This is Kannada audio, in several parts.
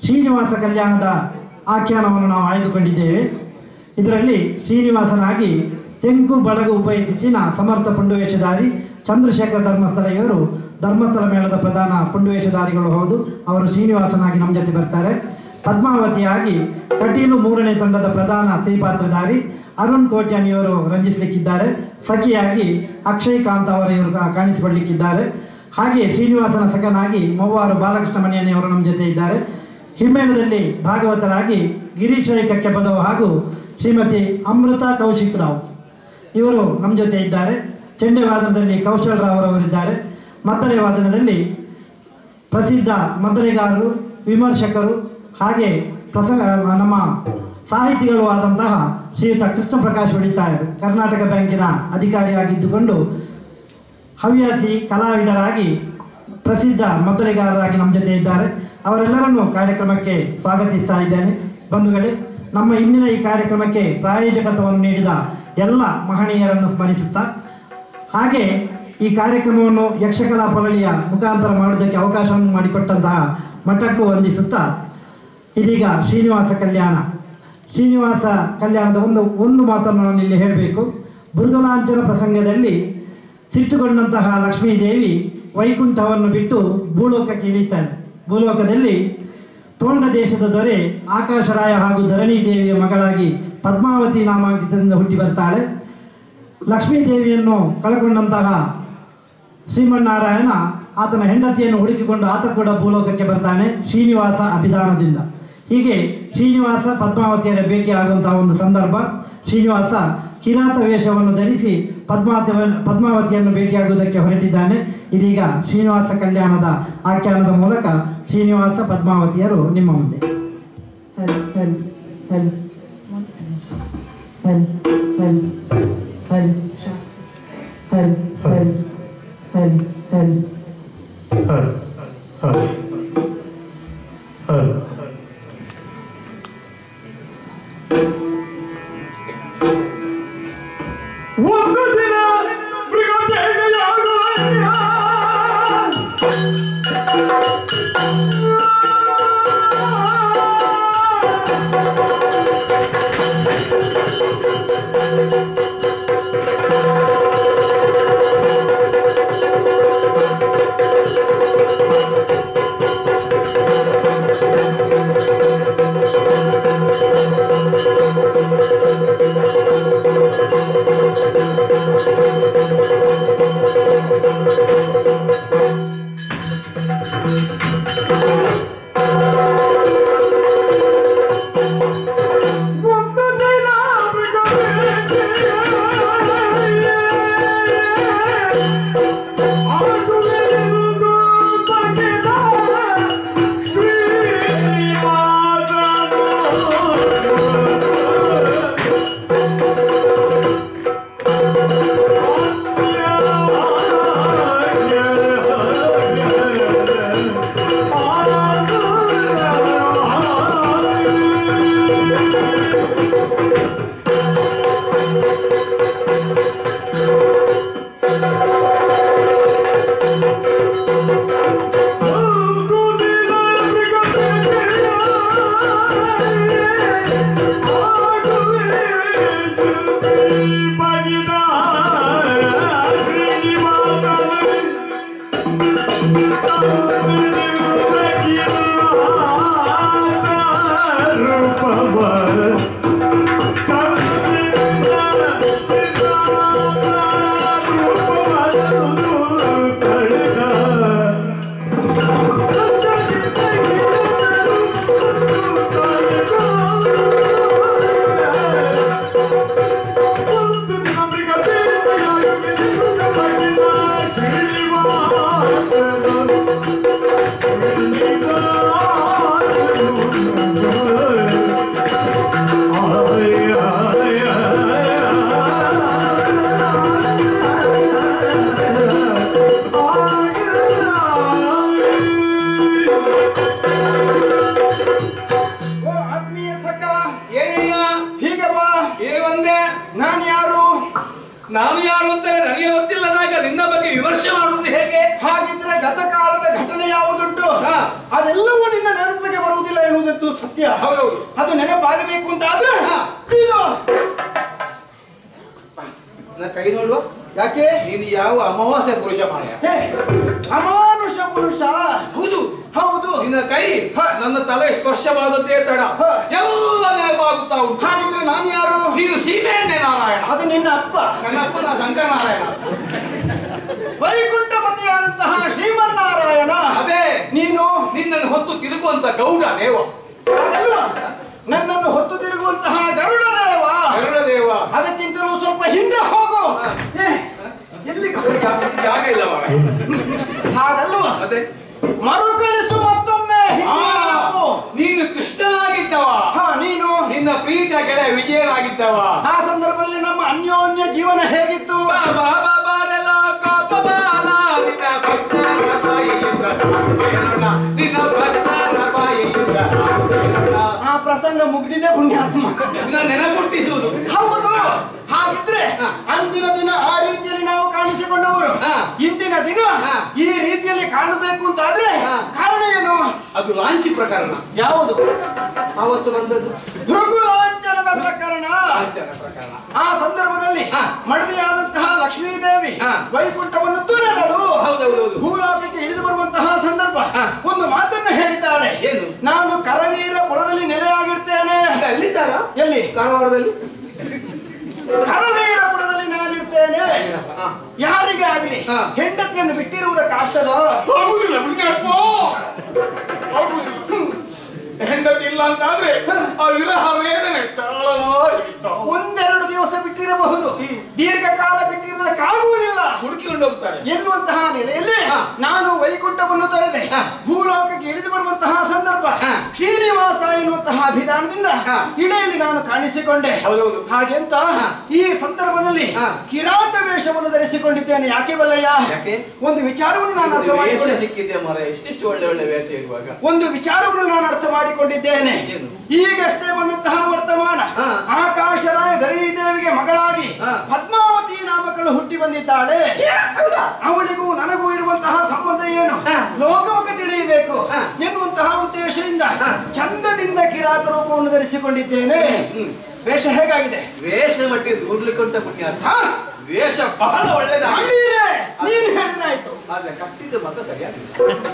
ಶ್ರೀನಿವಾಸ ಕಲ್ಯಾಣದ ಆಖ್ಯಾನವನ್ನು ನಾವು ಆಯ್ದುಕೊಂಡಿದ್ದೇವೆ ಇದರಲ್ಲಿ ಶ್ರೀನಿವಾಸನಾಗಿ ತೆಂಕು ಬಡಗು ಉಭಯ ತಿಟ್ಟಿನ ಸಮರ್ಥ ಪುಂಡುವೇಷಧಾರಿ ಚಂದ್ರಶೇಖರ ಧರ್ಮಸ್ಥಳ ಇವರು ಧರ್ಮಸ್ಥಳ ಮೇಳದ ಪ್ರಧಾನ ಪುಂಡುವೇಷಧಾರಿಗಳು ಹೌದು ಅವರು ಶ್ರೀನಿವಾಸನಾಗಿ ನಮ್ಮ ಜೊತೆ ಬರ್ತಾರೆ ಪದ್ಮಾವತಿಯಾಗಿ ಕಟೀಲು ಮೂರನೇ ತಂಡದ ಪ್ರಧಾನ ತ್ರಿಪಾತ್ರಧಾರಿ ಅರುಣ್ ಕೋಟ್ಯಾನ್ ಇವರು ರಂಜಿಸಲಿಕ್ಕಿದ್ದಾರೆ ಸಖಿಯಾಗಿ ಅಕ್ಷಯ್ ಕಾಂತ್ ಅವರು ಇವರು ಕಾ- ಕಾಣಿಸಿಕೊಳ್ಳಿಕ್ಕಿದ್ದಾರೆ ಹಾಗೆ ಶ್ರೀನಿವಾಸನ ಸಖನಾಗಿ ಮವ್ವಾರು ಬಾಲಕೃಷ್ಣ ಮಣಿಯನಿ ಅವರು ನಮ್ಮ ಜೊತೆ ಇದ್ದಾರೆ ಹಿಮ್ಮೇಳದಲ್ಲಿ ಭಾಗವತರಾಗಿ ಗಿರೀಶ್ ರೈ ಕಕ್ಕೆಪದವು ಹಾಗೂ ಶ್ರೀಮತಿ ಅಮೃತ ಕೌಶಿಕ್ ರಾವ್ ಇವರು ನಮ್ಮ ಜೊತೆ ಇದ್ದಾರೆ ಚೆಂಡೆ ವಾದನದಲ್ಲಿ ಕೌಶಲ್ ರಾವ್ ಅವರಿದ್ದಾರೆ ಮದ್ದಳೆ ವಾದನದಲ್ಲಿ ಪ್ರಸಿದ್ಧ ಮದ್ದಳೆಗಾರರು ವಿಮರ್ಶಕರು ಹಾಗೆ ಪ್ರಸಂಗ ನಮ್ಮ ಸಾಹಿತಿಗಳು ಆದಂತಹ ಶ್ರೀಯುತ ಕೃಷ್ಣ ಪ್ರಕಾಶ್ ಹೊಡಿತಾಯರು ಕರ್ನಾಟಕ ಬ್ಯಾಂಕಿನ ಅಧಿಕಾರಿಯಾಗಿದ್ದುಕೊಂಡು ಹವ್ಯಾಸಿ ಕಲಾವಿದರಾಗಿ ಪ್ರಸಿದ್ಧ ಮದ್ದಳೆಗಾರರಾಗಿ ನಮ್ಮ ಜೊತೆ ಇದ್ದಾರೆ ಅವರೆಲ್ಲರನ್ನು ಕಾರ್ಯಕ್ರಮಕ್ಕೆ ಸ್ವಾಗತಿಸ್ತಾ ಇದ್ದೇನೆ ಬಂಧುಗಳೇ ನಮ್ಮ ಇಂದಿನ ಈ ಕಾರ್ಯಕ್ರಮಕ್ಕೆ ಪ್ರಾಯೋಜಕತ್ವವನ್ನು ನೀಡಿದ ಎಲ್ಲ ಮಹನೀಯರನ್ನು ಸ್ಮರಿಸುತ್ತಾ ಹಾಗೆ ಈ ಕಾರ್ಯಕ್ರಮವನ್ನು ಯಕ್ಷಕಲಾ ಪೊರಳಿಯ ಮುಖಾಂತರ ಮಾಡುವುದಕ್ಕೆ ಅವಕಾಶವನ್ನು ಮಾಡಿಕೊಟ್ಟಂತಹ ಮಠಕ್ಕೂ ವಂದಿಸುತ್ತಾ ಇದೀಗ ಶ್ರೀನಿವಾಸ ಕಲ್ಯಾಣ ಶ್ರೀನಿವಾಸ ಕಲ್ಯಾಣದ ಒಂದು ಒಂದು ಮಾತನ್ನು ನಾನು ಇಲ್ಲಿ ಹೇಳಬೇಕು ಮೃದುಲಾಂಚನ ಪ್ರಸಂಗದಲ್ಲಿ ಸಿಟ್ಟುಗೊಂಡಂತಹ ಲಕ್ಷ್ಮೀದೇವಿ ವೈಕುಂಠವನ್ನು ಬಿಟ್ಟು ಭೂಲೋಕಕ್ಕೆ ಇಳಿತಾಳೆ ಭೂಲೋಕದಲ್ಲಿ ತೋಂಡ ದೇಶದ ದೊರೆ ಆಕಾಶರಾಯ ಹಾಗೂ ಧರಣಿ ದೇವಿಯ ಮಗಳಾಗಿ ಪದ್ಮಾವತಿ ನಾಮಾಂಕಿತದಿಂದ ಹುಟ್ಟಿ ಬರ್ತಾಳೆ ಲಕ್ಷ್ಮೀದೇವಿಯನ್ನು ಕಳ್ಕೊಂಡಂತಹ ಶ್ರೀಮನ್ನಾರಾಯಣ ಆತನ ಹೆಂಡತಿಯನ್ನು ಹುಡುಕಿಕೊಂಡು ಆತ ಕೂಡ ಭೂಲೋಕಕ್ಕೆ ಬರ್ತಾನೆ ಶ್ರೀನಿವಾಸ ಅಭಿಧಾನದಿಂದ ಹೀಗೆ ಶ್ರೀನಿವಾಸ ಪದ್ಮಾವತಿಯರ ಭೇಟಿಯಾಗುವಂತಹ ಒಂದು ಸಂದರ್ಭ ಶ್ರೀನಿವಾಸ ಕಿರಾತ ವೇಷವನ್ನು ಧರಿಸಿ ಪದ್ಮಾವತಿ ಪದ್ಮಾವತಿಯನ್ನು ಭೇಟಿಯಾಗುವುದಕ್ಕೆ ಹೊರಟಿದ್ದಾನೆ ಇದೀಗ ಶ್ರೀನಿವಾಸ ಕಲ್ಯಾಣದ ಆಖ್ಯಾನದ ಮೂಲಕ ಶ್ರೀನಿವಾಸ ಪದ್ಮಾವತಿಯರು ನಿಮ್ಮ ಮುಂದೆ ಹಲ್ ಹಲ್ ಹಲ್ ಹಲ್ ಹಲ್ ಹಲ್ ಹಲ್ ಹಲ್ ಹಲ್ ಹಲ್ ಹಲ್ ಹಲ್ ಹಲ್ ಒಂದು ದಿನ ಮೃಗಬೇಟೆಯಾಡುವಯ್ಯ. ಒಂದು ದಿನ ಮೃಗಬೇಟೆಯಾಡುವಯ್ಯ. ಆಗುವೆನೆಂದು ತಗ್ಗಿದ ಶ್ರೀಪಾದನು. ಓ ಆತ್ಮೀಯ ಸಖ ಏನಿಲ್ಲ ಹೀಗೆ ಬಾ ಈಗ ಒಂದೇ ನಾನು ಯಾರು ನಾನು ಯಾರು ಅಂತ ನನಗೆ ಗೊತ್ತಿಲ್ಲದಾಗ ನಿನ್ನ ಬಗ್ಗೆ ವಿಮರ್ಶೆ ಮಾಡುವುದು ಹೇಗೆ ಹಾಗಿದ್ರೆ ಗತಕಾಲದ ಘಟನೆ ಯಾವುದುಂಟು ಹಾ. ಅದೆಲ್ಲವೂ ನಿನ್ನ ನೆನಪಿಗೆ ಬರುವುದಿಲ್ಲ ಎನ್ನುವುದು ಸತ್ಯ ಹೌದೌದು. ಅದು ನೆನಪಾಗಬೇಕು ಅಂತ ಆದ್ರೆ ಹಾ. ಇದು ನನ್ನ ಕೈ ನೋಡುವ ಯಾಕೆ ನೀನು ಯಾವ ಅಮಾವಾಸ್ಯ ಪುರುಷ ಮಾಯ ಹೇ, ಅಮಾನುಷ ಪುರುಷ ಹೌದು ಹೌದು ನಿನ್ನ ಕೈ ಹ. ನನ್ನ ತಲೆ ಸ್ಪರ್ಶವಾದದ್ದೇ ತಡ ಹ. ಎಲ್ಲ ನೆನಪಾಗುತ್ತಾ ಉಂಟು ಹಾಗಿದ್ರೆ ನಾನು ಯಾರು ನೀನು ಸೀಮೆಯನ್ನೇ ನಾರಾಯಣ ಅದು ನಿನ್ನ ಅಪ್ಪ ನನ್ನ ಅಪ್ಪನ ಶಂಕರನಾರಾಯಣ ವೈಕುಂಠಪತಿಯಾದಂತಹ ಶ್ರೀಮನ್ನಾರಾಯಣ ಅದೇ ನೀನು ನಿನ್ನನ್ನು ಹೊತ್ತು ತಿರುಗುವಂತ ಗೌಡ ದೇವ ಅದಲ್ಲ, ನನ್ನನ್ನು ಹೊತ್ತು ತಿರುಗುವಂತಹ ಗರುಡ ದೇವ ಗರುಡ ದೇವ ಅದಕ್ಕಿಂತಲೂ ಸ್ವಲ್ಪ ಹಿಂದೆ ಹೋಗು ಹಾ. ಏ, ಎಲ್ಲಿಗೆ ಹೋಗಿ? ಜಾಗ ಇಲ್ಲ ಮಾರಾಯ. ಹಾಗಲ್ವಾ ಅದೇ ಮರುಕಳಿಸು ಮತ್ತೊಮ್ಮೆ ಆ, ಹಿಂದಿನ ನೆನಪು. ನೀನು ಕೃಷ್ಣನಾಗಿದ್ದವ ಹಾ ನೀನು ನಿನ್ನ ಪ್ರೀತಿಯ ಗೆಳೆಯ ವಿಜಯನಾಗಿದ್ದವ ಆ ಸಂದರ್ಭದಲ್ಲಿ ನಮ್ಮ ಅನ್ಯೋನ್ಯ ಜೀವನ ಹೇಗಿತ್ತು ಬಾ, ಬಾ, ಬಾ, ಬಾರಲ, ಕಾಪ ಬಾಲ, ನಿನ್ನ ಭಕ್ತರ ಬಾಯಿಯಿಂದ ಹಾಡುತ್ತೇನೋಣ. ನಿನ್ನ ಭಕ್ತರ ಬಾಯಿಯಿಂದ ಹಾಡುತ್ತೇನೋಣ. ಆ ಪ್ರಸಂಗ ಮುಗ್ದಿದೆ ಪುಣ್ಯಾತ್ಮ ನಿನ್ನ ನೆನಪುಟ್ಟಿಸುವುದು ಹೌದು ಹಾಗಿದ್ರೆ ಹಾ. ಅಂದಿನ ದಿನ ಆ ರೀತಿಯಲ್ಲಿ ನಾವು ಕಾಣಿಸಿಕೊಂಡವರು ಹಾ. ಇಂದಿನ ದಿನ ಹಾ. ಈ ರೀತಿಯಲ್ಲಿ ಕಾಣಬೇಕು ಅಂತ ಆದ್ರೆ ಹಾ. ಕಾರಣ ಏನು ಅದು ಲಾಂಚಿ ಪ್ರಕರಣ ಯಾವುದು ಅವತ್ತು ಬಂದದ್ದು ಭೃಗು ಲಾಂಛನದ ಪ್ರಕರಣ ಲಾಂಛನ ಪ್ರಕರಣ ಆ ಸಂದರ್ಭದಲ್ಲಿ ಹಾ. ಮಡದಿಯಾದಂತಹ ಲಕ್ಷ್ಮೀದೇವಿ ಹಾ. ವೈಕುಂಠವನ್ನು ತುರೆದಳು ಹೌದೌದೌದು ಭೂಲೋಕಕ್ಕೆ ಇಳಿದು ಬರುವಂತಹ ಸಂದರ್ಭ ಹಾ. ಒಂದು ಮಾತನ್ನು ಹೇಳಿದ್ದಾಳೆ ಏನು? ನಾನು ಕರವೀರಪುರದಲ್ಲಿ ನೆಲೆಯಾಗಿರ್ತೇನೆ ಈಗ ಅಲ್ಲಿದ್ದಾರ ಎಲ್ಲಿ ಕಾರವಾರದಲ್ಲಿ ಕರವೀರಪುರದಲ್ಲಿ ನಾನಿರ್ತೇನೆ ಹಾ. ಯಾರಿಗೆ ಆಗಲಿ ಹಾ. ಹೆಂಡತಿಯನ್ನು ಬಿಟ್ಟಿರುವುದಕ್ಕಾಗ್ತದೋ ಆಗುದಿಲ್ಲ ಪುಣ್ಯಾತ್ಮ ಆಗುದಿಲ್ಲ ಹೆಂಡತಿ ಇಲ್ಲ ಅಂತಾದ್ರೆ ಆ ವಿರಹ ವೇದನೆ ತಾಳಲಾರಿತ. ಒಂದೆರಡು ದಿವಸ ಬಿಟ್ಟಿರಬಹುದು ದೀರ್ಘಕಾಲ ಬಿಟ್ಟಿರುವುದಕ್ಕಾಗುವುದಿಲ್ಲ ಹುಡುಕಿಕೊಂಡು ಹೋಗ್ತಾರೆ ಎನ್ನುವಂತಹ ನೆಲೆಯಲ್ಲಿ ಹಾ. ನಾನು ವೈಕುಂಠವನ್ನು ತೊರೆದೆ ಹಾ. ಭೂಲೋಕಕ್ಕೆ ಇಳಿದು ಬರುವಂತಹ ಸಂದರ್ಭ ಹಾ. ಶ್ರೀನಿವಾಸ ಎನ್ನುವಂತಹ ಅಭಿಧಾನದಿಂದ ಹಾ. ಇಳೆಯಲ್ಲಿ ನಾನು ಕಾಣಿಸಿಕೊಂಡೆ ಹೌದೌದು. ಹಾಗೆ ಅಂತ ಹಾ. ಈ ಸಂದರ್ಭದಲ್ಲಿ ಹಾ. ಕಿರಾತ ವೇಷವನ್ನು ಧರಿಸಿಕೊಂಡಿದ್ದೇನೆ ಯಾಕೆ ಬಲ್ಲಯ್ಯ ಯಾಕೆ? ಒಂದು ವಿಚಾರವನ್ನು ನಾನು ಅರ್ಥ ವೇಷ ಮಾಡಿಕೊಂಡೆ ಸಿಕ್ಕಿದ್ದೆ ಮರ ಎಷ್ಟೆಷ್ಟು ಒಳ್ಳೆ ಒಳ್ಳೆ ವೇಷ ಇರುವಾಗ ಒಂದು ವಿಚಾರವನ್ನು ನಾನು ಅರ್ಥ ಮಾಡಿಕೊಂಡಿದ್ದೇನೆ ಏನು? ಈಗಷ್ಟೇ ಬಂದಂತಹ ವರ್ತಮಾನ ಹಾ. ಆಕಾಶರಾಯ ಧರಣಿ ದೇವಿಗೆ ಮಗಳಾಗಿ ಹಾ. ಪದ್ಮಾವತಿ ನಾಮಕಳು ಹುಟ್ಟಿ ಬಂದಿದ್ದಾಳೆ ಅವಳಿಗೂ ನನಗೂ ಇರುವಂತಹ ಸಂಬಂಧ ಏನು ಹಾ. ಲೋಕಕ್ಕೆ ತಿಳಿಯಬೇಕು ಹಾ. ಎನ್ನುವಂತಹ ಉದ್ದೇಶದಿಂದ ಹಾ. ಚಂದದಿಂದ ಕಿರಾತ ರೂಪವನ್ನು ಧರಿಸಿಕೊಂಡಿದ್ದೇನೆ ಹ್ಮ್. ವೇಷ ಹೇಗಾಗಿದೆ ವೇಷ ಮಟ್ಟಿಗೆ ದೂಡ್ಲಿಕ್ಕೆ ಅಂತ ಪುಣ್ಯಾತ್ಮ ಹಾ? ವೇಷ ಬಹಳ ಒಳ್ಳೆದಾಗಿದೆ ಅಲ್ಲೀರೆ, ನೀನು ಹೇಳಿದ್ರೆ ಆಯ್ತು ಆದ್ರೆ ಕಟ್ಟಿದ್ದು ಮಾತ್ರ ಸರಿಯಾಗಿಲ್ಲ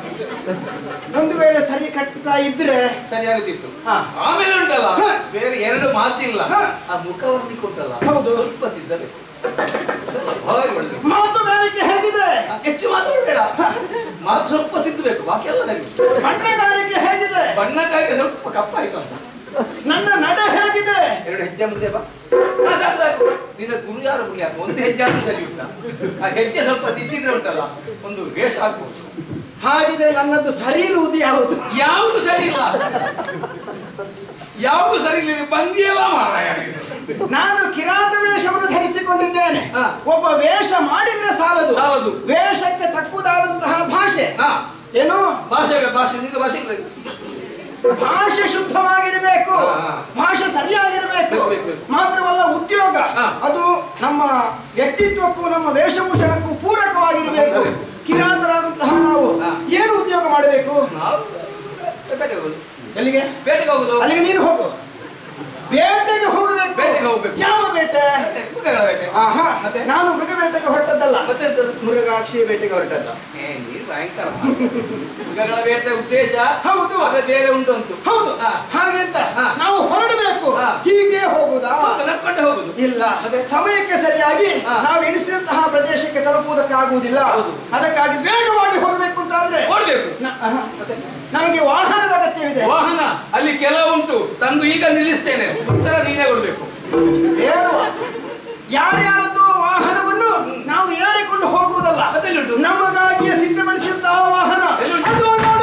ಒಂದು ವೇಳೆ ಸರಿ ಕಟ್ತಾ ಇದ್ರೆ ಸರಿಯಾಗುತ್ತಿತ್ತು ಹಾ. ಆಮೇಲೆ ಉಂಟಲ್ಲ ಹಾ. ಬೇರೆ ಎರಡು ಮಾತಿಲ್ಲ ಹಾ. ಆ ಮುಖವರ್ಣಿ ಕೊಟ್ಟಲ್ಲ ಹೌದು. ಸ್ವಲ್ಪ ತಿದ್ದಬೇಕು ಅದೆಲ್ಲ ಬಹಳ ಒಳ್ಳೆದು ಮಾತುಗಾರಿಕೆ ಹೇಗಿದೆ ಆ, ಹೆಚ್ಚು ಮಾತಾಡಬೇಡ ಮಾತು ಸ್ವಲ್ಪ ತಿದ್ದಬೇಕು ಬಾಕಿ ಎಲ್ಲ ಸರಿ ಬಣ್ಣಗಾರಿಕೆ ಹೇಗಿದೆ ಬಣ್ಣಕ್ಕಾಗಿ ಸ್ವಲ್ಪ ಕಪ್ಪಾಯ್ತು ಅಂತ ನನ್ನ ನಡೆ ಹೇಗಿದೆ ಎರಡು ಹೆಜ್ಜೆ ಮುಂದೆ ಬಾ ಹಾ, ಸಾಕು, ಸಾಕು. ನಿನ್ನ ಗುರು ಯಾರು ಪುಣ್ಯಾತ್ಮ ಒಂದು ಹೆಜ್ಜೆ ಆದ್ರೂ ಸರಿ ಉಂಟ ಆ ಹೆಜ್ಜೆ ಸ್ವಲ್ಪ ತಿದ್ದಿದ್ರೆ ಉಂಟಲ್ಲ ಒಂದು ವೇಷ ಆಗ್ಬೋದು ಹಾಗಿದ್ರೆ ನನ್ನದು ಸರಿ ಇರುವುದು ಯಾವುದು ಯಾವುದು ಸರಿ ಇಲ್ಲ ಯಾವುದು ಸರಿ ಇಲ್ಲ ಬಂದಿಯಲ್ಲ ಮಾರಾಯ ನಾನು ಕಿರಾತ ವೇಷವನ್ನು ಧರಿಸಿಕೊಂಡಿದ್ದೇನೆ ಹಾ. ಒಬ್ಬ ವೇಷ ಮಾಡಿದ್ರೆ ಸಾಲದು ಸಾಲದು. ವೇಷಕ್ಕೆ ತಕ್ಕುದಾದಂತಹ ಭಾಷೆ ಹಾ ಏನು ಭಾಷೆ ಭಾಷೆ ನಿನ್ನ ಭಾಷೆ ಇಲ್ಲ ಭಾಷೆ ಶುದ್ಧವಾಗಿರಬೇಕು ಹಾ. ಭಾಷೆ ಸರಿಯಾಗಿರಬೇಕು ಬೇಕು, ಬೇಕು, ಬೇಕು. ಮಾತ್ರವಲ್ಲ ಉದ್ಯೋಗ ಹಾ. ಅದು ನಮ್ಮ ವ್ಯಕ್ತಿತ್ವಕ್ಕೂ ನಮ್ಮ ವೇಷಭೂಷಣಕ್ಕೂ ಪೂರಕವಾಗಿರಬೇಕು ಬೇಕು. ಕಿರಾತರಾದಂತಹ ನಾವು ಹಾ. ಏನು ಉದ್ಯೋಗ ಮಾಡಬೇಕು ನಾವು ಬೇಟೆಗೆ ಹೋಗುದು ಎಲ್ಲಿಗೆ ಬೇಟೆಗೆ ಹೋಗುದು ಅಲ್ಲಿಗೆ ನೀನು ಹೋಗು ಬೇಟೆಗೆ ಹೋಗಬೇಕು ಬೇಟೆಗೆ ಹೋಗ್ಬೇಕು. ಯಾವ ಬೇಟೆ ಮೃಗಗಳ ಬೇಟೆ ಆಹಾ ಮತ್ತೆ? ನಾನು ಮೃಗ ಬೇಟೆಗೆ ಹೊರಟದ್ದಲ್ಲ ಮತ್ತೆ ಎಂತದು? ಮೃಗಾಕ್ಷಿ ಬೇಟೆಗೆ ಹೊರಟದ್ದ ಏ, ನೀನು ಭಯಂಕರ ಮೃಗಗಳ ಬೇಟೆ ಉದ್ದೇಶ ಹೌದು. ಅದೇ ಬೇರೆ ಉಂಟು ಅಂತು ಹೌದು ಹಾ. ಹಾಗೆ ಅಂತ ಹಾ. ನಾವು ಹೊರಡಬೇಕು ಹಾ. ಹೀಗೆ ಹೋಗುದಾ ಮತ್ತೆ ನಡ್ಕೊಂಡೆ ಹೋಗುದು ಇಲ್ಲ ಮತ್ತೆ? ಸಮಯಕ್ಕೆ ಸರಿಯಾಗಿ ಹಾ. ನಾವು ಎಣಿಸಿದಂತಹ ಪ್ರದೇಶಕ್ಕೆ ತಲುಪುವುದಕ್ಕಾಗುವುದಿಲ್ಲ ಹೌದು. ಅದಕ್ಕಾಗಿ ವೇಗವಾಗಿ ಹೋಗಬೇಕು ಅಂತ ಆದ್ರೆ ಓಡ್ಬೇಕು ನ- ಆಹಾ. ನಮಗೆ ವಾಹನದ ಅಗತ್ಯವಿದೆ ವಾಹನ ಅಲ್ಲಿ ಕೆಲವು ಉಂಟು ತಂದು ಈಗ ನಿಲ್ಲಿಸ್ತೇನೆ ಉತ್ತರ ನೀನೇ ಕೊಡ್ಬೇಕು ಹೇಳುವ ಯಾರ್ಯಾರದ್ದು ವಾಹನವನ್ನು ನಾವು ಏರಿಕೊಂಡು ಹೋಗುವುದಲ್ಲ ಅದೆಲ್ಲುಂಟು ನಮಗಾಗಿಯೇ ಸಿದ್ಧಪಡಿಸಿದಂತಹ ವಾಹನ ಎಲ್ಲುಂಟು? ಅದು ನೋಡು.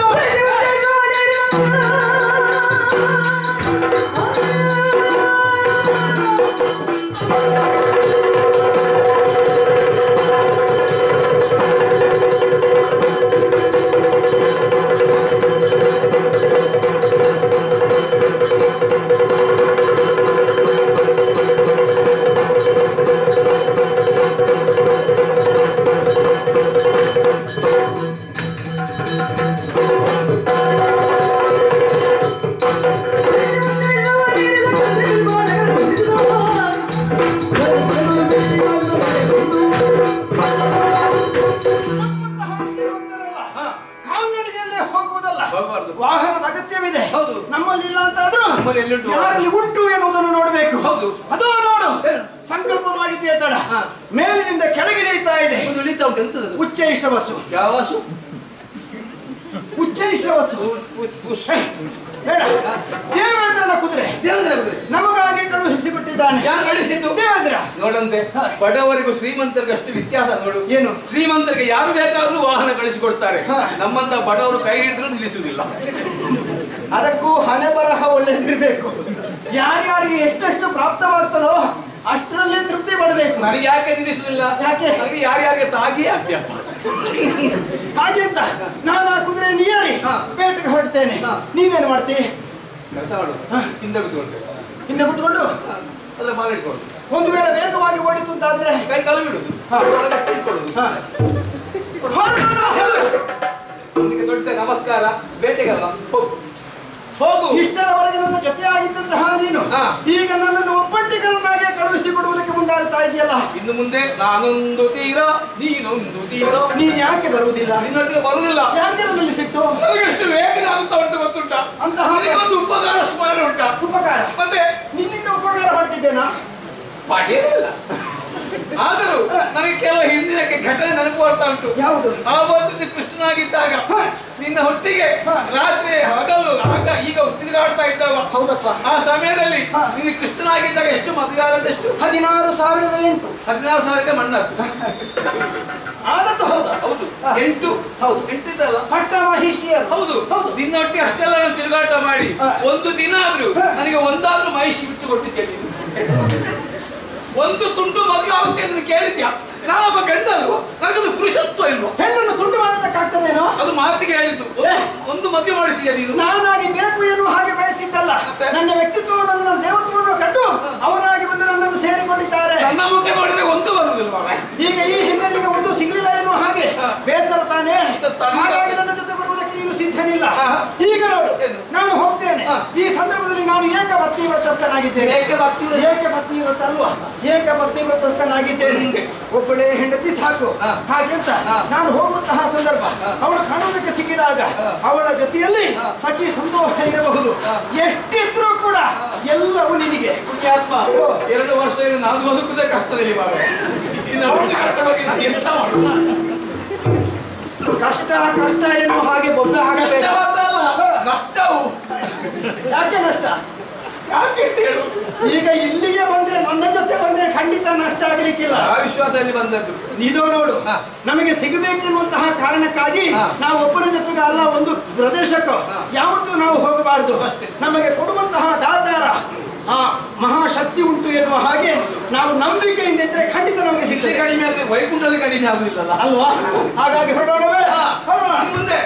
ಆ ಸತ್ಯವಿದೆ ಹೌದು. ನಮ್ಮಲ್ಲಿ ಇಲ್ಲ ಅಂತಾದ್ರೂ ನಮ್ಮಲ್ಲಿ ಎಲ್ಲಿಂಟು? ಯಾರಲ್ಲಿ ಉಂಟು ಎನ್ನುವುದನ್ನು ನೋಡಬೇಕು ಹೌದು. ಅದು ನೋಡು ಏನು? ಸಂಕಲ್ಪ ಮಾಡಿದ್ದೇ ತಡ ಹಾ. ಮೇಲಿನಿಂದ ಕೆಳಗೆ ಇಳಿತಾ ಇದೆ ಒಂದು ಇಳಿತಾ ಉಂಟು ಎಂತದದು ಉಚ್ಚೈಶ್ರವಸ್ಸು ಯಾವ ಹಸು ಉಚ್ಚೈಶ್ರವಸ್ಸು ಹೇ, ಬೇಡ ದೇವೇಂದ್ರನ ಕುದುರೆ ದೇವೇಂದ್ರ ಕುದುರೆ. ನಮಗಾಗಿ ಕಳುಹಿಸಿಕೊಟ್ಟಿದ್ದಾನೆ ಯಾರು ಕಳಿಸಿದ್ದು ದೇವೇಂದ್ರ ನೋಡಂತೆ ಬಡವರಿಗೂ ಶ್ರೀಮಂತರಿಗೂ ಅಷ್ಟು ವ್ಯತ್ಯಾಸ ನೋಡು ಏನು? ಶ್ರೀಮಂತರಿಗೆ ಯಾರು ಬೇಕಾದ್ರೂ ವಾಹನ ಕಳಿಸಿಕೊಡ್ತಾರೆ ಹಾ. ನಮ್ಮಂತ ಬಡವರು ಕೈ ಹಿಡಿದ್ರು ನಿಲ್ಲಿಸುವುದಿಲ್ಲ ಅದಕ್ಕೂ ಹಣೆ ಬರಹ ಒಳ್ಳೆದಿರ್ಬೇಕು ಯಾರ್ಯಾರಿಗೆ ಎಷ್ಟೆಷ್ಟು ಪ್ರಾಪ್ತವಾಗ್ತದೋ ಅಷ್ಟರಲ್ಲೇ ತೃಪ್ತಿ ಪಡಬೇಕು ನನಗೆ ಯಾಕೆ ನಿಲ್ಲಿಸುವುದಿಲ್ಲ ಯಾಕೆ? ನನಗೆ ಯಾರ್ಯಾರಿಗೆ ತಾಗಿಯೇ ಅಭ್ಯಾಸ ಹಾಗೆ ಅಂತ ನಾನು ಆ ಕುದುರೆ ನೀರಿ ಹಾ. ಪೇಟೆಗೆ ಹೊರಡ್ತೇನೆ ಹಾ. ನೀವೇನು ಮಾಡ್ತಿ ಕೆಲಸ ಮಾಡು ಹಾ. ಹಿಂದೆ ಕೂತ್ಕೊಂಡೆ ಹಿಂದೆ ಕುತ್ಕೊಂಡು ಅಲ್ಲ ಮಾವಿಟ್ಕೊಂಡು ಒಂದು ವೇಳೆ ವೇಗವಾಗಿ ಓಡಿತು ಅಂತಾದ್ರೆ ಕೈ ಕಾಲು ಬಿಡುದು ಹಾ. ಒಳಗೆ ಹಿಡ್ಕೊಳ್ಳುದು. ಹಾ. ಹೊರಡು. ನಿನಗೆ ದೊಡ್ಡ ನಮಸ್ಕಾರ ಬೇಟೆಗಲ್ಲ ಹೋಗು ಹೋಗು ಇಷ್ಟರವರೆಗೆ ನನ್ನ ಜೊತೆಯಾಗಿದ್ದಂತಹ ನೀನು ಹಾ. ಈಗ ನನ್ನನ್ನು ಒಬ್ಬಟ್ಟಿಗರನ್ನಾಗಿ ಕಳುಹಿಸಿಕೊಡುವುದಕ್ಕೆ ಮುಂದಾಗ್ತಾ ಇದೆಯಲ್ಲ ಇನ್ನು ಮುಂದೆ ನಾನೊಂದು ತೀರ ನೀನೊಂದು ತೀರ ನೀನ್ ಯಾಕೆ ಬರುವುದಿಲ್ಲ ನಿನ್ನೊಟ್ಟಿಗೆ ಬರುವುದಿಲ್ಲ ಯಾಕೆ ನನ್ನಲ್ಲಿ ಸಿಟ್ಟು ನನಗೆ ಎಷ್ಟು ವೇದನೆ ಆಗುತ್ತಾ ಉಂಟು ಗೊತ್ತುಂಟಾ ಅಂತಹ ನನಗೊಂದು ಉಪಕಾರ ಸ್ಮರಣೆ ಉಂಟಾ ಉಪಕಾರ ಮತ್ತೆ ನಿನ್ನಿಂದ ಉಪಕಾರ ಮಾಡ್ತಿದ್ದೇನಾ ಪಡೆಯಲಿಲ್ಲ ಆದರೂ ನನಗೆ ಕೆಲವು ಹಿಂದಿನ ಘಟನೆ ನೆನಪು ಬರ್ತಾ ಉಂಟು ಯಾವುದು ಆವತ್ತು ನೀನು ಕೃಷ್ಣನಾಗಿದ್ದಾಗ ಹಾ. ನಿನ್ನ ಹೊಟ್ಟಿಗೆ ಹಾ. ರಾತ್ರಿ ಹಗಲು ಆಗ ಈಗ ತಿರುಗಾಡ್ತಾ ಇದ್ದಾವ ಹೌದಪ್ಪ ಆ ಸಮಯದಲ್ಲಿ ಹಾ. ನಿನ್ನ ಕೃಷ್ಣನಾಗಿದ್ದಾಗ ಎಷ್ಟು ಮದುವೆ ಆದದ್ದೆಷ್ಟು ಹದಿನಾರು ಸಾವಿರದ ಎಂಟು ಹದಿನಾರು ಸಾವಿರಕ್ಕೆ ಮಣ್ಣಾಕು ಆದದ್ದು ಹೌದಾ ಹೌದು ಹಾ. ಎಂಟು ಹೌದು. ಎಂಟು ಇದಲ್ಲ ಪಟ್ಟ ಮಹಿಷಿಯರು ಹೌದು ಹೌದು ನಿನ್ನೊಟ್ಟಿಗೆ ಅಷ್ಟೆಲ್ಲ ನಾನು ತಿರುಗಾಟ ಮಾಡಿ ಹಾ. ಒಂದು ದಿನ ಆದ್ರೂ ಹಾ. ನನಗೆ ಒಂದಾದ್ರೂ ಮಹಿಷಿ ಬಿಟ್ಟು ಕೊಟ್ಟಿದ್ದೆ ನೀನು ಒಂದು ತುಂಡು ಮದುವೆ ಆಗುತ್ತೆ ಅಂತ ಕೇಳಿದ್ಯಾ ನಾನೊಬ್ಬ ಗಂಡ ಅಲ್ವಾ ನನಗದು ಪುರುಷತ್ವ ಇಲ್ವಾ ಹೆಣ್ಣನ್ನು ತುಂಡು ಮಾಡೋದಕ್ಕಾಗ್ತದೇನೋ ಅದು ಮಾತಿಗೆ ಹೇಳಿದ್ದು ಒಂದು- ಒಂದು ಮದುವೆ ಮಾಡಿಸಿದ್ಯಾ ನೀನು ನಾನಾಗಿ ಬೇಕು ಎನ್ನುವ ಹಾಗೆ ಬಯಸಿದ್ದಲ್ಲ ಮತ್ತೆ? ನನ್ನ ವ್ಯಕ್ತಿತ್ವವನ್ನು ನನ್ನ ದೇವತ್ವವನ್ನು ಕಂಡು ಅವರಾಗಿ ಬಂದು ನನ್ನನ್ನು ಸೇರಿಕೊಂಡಿದ್ದಾರೆ ನನ್ನ ಮುಖ ನೋಡಿದ್ರೆ ಒಂದು ಬರುವುದಿಲ್ಲ ಮಾರ್ರೆ. ಈಗ ಈ ಹೆಣ್ಣಿಗೆ ಒಂದು ಸಿಗಲಿಲ್ಲ ಎನ್ನುವ ಹಾಗೆ ಹಾ. ಬೇಸರ ತಾನೇ ತಾನೇ. ಹಾಗಾಗಿ ನನ್ನ ಜೊತೆ ಬರುವುದಕ್ಕೆ ನೀನು ಸಿದ್ಧನಿಲ್ಲ ಹಾ. ಈಗ ನೋಡು ಏನು? ನಾನು ಹೋಗ್ತೇನೆ ಹಾ. ಈ ಸಂದರ್ಭದಲ್ಲಿ ನಾನು ಏಕ ಪತ್ನಿ ವ್ರತಸ್ಥನಾಗಿದ್ದೇನೆ ಏಕೆ ಬರ್ತೀವಿ ಏಕ ಪತ್ನಿ ವ್ರತ ಅಲ್ವಾ ಏಕ ಪತ್ನಿ ವ್ರತಸ್ಥನಾಗಿದ್ದೇನೆ ಹಿಂಗೆ. ಒಬ್ಬಳೇ ಹೆಂಡತಿ ಸಾಕು ಹಾ. ಹಾಗೆಂತ ಹಾ. ನಾನು ಹೋಗುವಂತಹ ಸಂದರ್ಭ ಹಾ. ಅವಳು ಕಾಣುವುದಕ್ಕೆ ಸಿಕ್ಕಿದಾಗ ಹಾ. ಅವಳ ಜೊತೆಯಲ್ಲಿ ಹಾ. ಸಖಿ ಸಂತೋಷ ಇರಬಹುದು ಹಾ. ಎಷ್ಟಿದ್ರೂ ಕೂಡ ಎಲ್ಲವೂ ನಿನಗೆ ಪುಣ್ಯಾತ್ಮ ಎರಡು ವರ್ಷ ಇನ್ನು ನಾನು ಬದುಕುವುದಕ್ಕಾಗ್ತದೆ ಇಲ್ಲಿ ಮಾರ್ರೆ. ಇನ್ನು ಅವ್ರನ್ನ ಕರ್ಕೊಂಡು ಹೋಗಿ ನಾನು ಎಂತ ಮಾಡುದು? ಕಷ್ಟ ಕಷ್ಟ ಎನ್ನುವ ಹಾಗೆ ಬೊಬ್ಬೆ ಹಾಕಬೇಡ ಕಷ್ಟವಾದ್ದಲ್ಲ, ನಷ್ಟವು ಯಾಕೆ ನಷ್ಟ ಯಾಕೆ ಅಂತ ಹೇಳು ಈಗ ಇಲ್ಲಿಗೆ ಬಂದ್ರೆ ನನ್ನ ಜೊತೆ ಬಂದ್ರೆ ಖಂಡಿತ ನಷ್ಟ ಆಗ್ಲಿಕ್ಕಿಲ್ಲ ಆ ವಿಶ್ವಾಸದಲ್ಲಿ ಬಂದದ್ದು ಇದು ನೋಡು ಹಾ. ನಮಗೆ ಸಿಗಬೇಕೆನ್ನುವಂತಹ ಕಾರಣಕ್ಕಾಗಿ ಹಾ. ನಾವು ಒಬ್ಬರ ಜೊತೆಗೆ ಅಲ್ಲ ಒಂದು ಪ್ರದೇಶಕ್ಕೂ ಹಾ. ಯಾವತ್ತೂ ನಾವು ಹೋಗಬಾರದು ಅಷ್ಟೇ. ನಮಗೆ ಕೊಡುವಂತಹ ದಾತಾರ ಆ ಮಹಾಶಕ್ತಿ ಉಂಟು ಎನ್ನುವ ಹಾಗೆ ನಾವು ನಂಬಿಕೆಯಿಂದ ಇದ್ರೆ ಖಂಡಿತ ನಮಗೆ ಇಲ್ಲಿ ಸಿಗ್ತದೆ ಕಡಿಮೆ ಆದ್ರೆ ವೈಕುಂಠದಲ್ಲಿ ಕಡಿಮೆ ಆಗುದಿಲ್ಲಲ್ಲ ಅಲ್ವಾ ಹಾಗಾಗಿ ಹೊರಡೋಣವೇ ಹಾ. ಹೊರಡೋಣ. ಇನ್ನು ಮುಂದೆ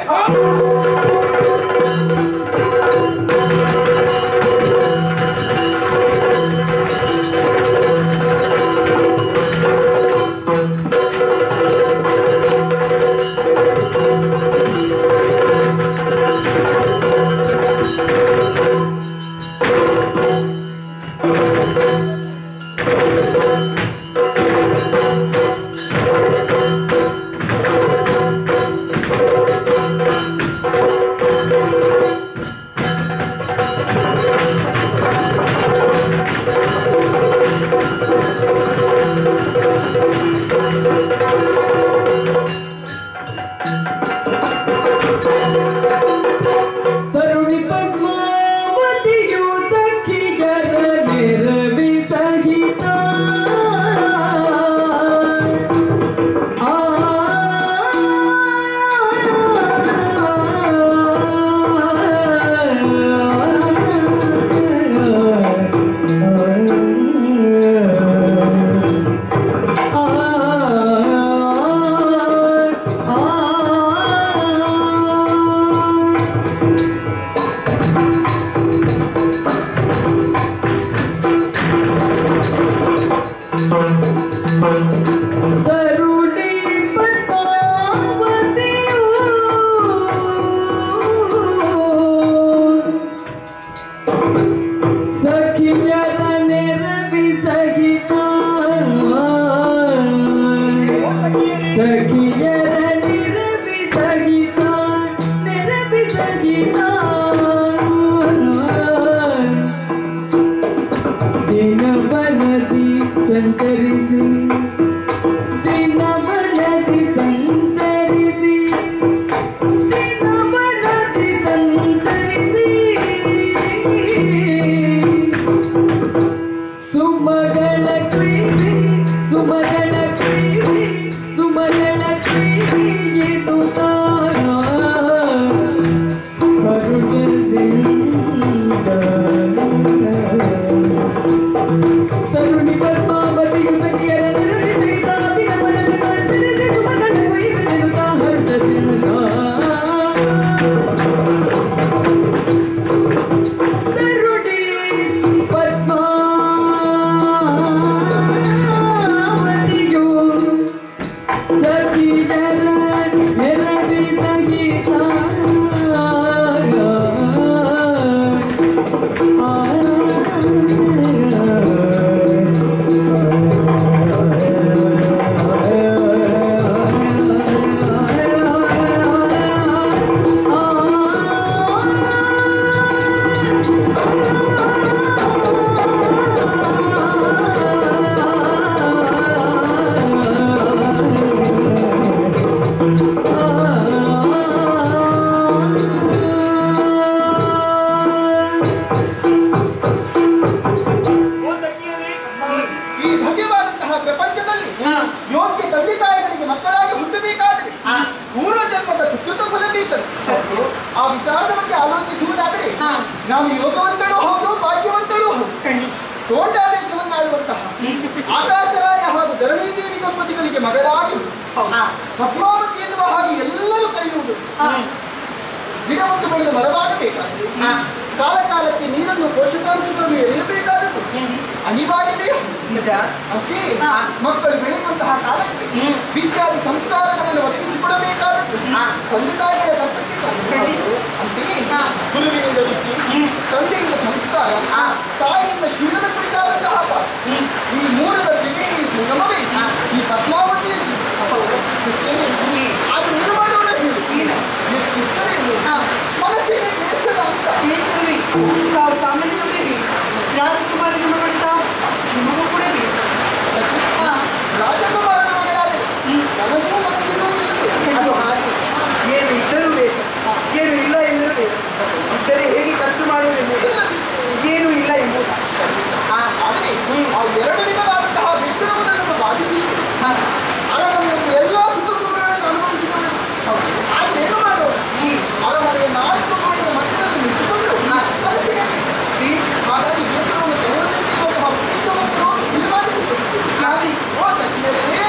ಈ- ಈ ಭವ್ಯವಾದಂತಹ ಪ್ರಪಂಚದಲ್ಲಿ ಯೋಗ್ಯ ತಂದೆ ತಾಯಿಗಳಿಗೆ ಮಕ್ಕಳಾಗಿ ಹುಟ್ಟಬೇಕಾದರೆ ಪೂರ್ವ ಜನ್ಮದ ಸುಕೃತ ಫಲ ಬೇಕದು ಆ ವಿಚಾರದ ಬಗ್ಗೆ ಆಲೋಚಿಸುವುದಾದರೆ ನಾವು ಯೋಗವಂತಳು ಹೌದು ಭಾಗ್ಯವಂತಳು ಹೌದು ತೋಂಡಾದೇಶವನ್ನು ಆಳುವಂತಹ ಆಕಾಶರಾಯ ಹಾಗೂ ಧರಣೀದೇವಿ ದಂಪತಿಗಳಿಗೆ ಮಗಳಾಗಿ ಪದ್ಮಾವತಿ ಎನ್ನುವ ಹಾಗೆ ಎಲ್ಲರೂ ಕರೆಯುವುದು ಗಿಡವನ್ನು ಬೆಳೆದ ಮರವಾಗಬೇಕಾದರೆ ಕಾಲ ಕಾಲಕ್ಕೆ ನೀರನ್ನು ಪೋಷಕಾಂಶಗಳನ್ನು ಎರೆಯಬೇಕಾದದ್ದು ಅನಿವಾರ್ಯವೇ ನಿಜ ಅಂತೆ ಮಕ್ಕಳು ಬೆಳೆಯುವಂತಹ ಕಾಲಕ್ಕೆ ವಿದ್ಯಾರ್ಥಿ ಸಂಸ್ಕಾರಗಳನ್ನು ಒದಗಿಸಿಕೊಡಬೇಕಾದದ್ದು ತಂದೆ ತಾಯಿಗಳ ಕರ್ತವ್ಯ ಅಂತೆಯೇ ಗುರುವಿನಿಂದ ವಿದ್ಯೆ ತಂದೆಯಿಂದ ಸಂಸ್ಕಾರ ತಾಯಿಯಿಂದ ಶೀಲದ ಕುರಿತಾದಂತಹ ಪಾಠ ಈ ಮೂರರ ತ್ರಿವೇಣಿ ಸಂಗಮವೇ ಈ ಪದ್ಮಾವತಿಯ ಜೀವನ. ಆದರೆ ಏನು ಮಾಡೋಣ ಹೇಳಿ ಎಷ್ಟು ಉತ್ತರ ಇದು? ಮನಸ್ಸಿಗೆ ಬೇಸರ ಅಂತ ತಾವು ಸಾಮಾನ್ಯದವರಿಗೆ ರಾಜಕುಮಾರನ ಮಗಳಿದ್ದ ನಿಮಗೂ ಕೂಡ ಬೇಕು ರಾಜಕುಮಾರನ ಮಗಳಾದರೆ ನನಗೂ ಮನಸ್ಸಿರುವುದಿಲ್ಲ ಅದು ಹಾಗೆ ಏನು ಇದ್ದರೂ ಬೇಕು ಏನು ಇಲ್ಲ ಎಂದರೂ ಬೇಕು ಇದ್ದರೆ ಹೇಗೆ ಖರ್ಚು ಮಾಡುವುದೆಂಬುದು ಏನು ಇಲ್ಲ ಎಂಬುದು ಆದರೆ ಆ ಎರಡು ವಿಧವಾದಂತಹ ಬೇಸರವನ್ನು ನಮ್ಮ ಬಾಧಿಸಿ ಅರಮನೆಯಲ್ಲಿ ಎಲ್ಲ ಸುಖ ಸುಖಗಳನ್ನು ಅನುಭವಿಸಿದವರು ಆದರೆ ಏನು ಮಾಡೋಣ ಅರಮನೆಯ ನಾಲ್ಕು ಗೋಡೆಯ ಮಧ್ಯದಲ್ಲಿ ನಿಂತುಕೊಂಡು ಮನಸ್ಸಿಗೆ ಈ ಹಾಗಾಗಿ ಬೇಸರವನ್ನು ಕಳೆಯಬೇಕೆನ್ನುವಂತಹ ಉದ್ದೇಶವನ್ನು ನಾವು ತೀರ್ಮಾನಿಸಿಕೊಂಡಿದ್ದೇವೆ ಯಾವಿ ಓ ಸತ್ಯನೇ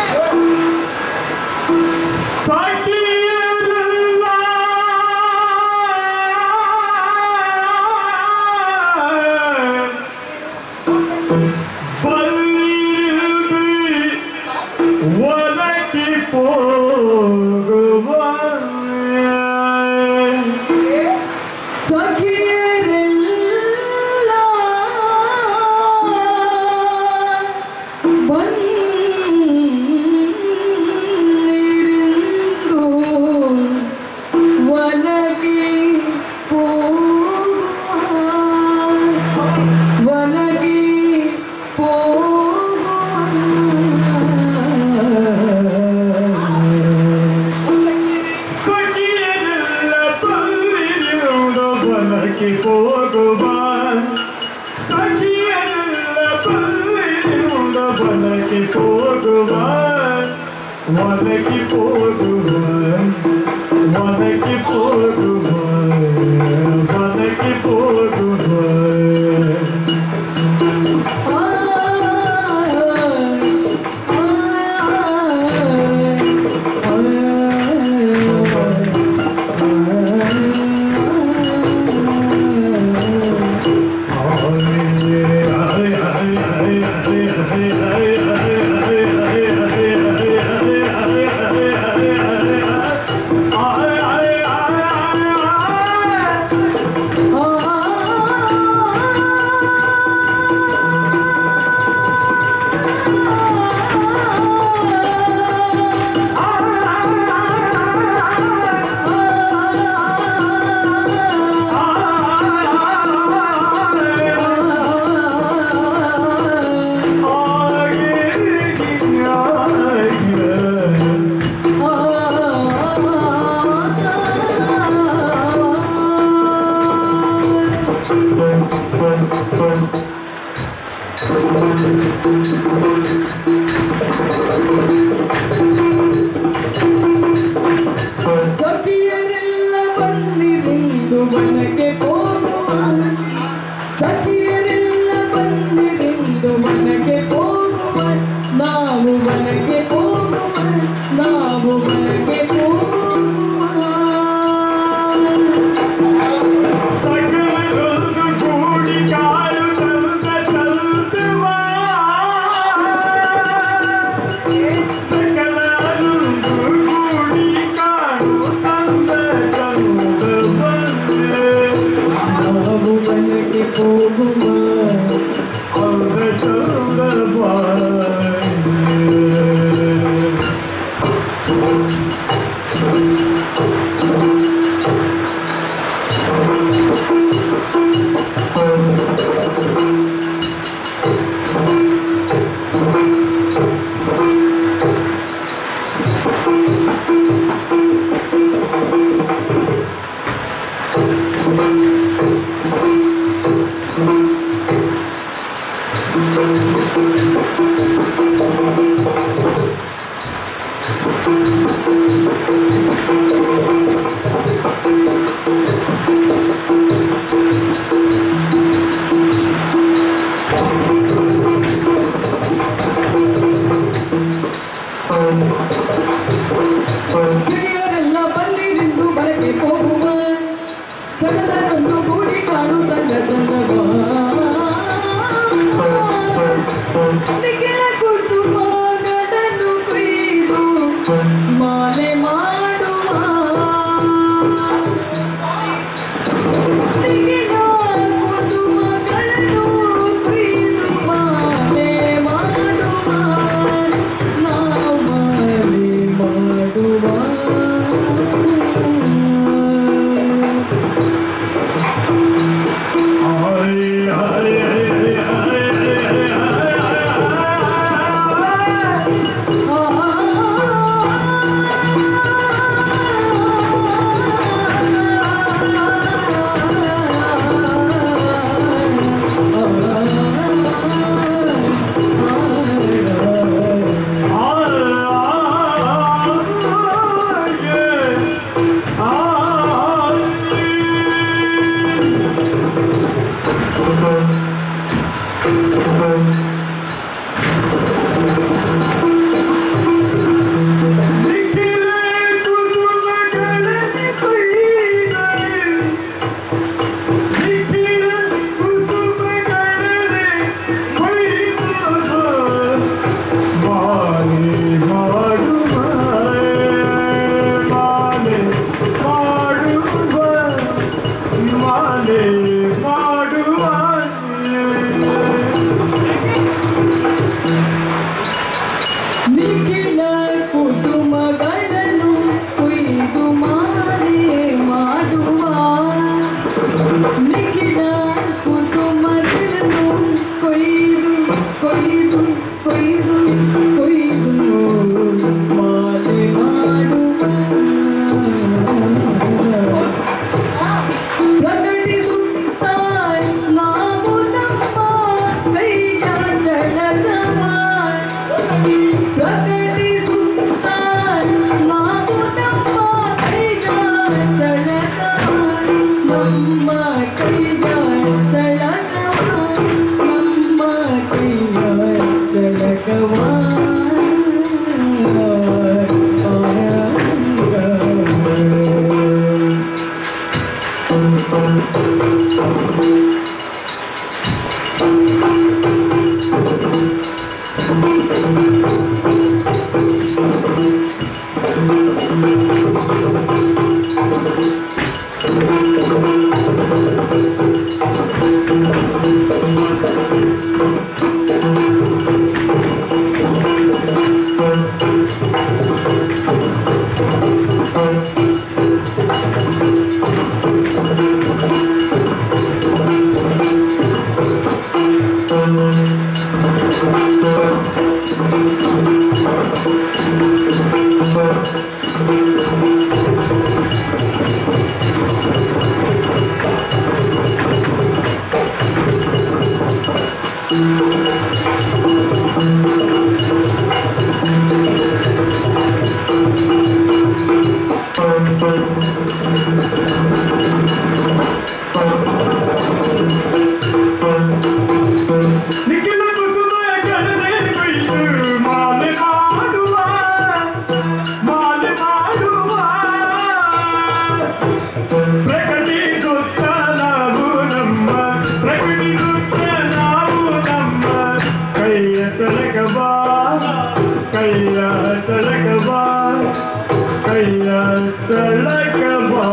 ಸಖಿಯರೆಲ್ಲ ಬಲ್ಲಿರಿ ಒಲಕಿ ಹೋಗುವ ಸಖಿಯರೆಲ್ಲ ಬಂದಿರಿಂದು ಒನಗಿ ಹೋಗುವ ಒನಗಿ ಹೋಗುವ ಸಖಿಯರೆಲ್ಲ ಬಲ್ಲಿರುವುದ ಒಲಕಿ ಹೋಗುವ ಸಖಿಯರೆಲ್ಲ ಬಲ್ಲಿರುವುದ ಒಲಕಿ ಹೋಗುವ ಒಲಕಿ ಹೋಗುವ ಒಲಕಿ ಹೋಗುವ ಒಲಕಿ ಹೋಗುವ ಸಖಿಯರೆಲ್ಲ ಬಂದಿರಿಂದು ಮನಕ್ಕೆ ಹೋಗುವ ಸಖಿಯರೆಲ್ಲ ಬಂದಿರಿಂದು ಮನಕ್ಕೆ ಹೋಗುವ ನಾವು ಮನಕ್ಕೆ ಹೋಗುವ ನಾವು ಮನಕ್ಕೆ ಹೋಗುವ ಸಕಲರೊಂದು ಕೂಡಿ ಕಾಲು ತಂದ ಚಲುತ್ತುವ ಸಕಲರೊಂದು ಕೂಡಿ ಕಾಲು ತಂದ ಚಲುತ್ತುವ ನಾವು ಮನಕ್ಕೆ ಹೋಗುವ ಅಂದ ಚಲುತ್ತವ ಆ ನಿಖಿಲ ಕುಸುಮ ಕರನೆ ಕುಯ್ದು ಮಾಲೆ ಮಾಡುವ ಮಾಲೆ ಮಾಡುವ ಪ್ರಕಟಿಸುತ್ತ ನಾವು ನಮ್ಮ ಪ್ರಕಟಿಸುತ್ತ ನಾವು ನಮ್ಮ ಕೈಯ ತಳಕ ಬಾ ಕೈಯ ತಳಕ ಬಾ ಕೈಯ ತಳಕ ಬಾ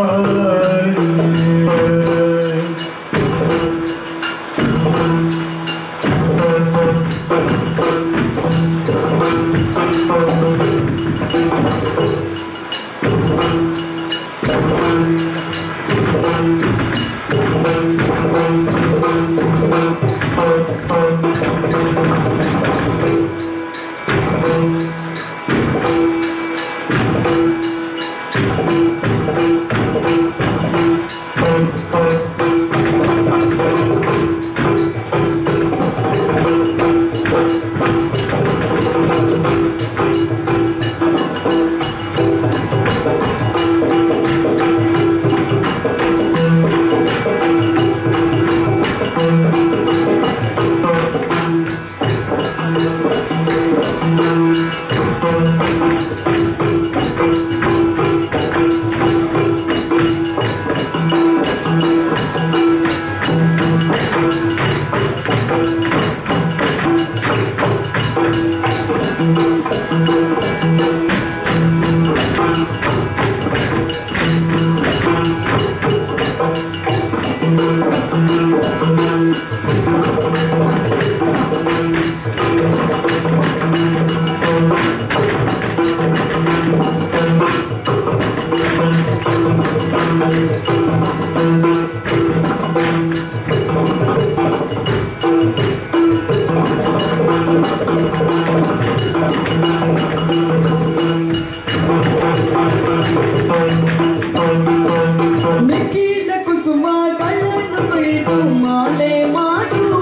ನಿಖಿಲ ಕುಸುಮಗಳನ್ನು ಕೊಯ್ದು ಮಾಲೆ ಮಾಡುವ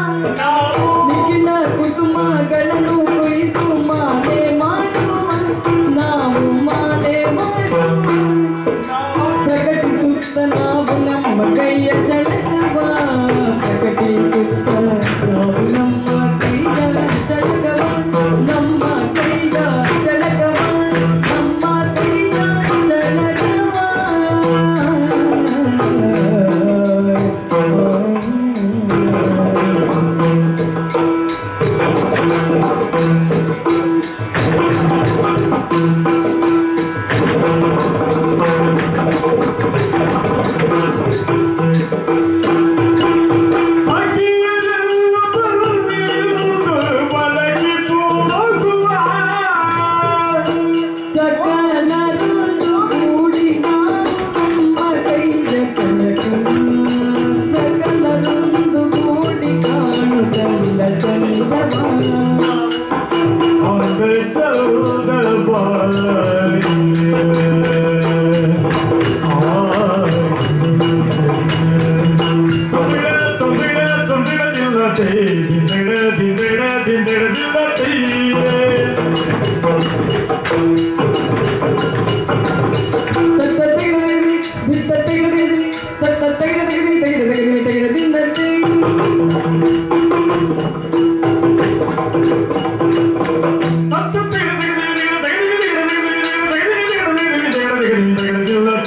ನಿಖಿಲ ಕುಸುಮಗಳನ್ನು ಕೊಯ್ದು ಮಾಲೆ ಮಾಡುವ ನಾವು ಮಾಲೆ ಮಾಡುವ ಪ್ರಕಟಿಸುತ್ತ ನಾವು ನಮ್ಮ ಕೈಯ ಚಳಕವ ಪ್ರಕಟಿಸುತ್ತ ನಾವು ನಮ್ಮ ಕೈಯ ಚಳಕವ ನಮ್ಮ ಕೈಯ ಚಳಕವ ನಮ್ಮ ಕೈಯ ಚಳಕವ ಸಖಿಯರೆಲ್ಲ ಬರುತ್ತಿರುವುದು ಒಳಗೆ ಹೋಗುವ ಸಕಲರನ್ನು ಕೂಡಿ ನಮ್ಮ ಕೈದ ಕನಕವ ಸಕಲರೊಂದು ಕೂಡಿ ಕಾಣುತ್ತಲ್ಲ ಚಂದವ ಅಂದೆ ಚೌದರ ತೊಂದಿಡ ತೊಂದಿಡ ತೊಂದಿಡ ದಿಲ್ಲತೆ ದಿಂದಿಡ ದಿಂದಿಡ ದಿಂದಿಡ ದಿಲ್ಲತೆ ಸತ್ತ ತೆಗೆದಿರಿ ಬಿತ್ತ ತೆಗೆದಿರಿ ಸತ್ತ ತೆಗೆದಿರಿ ತೆಗೆದ ತೆಗೆದಿರಿ ತೆಗೆದಿಂದತೆ ತತ್ತು ತಿಗಡ ತಿಗಡ ತಿಗಡ ತಿಗಡ ತಿಗಡ ತಿಗಡ ತಿಗಡ ತಿಗಡ ತಿಗಡ ತಿಗಡ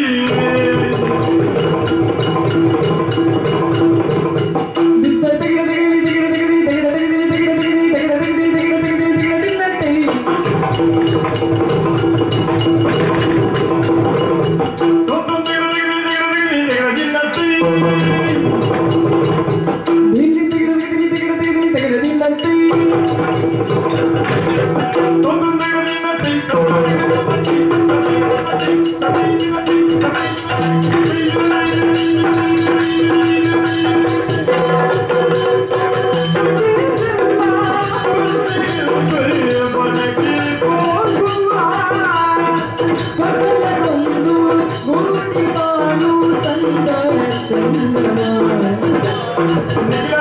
ದಿಲ್ಲತೆ ಬಿತ್ತ ತೆಗೆದ ತೆಗೆದಿರಿ ತೆಗೆದ ತೆಗೆದಿರಿ ತೆಗೆದ ತೆಗೆದಿರಿ ತೆಗೆದ ತೆಗೆದಿರಿ ತೆಗೆದ ತೆಗೆದಿರಿ ತೆಗೆದ ತೆಗೆದಿರಿ ತೆಗೆದಿಂದತೆ ತೊತ್ತು ತಿಗಡ ತಿಗಡ ತಿಗಡ ತಿಗಡ ತಿಗಡ ದಿಲ್ಲತೆ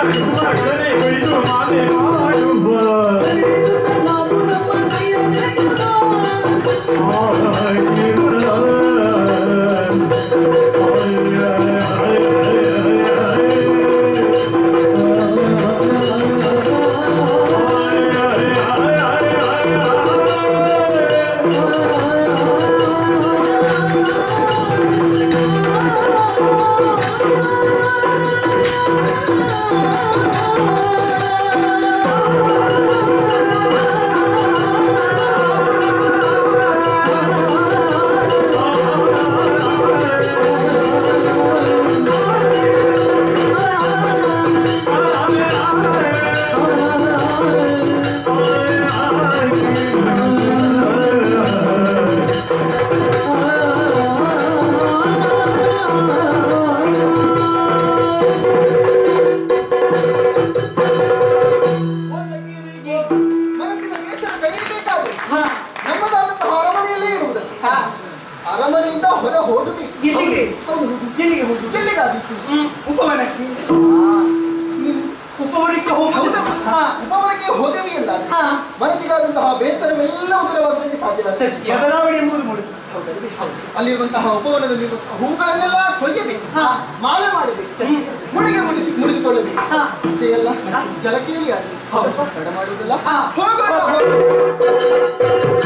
ಮನಸ್ಸಿನ ಬೇಸರ ಕಳೆಯಬೇಕಾದ್ರೆ ನಮ್ಮದಾದಂತಹ ಅರಮನೆಯಲ್ಲೇ ಇರುವುದಲ್ಲ ಅರಮನೆಯಿಂದ ಹೊರ ಹೋದುದು ಎಲ್ಲಿಗೆ? ಹೌದು ಎಲ್ಲಿಗೆ ಹೋಗುದು ಎಲ್ಲಿಗಾದಿತ್ತು ಉಪವನಕ್ಕೆ ನೀನು ಉಪವನಕ್ಕೆ ಹೋಗುದು ಹೌದಮ್ಮ ಉಪವನಕ್ಕೆ ಹೋಗವಿ ಎಂದಾದ್ರೆ ಮನಸ್ಸಿಗಾದಂತಹ ಬೇಸರವೆಲ್ಲ ದೂರವಾಗಲಿಕ್ಕೆ ಸಾಧ್ಯವಾಗ್ತದೆ ಬದಲಾವಣೆ ಎಂಬುದು ಮೂಡುದು ಹೌದಲ್ವೇ? ಹೌದು. ಅಲ್ಲಿರುವಂತಹ ಉಪವನದಲ್ಲಿ ಹೂಗಳನ್ನೆಲ್ಲ ಕೊಯ್ಯಬೇಕು ಮಾಲೆ ಮಾಡಬೇಕು ಮುಡಿಗೆ ಮುಡಿಸಿ ಮುಡಿದುಕೊಳ್ಳಬೇಕು ಅಷ್ಟೇ ಅಲ್ಲ ಜಲಕೇಳಿ ಆಗಬೇಕು ತಡ ಮಾಡುವುದಲ್ಲ ಹೋಗೋಣ ಹೋಗೋಣ.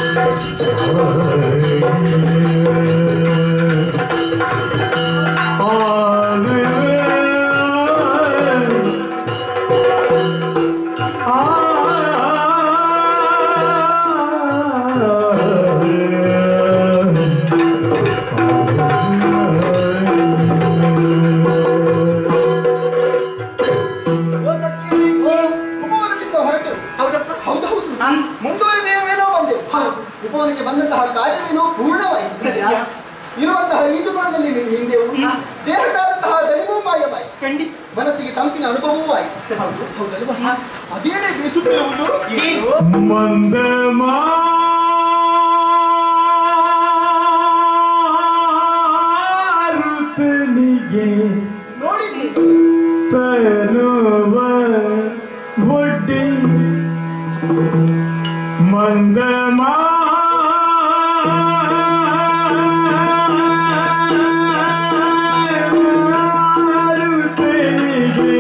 ಉಪವನದಿಂದ ಹೊರಟು ಹೌದಪ್ಪ ಹೌದು ಹೌದು ಮುಂದುವರಿದೇವೇನೋ ಬಂದೆವು ಉಪವನಕ್ಕೆ ಬಂದಂತಹ ಕಾರ್ಯವೇನೋ ಪೂರ್ಣವಾಯಿತು ಇರುವಂತಹ ಈಜುಕೊಳದಲ್ಲಿ ನೀವು ಹಿಂದೆವು ದೇಹಕ್ಕಾದಂತಹ ದಣಿವೂ ಮಾಯವಾಯಿ ಖಂಡಿತ ಮನಸ್ಸಿಗೆ ತಂಪಿನ ಅನುಭವವೂ ಆಯಿತು ಹೌದಲ್ವಾ ಅದೇನೇ ಬೀಸುತ್ತಿರುವುದು ಮಂದ ಮಾರುತನಿಗೆ ನೋಡಿದ್ದೀರಿ ತನುವ ಬುಡ್ಡಿ ಮಂದ ಮಾರುತನಿಗೆ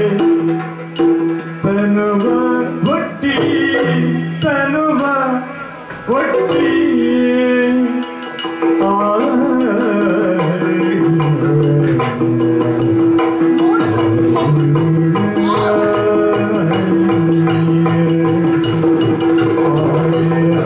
ತನುವ ಹುಟ್ಟಿ ತನುವ ಹುಟ್ಟಿ ಆ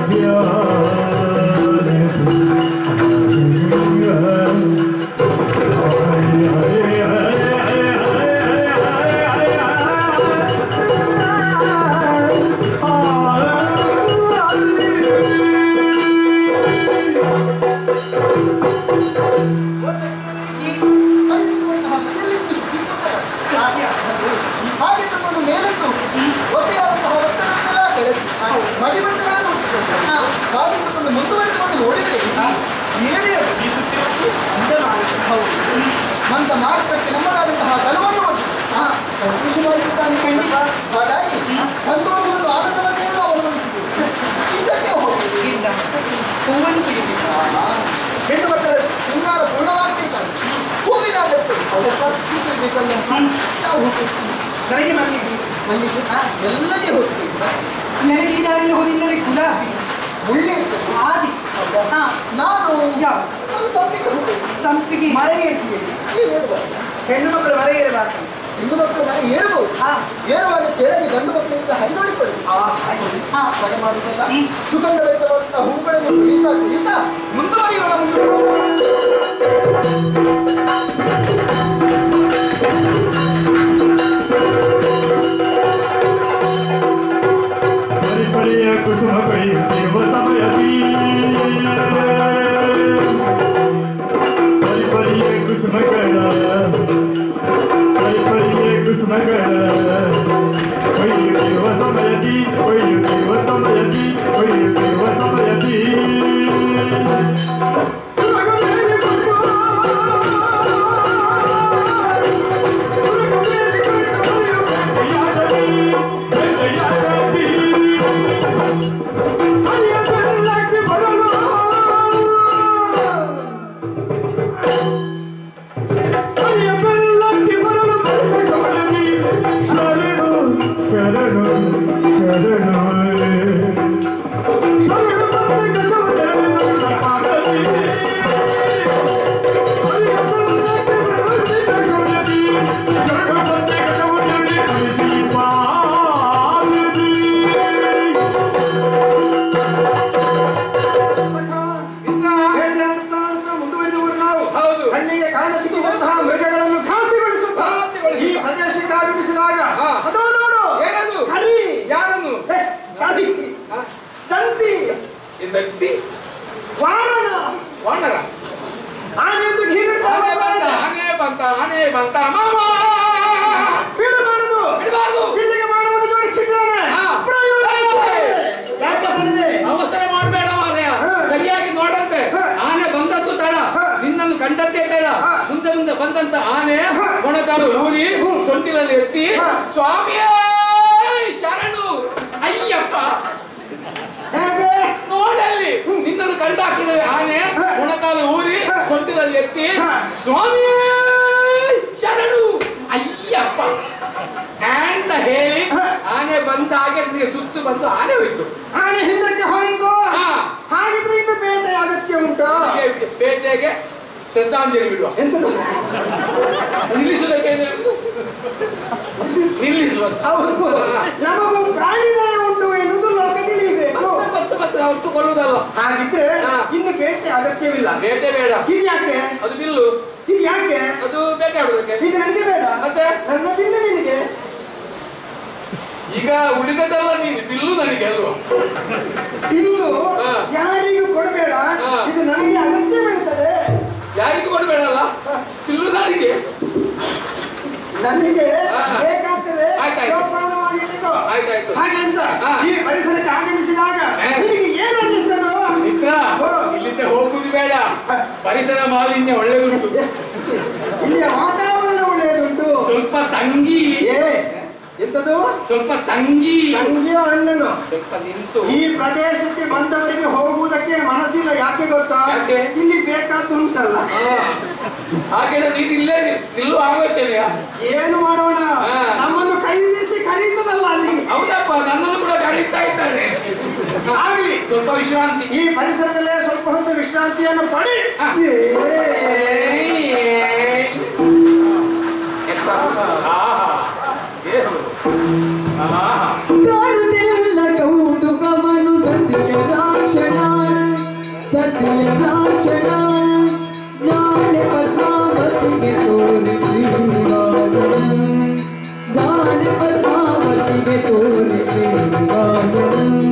ಹಾಗೆ ತಗೊಂಡು ಮೇಲಂಟು ಒತ್ತೆಯಾದಂತಹ ಒತ್ತಡವನ್ನೆಲ್ಲ ಕಳೆಸಿ ಮಡಿಮಟ್ಟಗಳನ್ನು ಹಾಗೆ ತಗೊಂಡು ಮುಂದುವರಿಸಿಕೊಂಡು ನೋಡಿದರೆ ಏನೇ ಅದು? ಹೌದು ಮಂದ ಮಾರ್ಗಕ್ಕೆ ನಮ್ಮದಾದಂತಹ ಗಲವನ್ನು ಸಂತೋಷವಾಗಿದ್ದಾನೆ ಖಂಡಿತ ಹಾಗಾಗಿ ಸಂತೋಷವನ್ನು ಆನಂದವನ್ನೇನು ಅವಲಂಬಿಸಿದೆ ಇದಕ್ಕೆ ಹೋಗಿ ಹೂವನ್ನು ತೆಗೆದಿದ್ದಾನ ಹೆಣ್ಣು ಮಕ್ಕಳ ಶೃಂಗಾರ ಪೂರ್ಣವಾಗಬೇಕಾಗಿ ಹೂವಿನ ಅಗತ್ಯ ಬೇಕಲ್ಲ ನಾವು ಹೋಗ್ಬೇಕು ನನಗೆ ಮಲ್ಲಿಗೆ ಮಲ್ಲಿಗೆ ಎಲ್ಲಕ್ಕೆ ಹೋಗ್ಬೇಕು ನನಗೆ ಈ ದಾರಿಯಲ್ಲಿ ಹೋದಿದ್ದರೆ ಗುಲಾಬಿ ಒಳ್ಳೆ ಇರ್ತದೆ. ಆದಿ ಹಾ, ನಾನು ಯಾವ ನಾನು ಸಂಪಿಗೆ ಹೋಗ್ಬೇಕು ಸಂಪಿಗೆ ಮರೆಯೇರಿದೆ ಏರ್ಬಾರ್ದು. ಹೆಣ್ಣು ಮಕ್ಕಳು ಮರೆಯೇರಬಾರ್ದು ಹೆಣ್ಣು ಮಕ್ಕಳು ಮನೆ ಏರ್ಬೋದು ಹಾ. ಏರುವಾಗ ಕೆಳಗೆ ಗಂಡು ಮಕ್ಕಳಿಂದ ಹೈ ನೋಡಿಕೊಳ್ಳಿ ಹಾ ಮನೆ ಮಾಡುವುದಲ್ಲ ಸುಗಂಧ ವ್ಯಕ್ತವಾದಂತಹ ಹೂಗಳನ್ನು ಇಂದ ಇಂದ ಮುಂದುವರಿಯೋಣ ಮುಂದುವರಿಯೋಣ ಪರಿಪರಿಯ ಕುಸುಮ ಕೈಯುತ್ತಿರುವ ಸಮಯದಿ ಪರಿಪರಿಯ ಕುಸುಮಗಳ ಪರಿಪರಿಯ ಕುಸುಮಗಳ ಕೊಯ್ಯುತ್ತಿರುವ ಸಮಯದಿ ಕೊಯ್ಯುತ್ತಿರುವ ಸಮಯದಿ ಕೊಯ್ಯುತ್ತಿರುವ ಸಮಯದಿ ಶರಣು ಶರಣು ಶರಣು ಬೇಟೆಯಾಡುತ್ತಾ ಆಡುತ್ತಾ ಮುಂದುವರಿದವರು ನಾವು ಹೌದು. ಕಣ್ಣಿಗೆ ಕಾಣ ಸಿಕ್ಕಿದಂತಹ ಮೃಗಗಳನ್ನು ಘಾಸಿ ಬೆಳೆಸುತ್ತಾ ಘಾಸಿಗೊಳಿಸುತ್ತಾ. ಈ ಪ್ರದೇಶಕ್ಕೆ ಆಗಮಿಸಿದಾಗ ಹಾ. ಅದೋ ನೋಡು ಏನದು ಹರಿ ಯಾರನ್ನು ಏ, ಹರಿ ತಂತಿ ಈ ವ್ಯಕ್ತಿ ವಾರಣ ವಾನರ ಆನೆಯೊಂದು ಗೀರಿಡ್ತಾ ಆನೆ ಬರ್ತಾ ಬಂತ ಇದೆ. ಆನೆ ಬಂತ ಆನೆ ಬಂತ ಮಾಮ ಬಿಡಬಾರದು ಬಿಡಬಾರದು ಇಲ್ಲಿಗೆ ಬಾಣವನ್ನು ಜೋಡಿಸಿದ್ದಾನೆ ಹಾ. ಪ್ರಯೋಜನ ಯಾಕೆ ಸರಿದೆ ಅವಸರ ಮಾಡಬೇಡ ಮಾರ್ಯ ಹಾ. ಸರಿಯಾಗಿ ನೋಡಂತೆ ಹಾ. ಆನೆ ಬಂದದ್ದು ತಡ ಹಾ. ನಿನ್ನನ್ನು ಕಂಡದ್ದೇ ಬೇಡ ಹಾ. ಮುಂದೆ ಮುಂದೆ ಬಂದಂತ ಆನೆ ಹಾ. ಮೊಣಕಾಲು ಊರಿ ಹ್ಮ್. ಸೊಂಟಿಲಲ್ಲಿ ಎತ್ತಿ ಹಾ. ಸ್ವಾಮಿಯೇ ಶರಣು ಅಯ್ಯಪ್ಪ ಹೇಗೆ ನೋಡಲ್ಲಿ ನಿನ್ನನ್ನು ಕಂಡಾಕ್ಷಣವೇ ಆನೆ ಹಾ. ಮೊಣಕಾಲು ಊರಿ ಹಾ. ಸೊಂಟಿಲಲ್ಲಿ ಎತ್ತಿ ಹಾ. ಸ್ವಾಮಿಯೇ ಶರಣು ಅಯ್ಯಪ್ಪ ಅಂತ ಹೇಳಿ ಹಾ. ಆನೆ ಬಂದ ಹಾಗೆ ನಿನಗೆ ಸುತ್ತು ಬಂದು ಆನೆ ಹೋಯ್ತು ಆನೆ ಹಿಂದಕ್ಕೆ ಹೋಯಿತು ಹಾ. ಹಾಗಿದ್ರೆ ಇನ್ನು ಬೇಟೆ ಅಗತ್ಯ ಉಂಟು ಹೀಗೆ ಬೇಟೆಗೆ ಶ್ರದ್ಧಾಂಜಲಿ ಬಿಡುವ ಎಂತದು ನಿಲ್ಲಿಸುವುದಕ್ಕೆ ಏನು ಹೇಳುದು? ನಿಲ್ಲಿಸುವ ಹೌದು ನಮಗೂ ಪ್ರಾಣಿ ದಯೆ ಉಂಟು ಎನ್ನುವುದು ಲೋಕ ತಿಳಿಯಬೇಕು ಮತ್ತೆ ಮತ್ತೆ ಅವತ್ತು ಕೊಲ್ಲುವುದಲ್ಲ ಹಾಗಿದ್ರೆ ಹಾ. ಇನ್ನು ಬೇಟೆ ಅಗತ್ಯವಿಲ್ಲ ಬೇಟೆ ಬೇಡ ಇದು ಯಾಕೆ ಅದು ಬಿಲ್ಲು ಇದು ಯಾಕೆ ಅದು ಬೇಟೆ ಆಡುವುದಕ್ಕೆ ಇದು ನನಗೆ ಬೇಡ ಮತ್ತೆ? ನನ್ನ ಬಿಲ್ಲು ನಿನಗೆ ಈಗ ಉಳಿದದೆಲ್ಲ ನೀನು ಬಿಲ್ಲು ನನಗೆ ಅಲ್ವಾ ಬಿಲ್ಲು ಹಾ. ಯಾರಿಗೂ ಕೊಡಬೇಡ ಹಾ. ಇದು ನನಗೆ ಅಗತ್ಯ ಬೀಳ್ತದೆ ಯಾರಿಗೂ ಕೊಡಬೇಡಲ್ಲ ಬಿಲ್ಲು ನನಗೆ ನನಗೆ ಹಾ. ಬೇಕಾಗ್ತದೆ ಆಯ್ತಾಯ್ತು. ಜೋಪಾನವಾಗಿ ಇಟ್ಟುಕೋ. ಆಯ್ತಾಯ್ತು ಹಾಗೆ ಅಂತ ಹಾ. ಈ ಪರಿಸರಕ್ಕೆ ಆಗಮಿಸಿದಾಗ ಹಾ. ನಿನಗೆ ಏನು ಅನ್ನಿಸ್ತದೋ ಮಿತ್ರ ಓ. ಇಲ್ಲಿಂದ ಹೋಗುದು ಬೇಡ ಪರಿಸರ ಮಾಲಿನ್ಯ ಒಳ್ಳೆದುಂಟು ಇಲ್ಲಿಯ ವಾತಾವರಣ ಒಳ್ಳೆಯದುಂಟು ಸ್ವಲ್ಪ ತಂಗಿ ಏ ಎಂತದು ಸ್ವಲ್ಪ ತಂಗಿ ತಂಗಿಯ ಅಣ್ಣನು ಸ್ವಲ್ಪ ನಿಂತು ಈ ಪ್ರದೇಶಕ್ಕೆ ಬಂದವರಿಗೆ ಹೋಗುವುದಕ್ಕೆ ಮನಸ್ಸಿಲ್ಲ ಯಾಕೆ ಗೊತ್ತಾ ಯಾಕೆ? ಇಲ್ಲಿ ಬೇಕಾದ್ದು ಉಂಟಲ್ಲ ಹಾ. ಹಾಗಾದ್ರೆ ನೀನು ಇಲ್ಲೇ ನಿ- ನಿಲ್ಲು ಆಗೋಯ್ತೇನೆಯಾ ಏನು ಮಾಡೋಣ ಹಾ. ನಮ್ಮನ್ನು ಕೈ ಬೀಸಿ ಕರೀತದಲ್ಲ ಅಲ್ಲಿ ಹೌದಪ್ಪ ನನ್ನನ್ನು ಕೂಡ ಕರೀತಾ ಇದ್ದಾರೆ ಆಗ್ಲಿ ಸ್ವಲ್ಪ ವಿಶ್ರಾಂತಿ ಈ ಪರಿಸರದಲ್ಲೇ ಸ್ವಲ್ಪ ಹೊತ್ತು ವಿಶ್ರಾಂತಿಯನ್ನು ಪಡಿ ಹಾ. ಏ. ಎತ್ತ? ಆಹಾ. ಏನು? ಆಹಾ. ಕಾಣುತ್ತಿಲ್ಲ ಕೌತುಕವನ್ನು ಸತ್ಯದ ಸತಿಯ ರಾಕ್ಷಣ ಜಾಣೆ ಪದ್ಮಾವತಿಗೆ ತೋರಿ ಶ್ರೀನಿವಾಸನ ಜಾಣೆ ಪದ್ಮಾವತಿಗೆ ತೋರಿ ಶ್ರೀನಿವಾಸನ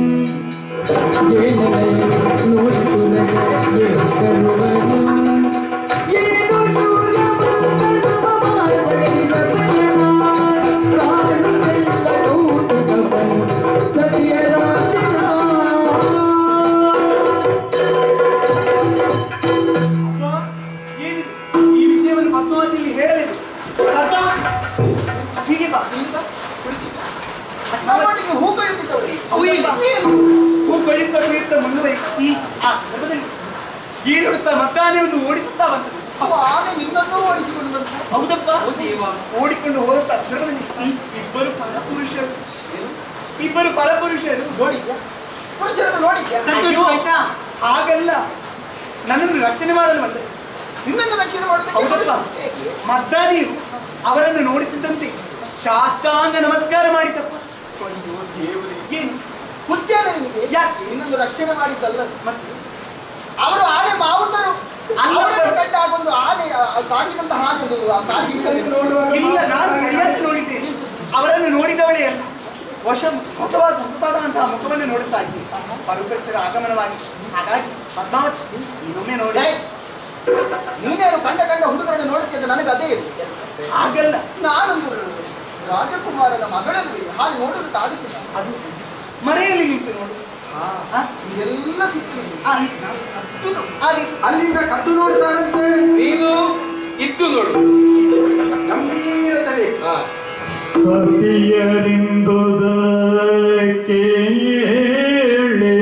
ಏನನಯ ನೋಡಿತು ನನಗೆ ಕರುವನು ಏನು ಶೂನ್ಯ ಮಂಗಲವ ಮಾತರಿದ ಭಯನ ಕಾಣುವೆಲ್ಲ ಕೌತುಕವನು ಸತಿಯ ರಾಶನ ಏನಿದು ಈ ವಿಷಯವನ್ನು ಪದ್ಮಾವತಿಯಲ್ಲಿ ಹೇಳಬೇಕು ಪದ್ಮಾವತಿ ಹೀಗೆ ಬಾ ಇಲ್ಲಿ ಬಾ ಕುಳಿತು. ನಮ್ಮೊಟ್ಟಿಗೆ ಹೂ ಕೊಯ್ಯುತ್ತಿದ್ದವಳೆ ಹೂ ಇಲ್ಲಿ. ಹೂ ಕೊಯ್ಯುತ್ತಾ ಕೊಯ್ಯುತ್ತಾ ಮುಂದುವರಿ ಆ ಸಂದರ್ಭದಲ್ಲಿ ಗೀರುಡುತ್ತಾ ಮದ್ದಾನೆ ಒಂದು ಓಡಿಸುತ್ತಾ ಬಂತು ಅವ ಆನೆ ನಿನ್ನನ್ನೂ ಓಡಿಸಿಕೊಂಡು ಬಂತು ಹೌದಪ್ಪ ಓಡಿಕೊಂಡು ಹೋದಂತ ಸಂದರ್ಭದಲ್ಲಿ ಇಬ್ಬರು ಪರಪುರುಷರು ಇಬ್ಬರು ಪರಪುರುಷರು ನೋಡಿದ್ಯಾ ಪುರುಷರನ್ನು ನೋಡಿದ್ಯಾ ಸಂತೋಷವಾಯ್ತಾ ಹಾಗಲ್ಲ ನನ್ನನ್ನು ರಕ್ಷಣೆ ಮಾಡಲು ಬಂದೆ ನಿನ್ನನ್ನು ರಕ್ಷಣೆ ಮಾಡುವುದಕ್ಕೆ ಹೌದಪ್ಪ ಹೇಗೆ? ಮದ್ದಾನಿಯು ಅವರನ್ನು ನೋಡುತ್ತಿದ್ದಂತೆ ಶಾಷ್ಟಾಂಗ ನಮಸ್ಕಾರ ಮಾಡಿತಪ್ಪ ಅಯ್ಯೋ ದೇವರೇ ಏನು ಹುಚ್ಚೇನೆ ನಿನಗೆ ಯಾಕೆ? ನಿನ್ನನ್ನು ರಕ್ಷಣೆ ಮಾಡಿದ್ದಲ್ಲ ಮತ್ತೆ ಅವರು ಆನೆ ಮಾವುತರು ಅಲ್ಲ. ಅವರನ್ನು ಕಂಡ ಆಗೊಂದು ಆನೆ ಆ, ಸಾಗಿದಂತ ಹಾಗೆ ಒಂದು ಆ ಸಾಗಿ ಹಿಡಿದು ನೋಡುವಾಗ ಇಲ್ಲ ನಾನು ಸರಿಯಾಗಿ ನೋಡಿದ್ದೇನೆ ಅವರನ್ನು ನೋಡಿದವಳೇ ಅಲ್ಲ ಹೊಸ ಹೊಸವಾದ ಹೊಸದಾದಂತಹ ಮುಖವನ್ನು ನೋಡುತ್ತಾ ಇದ್ದೀನಿ ಪರುಪಕ್ಷರ ಆಗಮನವಾಗಿ ಹಾಗಾಗಿ ಪದ್ಮಾವತಿ ಇನ್ನೊಮ್ಮೆ ನೋಡಿ ಏಯ್! ನೀನೇನು ಕಂಡ ಕಂಡ ಹುಡುಗರನ್ನು ನೋಡುತ್ತಿದ್ದ ನನಗೆ ಅದೇ ಇದೆ ಹಾಗಲ್ಲ ನಾನೊಂದು ರಾಜಕುಮಾರನ ಮಗಳಲ್ವೇ ಹಾಗೆ ನೋಡೋದಕ್ಕಾಗುತ್ತಿಲ್ಲ ಅದು ಮರೆಯಲ್ಲಿ ನಿಂತು ನೋಡು ಆ? ಎಲ್ಲ ಸಿಕ್ಕಿದೆ ಆ, ಅಲ್ಲಿ ಅಲ್ಲಿಂದ ಕದ್ದು ನೋಡ್ತಾರಂತೆ ನೀನು ಇದ್ದು ನೋಡು ಗಂಭೀರತವೇ ಹಾ ಸತಿಯರಿಂದುದಕ್ಕೆ ಏಳೆ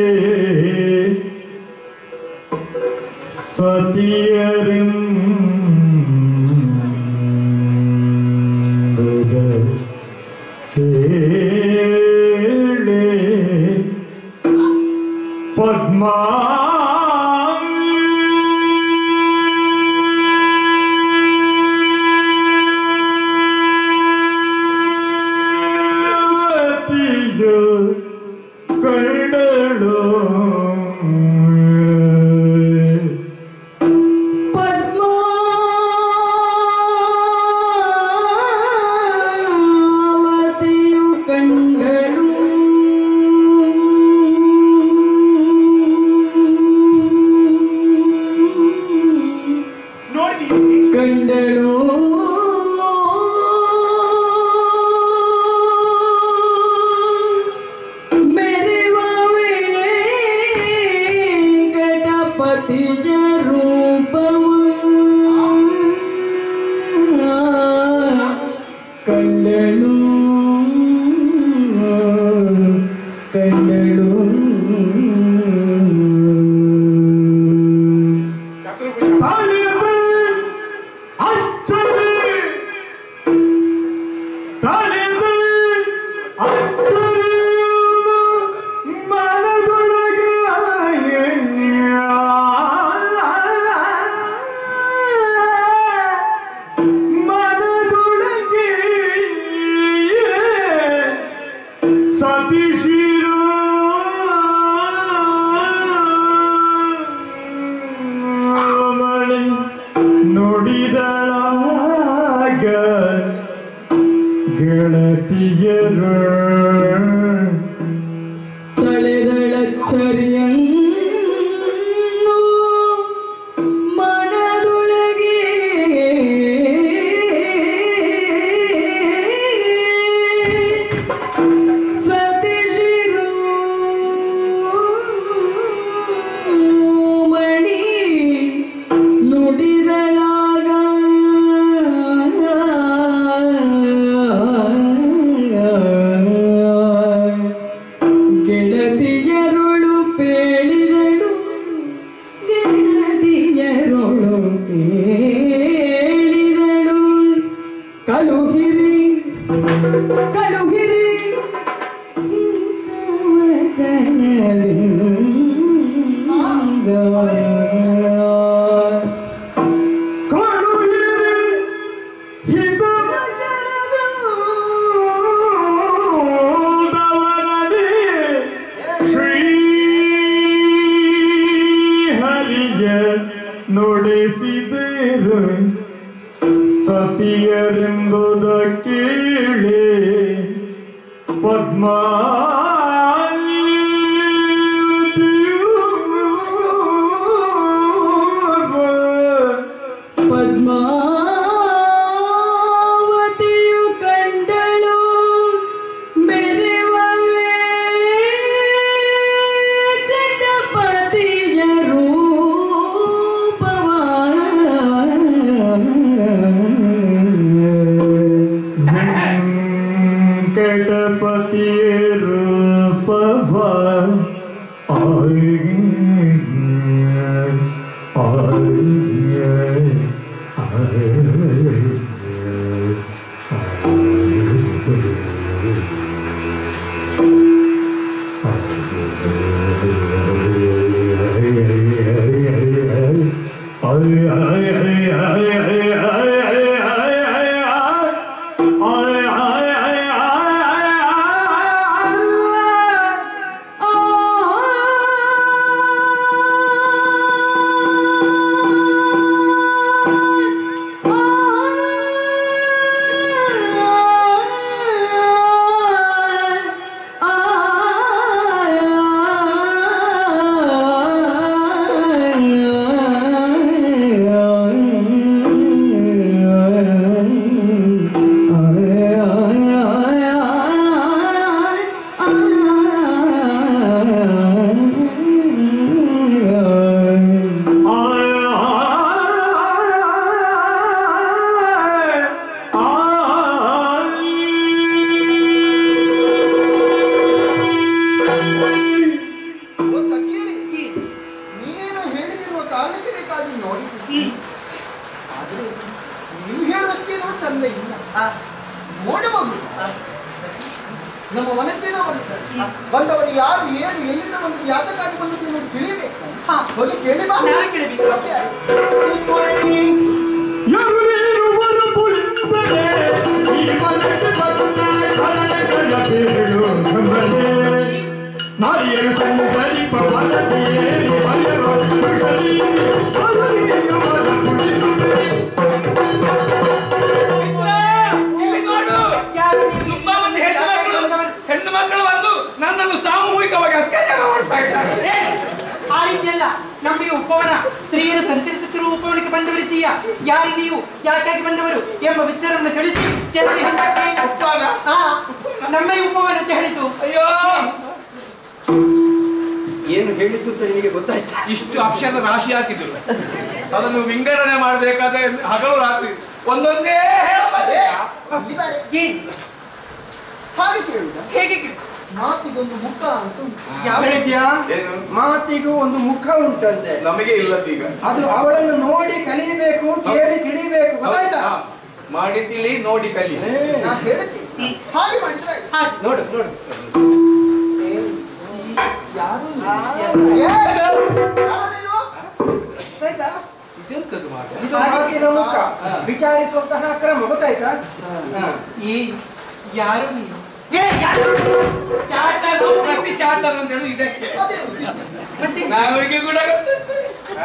ಸತಿಯರಿಂದುದಕ್ಕೆ ಏಳೆ ಪದ್ಮಾ ಯುವತಿಯು ಕಂಡಳು ಪದ್ಮಾವತಿಯು ಕಂಡಳು ನೋಡಿದೀನಿ ಕಂಡಳು ಮೆರೆವವೇ ಗಣಪತಿಯ ರೂಪವು ಕಂಡಳು ಕಂಡಳು ತಲೆದು ಅಚ್ಚರಿ ತಲೆದು ಅಚ್ಚರಿ ಮನದೊಳಗೆ ಮನದೊಳಗೆ ಸತೀಶಿರು ಮಳೆ ನುಡಿದಳಾಗ ಗೆಳತಿಯರು ತಳೆದಳಚ್ಚರಿಯನ್ನು ಮನದೊಳಗೆ ಸತಿಶಿರು ಮಣಿ ನುಡಿದಳಾಗ ಗೆಳತಿಯರುಳು ಪೇಳಿದಳು ಗೆಳತಿಯರುಳು ಪೇಳಿದಳು ಕಳುಹಿರಿ ಕಳುಹಿರಿ ವಚನವಿಂದ ಕಾಣುಯಿರಿ ಹಿತವರದಿ ಶ್ರೀ ಹರಿ ಪದ್ಮಾವತಿಯು ಕಂಡಳು ಮೆರೆವವೇ ಜಗಪತಿಯ ರೂಪವ ವೆಂಕಟಪತಿ ರೂಪವ ಆಯ್ ಓ ಸಖಿಯರೇ, ನೀನೇನು ಹೇಳಿದಿರುವ ಕಾರಣಕ್ಕೆ ಬೇಕಾಗಿ ನೋಡಿದ್ದೀನಿ ಆದರೆ ನೀವು ಹೇಳುವಷ್ಟೇನೋ ಚಂದ ಇಲ್ಲ ನೋಡಬಹುದು ನಮ್ಮ ವನಕ್ಕೇನೋ ಬಂದಿದ್ದಾರೆ ಬಂದವರು ಯಾರು ಏನು ಎಲ್ಲಿಂದ ಬಂದು ಯಾತಕ್ಕಾಗಿ ಬಂದದ್ದು ನಿಮಗೆ ತಿಳಿಯಬೇಕು ಹೋಗಿ ಕೇಳಿ ಬಾ ಯಾರಿರುವರು ಪುಳಿಂದರೆ ಈ ಮನೆಗೆ ಬಂದ ಕನ್ನಡಗಳ ಬೇರು ನಮ್ಮನೆ. ನಾರಿಯರು ಸಂಗರಿ ಪವನದಿಯೇರಿ ಬಯವ ಮಗಲಿ. ಅವರಿಗೆ ಮನ ಕುಡಿಯುವೆ. ಇಲ್ಲಿ ನೋಡು ತುಂಬಾ ಮಂದಿ ಹೆಣ್ಣು ಮಕ್ಕಳು ಹೆಣ್ಣು ಮಕ್ಕಳು ಬಂದು ನನ್ನನ್ನು ಸಾಮೂಹಿಕವಾಗಿ ಅತ್ಯಾಚಾರ ಮಾಡ್ತಾ ಇದ್ದಾರೆ ಆ ರೀತಿಯಲ್ಲ ನಮ್ಮ ಈ ಉಪವನ ಸ್ತ್ರೀಯರು ಸಂಚರಿಸುತ್ತಿರುವ ಉಪವನಕ್ಕೆ ಬಂದವರಿದ್ದೀಯಾ ಯಾರು ನೀವು ಯಾಕಾಗಿ ಬಂದವರು ಎಂಬ ವಿಚಾರವನ್ನು ತಿಳಿಸಿ ತೆರಳಿ ಹಿಂದಕ್ಕೆ ಉಪವನ? ಆ, ನಮ್ಮ ಈ ಉಪವನ ಅಂತ ಹೇಳಿದ್ದು ಅಯ್ಯೋ ಏನು ಹೇಳಿದ್ದು ಅಂತ ನಿಮಗೆ ಗೊತ್ತಾಯ್ತು ಇಷ್ಟು ಅಕ್ಷರ ರಾಶಿ ಹಾಕಿದ್ರು ಅದನ್ನು ವಿಂಗಡಣೆ ಮಾಡಬೇಕಾದ್ರೆ ಹಗಲು ರಾತ್ರಿ ಒಂದೊಂದೇ ಹೇಳಬಲ್ಲೆ. ಏನು? ಹಾಗೆ ಕೇಳುದ ಹೇಗೆ ಕೆ- ಮಾತಿಗೊಂದು ಮುಖ ಅಂತ ಉಂಟು. ಯಾವ ರೀತಿಯ ಏನು? ಮಾತಿಗೂ ಒಂದು ಮುಖ ಉಂಟಂತೆ ನಮಗೆ ಇಲ್ಲದೀಗ ಅದು ಅವಳನ್ನು ನೋಡಿ ಕಲಿಬೇಕು ಕೇಳಿ ತಿಳಿಬೇಕು ಗೊತ್ತಾಯ್ತಾ ಹಾ. ಮಾಡಿ ತಿಳಿ ನೋಡಿ ಕಲಿ ನಾ ಹೇಳ್ತೀನಿ ಹಾಗೆ ಮಾಡಿದ್ರೆ ಆಯ್ತು. ಹಾ, ನೋಡು ನೋಡು ಯಾರು ಯಾರು ನೀವು? ಗೊತ್ತಾಯ್ತಾ ಇದೆಂತದ್ದು ಮಾರ್ರೆ? ಇದು ಮಾತಿನ ಮುಖ ವಿಚಾರಿಸುವಂತಹ ಕ್ರಮ ಗೊತ್ತಾಯ್ತಾ ಹಾ. ಈ ಯಾರು ನೀವು ಏ, ಯಾರು? ಚಾಟರು, ಪ್ರತಿ ಚಾಟರು ಅಂತ ಹೇಳುದು ಇದಕ್ಕೆ ಅದೇ. ಮತ್ತೆ ನಾವಿಗೆ ಕೂಡ ಗೊತ್ತುಂಟು.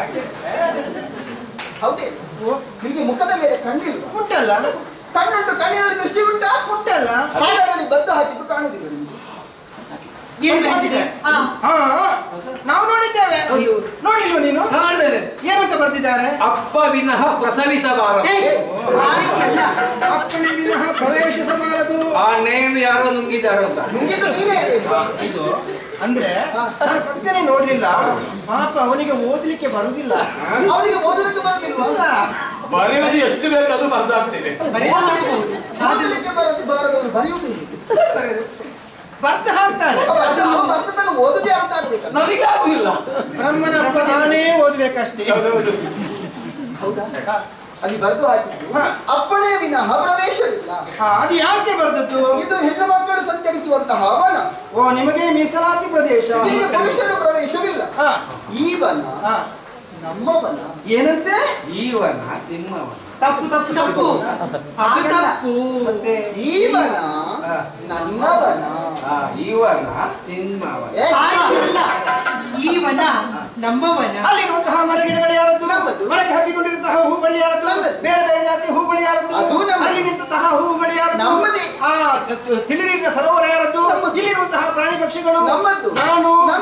ಹೌದೇ ನಿಮಗೆ ಮುಖದ ಮೇಲೆ ಕಣ್ಣಿಲ್ಲ ಉಂಟಲ್ಲ ಕಣ್ಣುಂಟು ಕಣ್ಣಿನಲ್ಲಿ ದೃಷ್ಟಿ ಉಂಟಾ ಉಂಟಲ್ಲ ಹಾಗಾಗಿ ಬದ್ದ ಹಾಕಿದ್ದು ಕಾಣುದಿಲ್ಲ ನಿಮಗೆ ಏನು ಬರ್ತಿದೆ ಹಾ ಹಾ ನಾವು ನೋಡಿದ್ದೇವೆ ನೋಡಿಲ್ವ ನೀನು ನೋಡ್ದೇನೆ. ಏನಂತ ಬರ್ತಿದ್ದಾರೆ ಅಪ್ಪ ವಿನಃ ಪ್ರಸವಿಸಬಾರದು ಹೇಗೆ ಆ ರೀತಿಯಲ್ಲ ಅಪ್ಪನ ವಿನಃ ಪ್ರವೇಶಿಸಬಾರದು ಆನೆಯನ್ನು ಯಾರೋ ನುಂಗಿದ್ದಾರೆ ಅಂತ ನುಂಗಿದ್ದು ನೀನೇ ಇದು ಅಂದ್ರೆ ನಾನು ಪಕ್ಕನೆ ನೋಡ್ಲಿಲ್ಲ ಪಾಪ ಅವನಿಗೆ ಓದ್ಲಿಕ್ಕೆ ಬರುದಿಲ್ಲ ಅವನಿಗೆ ಓದಲಿಕ್ಕೆ ಬರುದಿಲ್ಲ ಬರೆಯುವುದು ಎಷ್ಟು ಬೇಕು ಅದು ಬರ್ದಾಗ್ತೇನೆ ಓದಲಿಕ್ಕೆ ಬರದು ಬಾರದವನು ಬರೆಯುವುದಿಲ್ಲ ಬರ್ತ ಹಾಕ್ತಾನೆ ಅರ್ಥದಲ್ಲಿ ಓದುದೇ ಅರ್ಥ ಆಗ್ಬೇಕಲ್ಲ ನನಗೆ ಆಗುದಿಲ್ಲ ಬ್ರಹ್ಮನಪ್ಪ ನಾನೇ ಓದ್ಬೇಕಷ್ಟೇ ಹೌದಾ ಅಲ್ಲಿ ಬರೆದು ಹಾಕಿದ್ದು ಅಪ್ಪಣೆ ವಿನಃ ಪ್ರವೇಶವಿಲ್ಲ ಹಾ, ಅದು ಯಾಕೆ ಬರ್ದದ್ದು ಇದು ಹೆಣ್ಣು ಮಕ್ಕಳು ಸಂಚರಿಸುವಂತಹ ವನ ಓ ನಿಮಗೆ ಮೀಸಲಾತಿ ಪ್ರದೇಶ ಈಗ ಪುರುಷರ ಪ್ರವೇಶವಿಲ್ಲ ಹಾ, ಈ ವನ ಹಾ. ನಮ್ಮ ವನ ಏನಂತೆ ಈವನ ತಿಮ್ಮವ ತಪ್ಪು ತಪ್ಪು ತಪ್ಪು ಅದು ತಪ್ಪು ಮತ್ತೆ ಈ ವನ ನನ್ನ ವನ ಆ, ಈವನ ತಿಮ್ಮವ ಏ, ಹಾಗೆಲ್ಲ ಈ ವನ ನಮ್ಮ ವನ ಅಲ್ಲಿರುವಂತಹ ಮರಗಿಡಗಳು ಯಾರದ್ದು ನಮ್ಮದು. ಮರಕ್ಕೆ ಹಬ್ಬಿಕೊಂಡಿರುವಂತಹ ಹೂಗಳು ಯಾರದ್ದು ನಮ್ಮದು. ಬೇರೆ ಬೇರೆ ಜಾತಿ ಹೂಗಳು ಯಾರದ್ದು ಅದು ನಮ್ಮದು. ಅಲ್ಲಿ ನಿಂತಹ ಹೂಗಳು ಯಾರದ್ದು ನಮ್ಮದೇ. ಆ ತಿಳಿ ನೀರಿನ ಸರೋವರ ಯಾರದ್ದು ನಮ್ಮದು. ಇಲ್ಲಿರುವಂತಹ ಪ್ರಾಣಿ ಪಕ್ಷಿಗಳು ನಮ್ಮದು. ನಾನು ನಮ್ಮ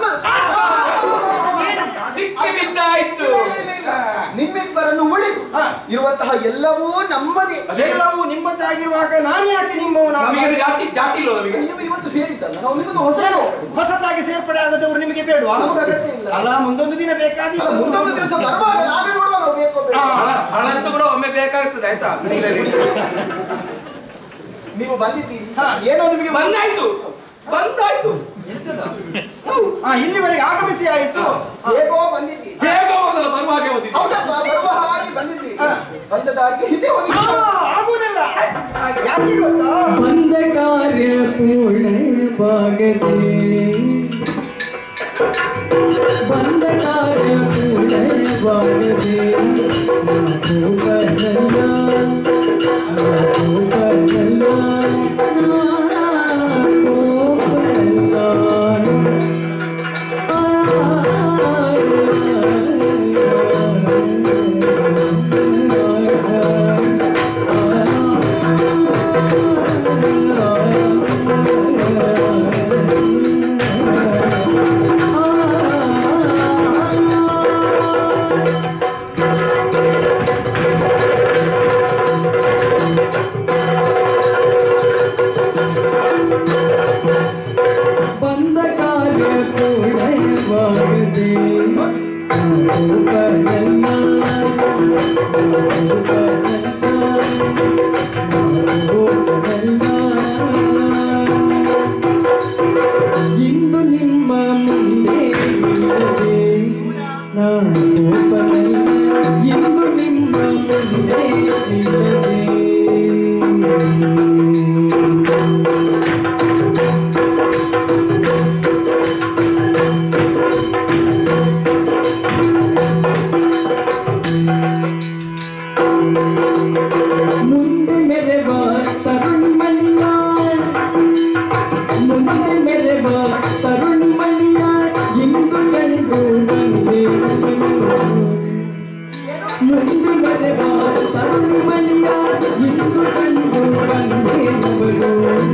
ಸಿಕ್ಕಿ ಬಿದ್ದಾಯ್ತು ನಿಮ್ಮಿಬ್ಬರನ್ನು ಉಳಿದು ಹಾ. ಇರುವಂತಹ ಎಲ್ಲವೂ ನಮ್ಮದೇ ಎಲ್ಲವೂ ನಿಮ್ಮದಾಗಿರುವಾಗ ನಾನು ಯಾಕೆ ನಮಗೆ ನಿಮ್ಮವನಾಗ ಜಾತಿ ಜಾತಿ ಇಲ್ವ ನಮಗೆ ನೀವು ಇವತ್ತು ಸೇರಿದ್ದಲ್ಲ ನಾವು ನಿಮ್ಮದು ಹೊಸ ಹೊಸದಾಗಿ ಸೇರ್ಪಡೆ ಆಗದವರು ನಿಮಗೆ ಬೇಡವಾ ನಮಗೆ ಅಗತ್ಯ ಇಲ್ಲ ಅಲ್ಲ ಮುಂದೊಂದು ದಿನ ಅಲ್ಲ, ಬೇಕಾದಿಲ್ಲ ಮುಂದೊಂದು ದಿವಸ ಬರುವಾಗ ಆಗ ನೋಡುವ ನಾವು ಬೇಕೋ ಬೇಡ ಹಾ. ಹಣ ಹಣದ್ದು ಕೂಡ ಒಮ್ಮೆ ಬೇಕಾಗ್ತದೆ ಆಯ್ತಾ ನೀವು ಬಂದಿದ್ದೀರಿ ಹಾ. ಏನೋ ನಿಮಗೆ ಬಂದಾಯ್ತು ಬಂದಾಯ್ತು ಆ, ಇಲ್ಲಿವರೆಗೆ ಆಗಮಿಸಿ ಆಯಿತು ಹೇಗೋ ಬಂದಿದ್ದೀರಿ ಹೇಗೋ ಹೋದಲ್ಲ ಬರುವ ಹಾಗೆ ಬಂದಿದ್ದು ಹೌದಪ್ಪ ಬರುವ ಹಾಗೆ ಬಂದಿದ್ದೀರಿ ಹಾ. ಬಂದದಾಗಿ ಹಿಂದೆ ಹೋಗಿ ಆ, ಆಗುವುದಿಲ್ಲ ಯಾಕೆ ಗೊತ್ತಾ ಬಂದ ಕಾರ್ಯ ಪೂರ್ಣವಾಗದೆ ಬಂದ ಕಾರ್ಯ ಪೂರ್ಣವಾಗದೆ ನಾವು ಬರಲ್ಲ ನಾವು ಬರಲ್ಲ ನಾವು ಬರಲ್ಲ ಬಂದ ಕಾರ್ಯ ಪೂರ್ಣವಾಗದೆ ನಾವು ಬರಲ್ಲ ನಾವು ಬರಲ್ಲ ಇಂದು ನಿಮ್ಮ ಮುಂದೆ ನಿಲ್ಲದೆ ನಾನು ಬರಲ್ಲ ಇಂದು ನಿಮ್ಮ ಮುಂದೆ ನಿಲ್ಲದೆ ಮುಂದೆ ಮೆರೆವ ತರುಣಿ ಮಣಿಯ ಮುಂದೆ ಮೆರೆವ ತರುಣಿ ಮಣಿಯ ಇಂದು ಕಂಡು ಬಂದೆ ಮುಂದೆ ಮೆರೆವ ತರುಣಿ ಮಣಿಯ ಇಂದು ಕಂಡು ಬಂದೆ ಅವಳು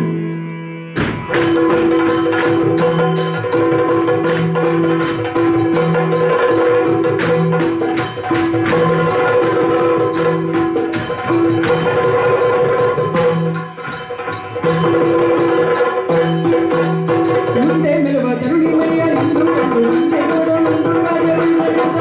ಮುಂದೆ ಮೆಲುವ ತರುಣಿ ಮನೆಯ ಇಂದು ಕಂಡು ಮುಂದೆ ನೋಡೋಣ ಒಂದು ಕಾರ್ಯವಿಲ್ಲದ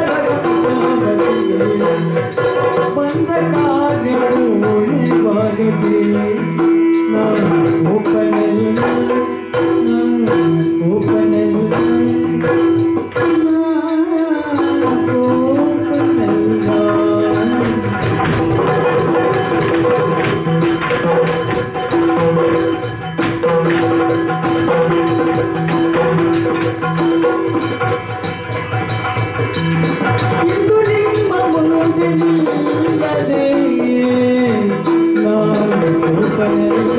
ಬಂದ ಕಾರ್ಯ ಪೂರ್ಣವಾಗದೆ ನಾನು ಒಪ್ಪನಲ್ಲ ನಾನು ಒಪ್ಪನಲ್ಲ ನಾನು ಒಪ್ಪನಲ್ಲ ಇಂದು ನಿಮ್ಮ ಮುಂದೆ ನಿಲ್ಲದೆ ನಾನು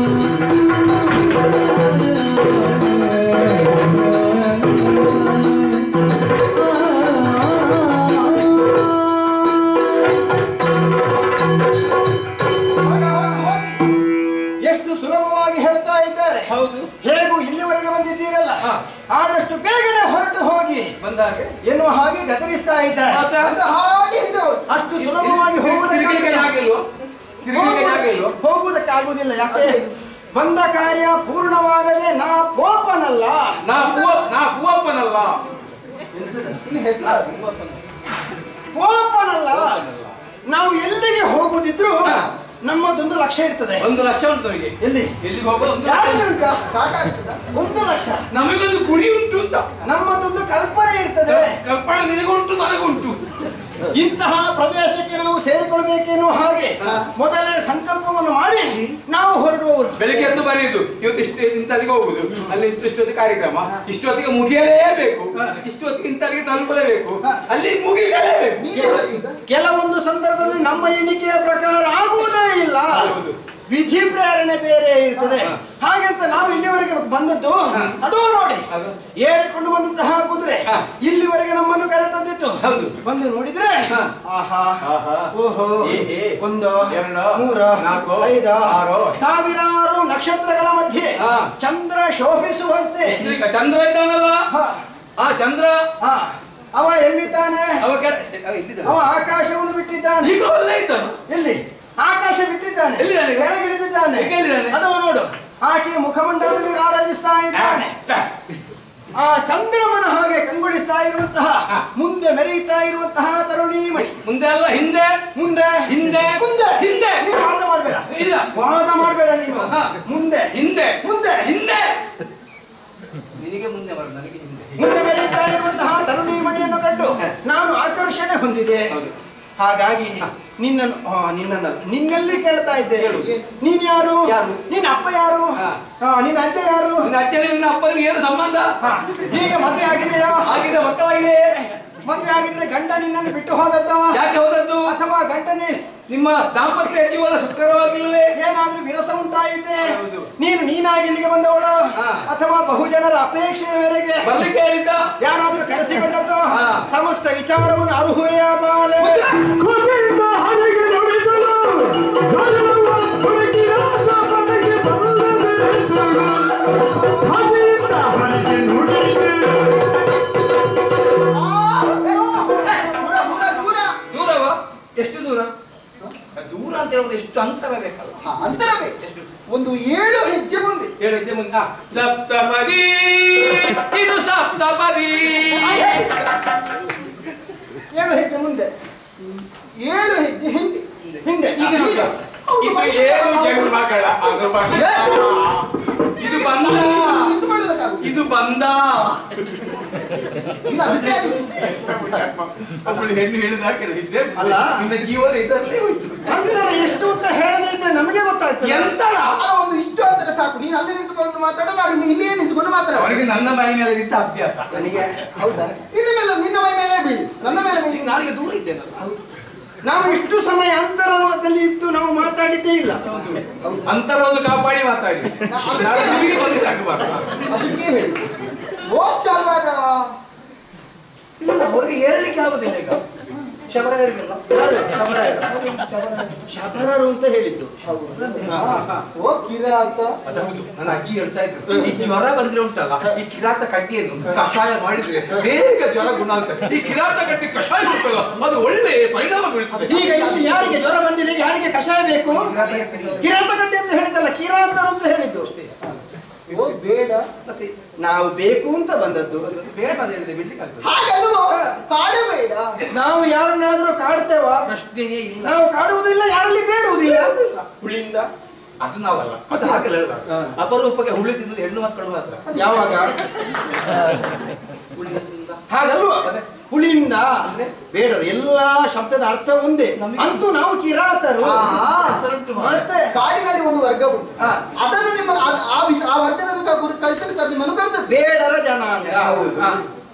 ಎಷ್ಟು ಸುಲಭವಾಗಿ ಹೇಳ್ತಾ ಇದ್ದಾರೆ ಹೌದು ಹೇಗೂ ಇಲ್ಲಿವರೆಗೆ ಬಂದಿದ್ದೀರಲ್ಲ ಹಾ. ಆದಷ್ಟು ಬೇಗನೆ ಹೊರಟು ಹೋಗಿ ಬಂದ ಹಾಗೆ ಎನ್ನುವ ಹಾಗೆ ಗದರಿಸ್ತಾ ಇದ್ದಾರೆ ಮತ್ತೆ? ಅಂದ ಹಾಗೆ ಹಿಂದೆ ಹೋಗಿ. ಅಷ್ಟು ಸುಲಭವಾಗಿ ತಿರುಗಲಿಕ್ಕೆ ಜಾಗ ಹೋಗುವುದಕ್ಕೆ ಇಲ್ವೋ ತಿರುಗಲಿಕ್ಕೆ ಜಾಗ ಇಲ್ವೋ ಹೋಗುವುದಕ್ಕಾಗುವುದಿಲ್ಲ ಯಾಕೆ ಬಂದ ಕಾರ್ಯ ಪೂರ್ಣವಾಗದೆ ನಾ ಪೋಪನಲ್ಲ ನಾ ಪೂವ ನಾ ಪೂವಪ್ಪನಲ್ಲ ಇನ್ನು ಹೆಸರು ಪೋಪನಲ್ಲ ನಾವು ಎಲ್ಲಿಗೆ ಹೋಗುದಿದ್ರು ಹಾ. ನಮ್ಮದೊಂದು ಲಕ್ಷ್ಯ ಇರ್ತದೆ ಒಂದು ಲಕ್ಷ ಉಂಟು ನಮಗೆ ಎಲ್ಲಿ ಎಲ್ಲಿಗೆ ಹೋಗೋ ಒಂದು ಲಕ್ಷ ಯಾರಿಗೆ ಉಂಟು. ಉಂಟಾ? ಸಾಕಾಗ್ತದ ಒಂದು ಲಕ್ಷ ನಮಗೊಂದು ಗುರಿ ಉಂಟು ಅಂತ ನಮ್ಮದೊಂದು ಕಲ್ಪನೆ ಇರ್ತದೆ ಕಲ್ಪನೆ ನಿನಗುಂಟು ನನಗುಂಟು ಇಂತಹ ಪ್ರದೇಶಕ್ಕೆ ನಾವು ಸೇರಿಕೊಳ್ಬೇಕೇನೋ ಹಾಗೆ ಮೊದಲೇ ಸಂಕಲ್ಪವನ್ನು ಮಾಡಿ ನಾವು ಹೊರಡುವವರು ಬೆಳಿಗ್ಗೆ ಎದ್ದು ಬರೆಯುದು ಇವತ್ತು ಇಷ್ಟು ಇಂತಲ್ಲಿಗೆ ಹೋಗುದು ಅಲ್ಲಿ ಇಷ್ಟು ಇಷ್ಟೊತ್ತಿಗೆ ಕಾರ್ಯಕ್ರಮ ಇಷ್ಟೊತ್ತಿಗೆ ಮುಗಿಯಲೇಬೇಕು ಇಷ್ಟೊತ್ತಿಗೆ ಇಂತಲ್ಲಿಗೆ ತಲುಪಲೇಬೇಕು ಅಲ್ಲಿ ಮುಗಿಸಲೇಬೇಕು ನೀವೇ ಬರೆಯುವುದಾ? ಕೆಲವೊಂದು ಸಂದರ್ಭದಲ್ಲಿ ನಮ್ಮ ಎಣಿಕೆಯ ಪ್ರಕಾರ ಆಗುವುದೇ ಇಲ್ಲ ಹೌದು. ವಿಧಿ ಪ್ರೇರಣೆ ಬೇರೆ ಇರ್ತದೆ ಹಾಗಂತ ನಾವು ಇಲ್ಲಿವರೆಗೆ ಬಂದದ್ದು ಹಾ. ಅದು ನೋಡಿ ಅದು. ಏರಿಕೊಂಡು ಬಂದಂತಹ ಕುದುರೆ ಹಾ. ಇಲ್ಲಿವರೆಗೆ ನಮ್ಮನ್ನು ಕರೆ ತಂದಿತ್ತು ಹೌದು. ಬಂದು ನೋಡಿದ್ರೆ ಹಾ. ಆಹಾ ಆಹಾ. ಓಹೋ ಏ, ಏ. ಒಂದು ಎರಡು, ಮೂರು ನಾಲ್ಕು, ಐದು ಆರು. ಸಾವಿರಾರು ನಕ್ಷತ್ರಗಳ ಮಧ್ಯೆ ಹಾ. ಚಂದ್ರ ಶೋಭಿಸುವಂತೆ ಈಗ ಚಂದ್ರ ಇದ್ದಾನಲ್ಲ ಹಾ. ಆ ಚಂದ್ರ ಹಾ. ಅವ ಎಲ್ಲಿದ್ದಾನೆ ಅವ ಕೆಳ- ಅವ ಇಲ್ಲಿದ್ದಾನೆ. ಅವ ಆಕಾಶವನ್ನು ಬಿಟ್ಟಿದ್ದಾನೆ ಈಗ ಅಲ್ಲೇ ಇದ್ದಾನೆ ಎಲ್ಲಿ ಆಕಾಶ ಬಿಟ್ಟಿದ್ದಾನೆ ಎಲ್ಲಿದ್ದಾನೆ ಈಗ? ಕೆಳಗಿಳಿದಿದ್ದಾನೆ ಈಗ ಎಲ್ಲಿದ್ದಾನೆ? ಅದು ನೋಡು ಆಕೆ ಮುಖಮಂಡಲದಲ್ಲಿ ರಾರಾಜಿಸ್ತಾ ಇದ್ದಾನೆ ಆ ಚಂದ್ರಮನ ಹಾಗೆ ಕಂಗೊಳಿಸ್ತಾ ಇರುವಂತಹ ಹಾ. ಮುಂದೆ ಮೆರೆಯುತ್ತಾ ಇರುವಂತಹ ತರುಣೀಮಣಿ ಮುಂದೆ ಅಲ್ಲ ಹಿಂದೆ ಮುಂದೆ ಹಿಂದೆ ಮುಂದೆ ಹಿಂದೆ ನೀನು ವಾದ ಮಾಡಬೇಡ ಇಲ್ಲ ವಾದ ಮಾಡಬೇಡ ನೀನು ಹಾ. ಮುಂದೆ ಹಿಂದೆ ಮುಂದೆ ಹಿಂದೆ ನಿನಗೆ ಮುಂದೆ ಬರ ನನಗೆ ಹಿಂದೆ ಮುಂದೆ ಮೆರೆಯುತ್ತಾ ಇರುವಂತಹ ತರುಣೀಮಣಿಯನ್ನು ಕಂಡು ನಾನು ಆಕರ್ಷಣೆ ಹೊಂದಿದೆ ಹೌದು. ಹಾಗಾಗಿ ನಿನ್ನನ್ನು ಆ, ನಿನ್ನನ್ನಲ್ಲ ನಿನ್ನಲ್ಲಿ ಕೇಳ್ತಾ ಇದ್ದೆ ಹೇಳು. ನೀನ್ ಯಾರು ಯಾರು? ನಿನ್ನ ಅಪ್ಪ ಯಾರು ಹಾ. ಆ, ನಿನ್ನ ಅಜ್ಜ ಯಾರು ನಿನ್ನ ಅಜ್ಜನಿಗೆ ನಿನ್ನ ಅಪ್ಪನಿಗೆ ಏನು ಸಂಬಂಧ ಹಾ. ಈಗ ಮದುವೆ ಆಗಿದೆಯಾ ಆಗಿದೆ ಮಕ್ಕಳಾಗಿದೆ ಮದುವೆ ಆಗಿದ್ರೆ ಗಂಡ ನಿನ್ನನ್ನು ಬಿಟ್ಟು ಹೋದದ್ದು ಯಾಕೆ ಹೋದದ್ದು ಅಥವಾ ಗಂಡನೇ ನಿಮ್ಮ ದಾಂಪತ್ಯ ಜೀವನ ಸುಖಕರವಾಗಿಲ್ಲವೇ ಏನಾದ್ರೂ ವಿರಸ ಉಂಟಾಯಿತೆ ಹೌದು. ನೀನು ನೀನಾಗಿ ಇಲ್ಲಿಗೆ ಬಂದವಳು ಹಾ. ಅಥವಾ ಬಹುಜನರ ಅಪೇಕ್ಷೆಯ ಮೇರೆಗೆ ಬರ್ಲಿಕ್ಕೆ ಹೇಳಿದ್ದ ಯಾರಾದ್ರೂ ಕರೆಸಿಕೊಂಡದ್ದು ಹಾ. ಸಮಸ್ತ ವಿಚಾರವನ್ನು ಅರುಹುವೆಯ ಬಾಲೆ ಕೊನೆಯಿಂದ ಹಣೆಗೆ ನುಡಿದಳು ಗರುಡವ ಹುಡುಕಿಯಾದ ಮನೆಗೆ ಬಂದನೆನಿಸಲು. ಹಣೆಯಿಂದ ಹಣೆಗೆ ನುಡಿದಳು ದೂರ, ದೂರ, ದೂರ. ದೂರವ ಎಷ್ಟು ದೂರ ದೂರ ಅಂತ ಹೇಳೋದು ಎಷ್ಟು ಅಂತರ ಬೇಕಲ್ಲ ಹಾ, ಅಂತರವೇ ಒಂದು ಏಳು ಹೆಜ್ಜೆ ಮುಂದೆ ಹೇಳಿದ್ದೆ ಮುಂದೆ ಆ, ಸಪ್ತಪದಿ ಇದು ಸಪ್ತಪದಿ ಏಳು ಹೆಜ್ಜೆ ಮುಂದೆ ಏಳು ಹೆಜ್ಜೆ ಹಿಂದೆ ಹಿಂದೆ ಈಗ ಈಗ. ಇದು ಏನು ಜನ್ಮಗಳ ಅನುಭವ ಇದು ಬಂದ ನಿಂತುಕೊಳ್ಳುವುದಕ್ಕಾಗುದಿಲ್ಲ. ಇದು ಬಂದ ಇದು ಅದಕ್ಕೆ ಆಗಿದೆ. ಒಬ್ಬಳು ಹೆಣ್ಣು ಹೇಳಿದಾಗ ಹೇಳಿದ್ದೆ ಅಲ್ಲ. ನಿನ್ನ ಜೀವನ ಇದರಲ್ಲೇ ಹೋಯ್ತು ಅಂತರ ಎಷ್ಟು ಅಂತ ಹೇಳದೇ ಇದ್ರೆ ನಮಗೆ ಗೊತ್ತಾಗ್ತದೆ ಎಂತರ? ಆ, ಒಂದು ಇಷ್ಟು ಅಂತರ ಸಾಕು ನೀನು ಅಲ್ಲಿ ನಿಂತ್ಕೊಂಡು ಮಾತಾಡ ನಾನು ಇಲ್ಲಿ ಇಲ್ಲಿಯೇ ನಿಂತ್ಕೊಂಡು ಮಾತಾಡ ಅವನಿಗೆ ನನ್ನ ಮೈ ಮೇಲೆ ಬಿದ್ದ ಅಭ್ಯಾಸ ನನಗೆ ಹೌದಾ ಇನ್ನು ಮೇಲೆ ನಿನ್ನ ಮೈ ಮೇಲೆ ಬೀಳಿ ನನ್ನ ಮೇಲೆ ಬೀಳಿ ಈಗ ನಾಳೆಗೆ ದೂರ ಇದ್ದೇನೆ ನಾವು ಇಷ್ಟು ಸಮಯ ಅಂತರದಲ್ಲಿ ಇದ್ದು ನಾವು ಮಾತಾಡಿದ್ದೇ ಇಲ್ಲ ಅಂತರವನ್ನು ಕಾಪಾಡಿ ಮಾತಾಡಿ ನಾಳೆ ನಿಮಗೆ ಬಂದಿರಾಗಬಾರ್ದು ಅದಕ್ಕೆ ಹೇಳಿ ಓ ಶಬರ ಇಲ್ಲ ಅವ್ರಿಗೆ ಹೇಳಲಿಕ್ಕೆ ಆಗುದಿಲ್ಲ ಈಗ ಶಬರಗಾರಿಗೆಲ್ಲ ಯಾರು ಶಬರಾಯರು ಶಬರರು ಅಂತ ಹೇಳಿದ್ದು ಹಾ, ಹಾ. ಓ ಕಿರಾತ ಅದು ಹೌದು ನನ್ನ ಅಜ್ಜಿ ಹೇಳ್ತಾ ಇದ್ರು ಈ ಜ್ವರ ಬಂದ್ರೆ ಉಂಟಲ್ಲ ಈ ಕಿರಾತ ಕಡ್ಡಿಯನ್ನು ಕಷಾಯ ಮಾಡಿದ್ರೆ ಬೇಗ ಜ್ವರ ಗುಣ ಆಗ್ತದೆ ಈ ಕಿರಾತ ಕಡ್ಡಿ ಕಷಾಯ ಉಂಟಲ್ಲ ಅದು ಒಳ್ಳೆ ಪರಿಣಾಮ ಬೀಳ್ತದೆ ಈಗ ಇಲ್ಲಿ ಯಾರಿಗೆ ಜ್ವರ ಬಂದಿದೆ ಯಾರಿಗೆ ಕಷಾಯ ಬೇಕು ಕಿರಾತ ಗಡ್ಡೆ ಅಂತ ಹೇಳಿದ್ದಲ್ಲ ಕಿರಾತರು ಅಂತ ಹೇಳಿದ್ದು ಓ ಬೇಡ ಮತ್ತೆ ನಾವು ಬೇಕು ಅಂತ ಬಂದದ್ದು ಬೇಡ ಅಂತ ಹೇಳಿದೆ ಬಿಡ್ಲಿಕ್ಕೆ ಆಗ್ತದೆ ಹಾಗಲ್ವೋ ಕಾಡಬೇಡ ನಾವು ಯಾರನ್ನಾದ್ರೂ ಕಾಡ್ತೇವ ಪ್ರಶ್ನೆಯೇ ಇಲ್ಲ ನಾವು ಕಾಡುವುದಿಲ್ಲ ಯಾರಲ್ಲಿ ಬೇಡುವುದಿಲ್ಲ ಹುಳಿಂದ ಅದು ನಾವಲ್ಲ ಅದು ಹಾಗೆಲ್ಲ ಹೇಳ್ಬಾರ್ದು ಹಾ. ಅಪರೂಪಕ್ಕೆ ಹುಳಿ ತಿನ್ನೋದು ಹೆಣ್ಣು ಮಕ್ಕಳು ಮಾತ್ರ ಯಾವಾಗ ಹುಳಿಯಿಂದ ಹಾಗಲ್ವಾ ಮತ್ತೆ? ಹುಳಿಯಿಂದ ಅಂದ್ರೆ? ಬೇಡರು ಎಲ್ಲಾ ಶಬ್ದದ ಅರ್ಥ ಒಂದೇ ನಮಗೆ- ಅಂತೂ ನಾವು ಕಿರಾತರು ಹೆಸರುಂಟು ಮಾರ್ರೆ. ಮತ್ತೆ ಕಾಡಿನಲ್ಲಿ ಒಂದು ವರ್ಗ ಉಂಟು ಹಾ. ಅದನ್ನು ನಿಮ್ಮ ಆ- ಆ ವಿಷ- ಆ ವರ್ಗದ ಗುರು ಕಲಿಸಲಿಕ್ಕೆ ನಿಮ್ಮನ್ನು ಕರೆದದ್ದು ಬೇಡರ ಜನಾಂಗ ಹೌದು. ಹಾ.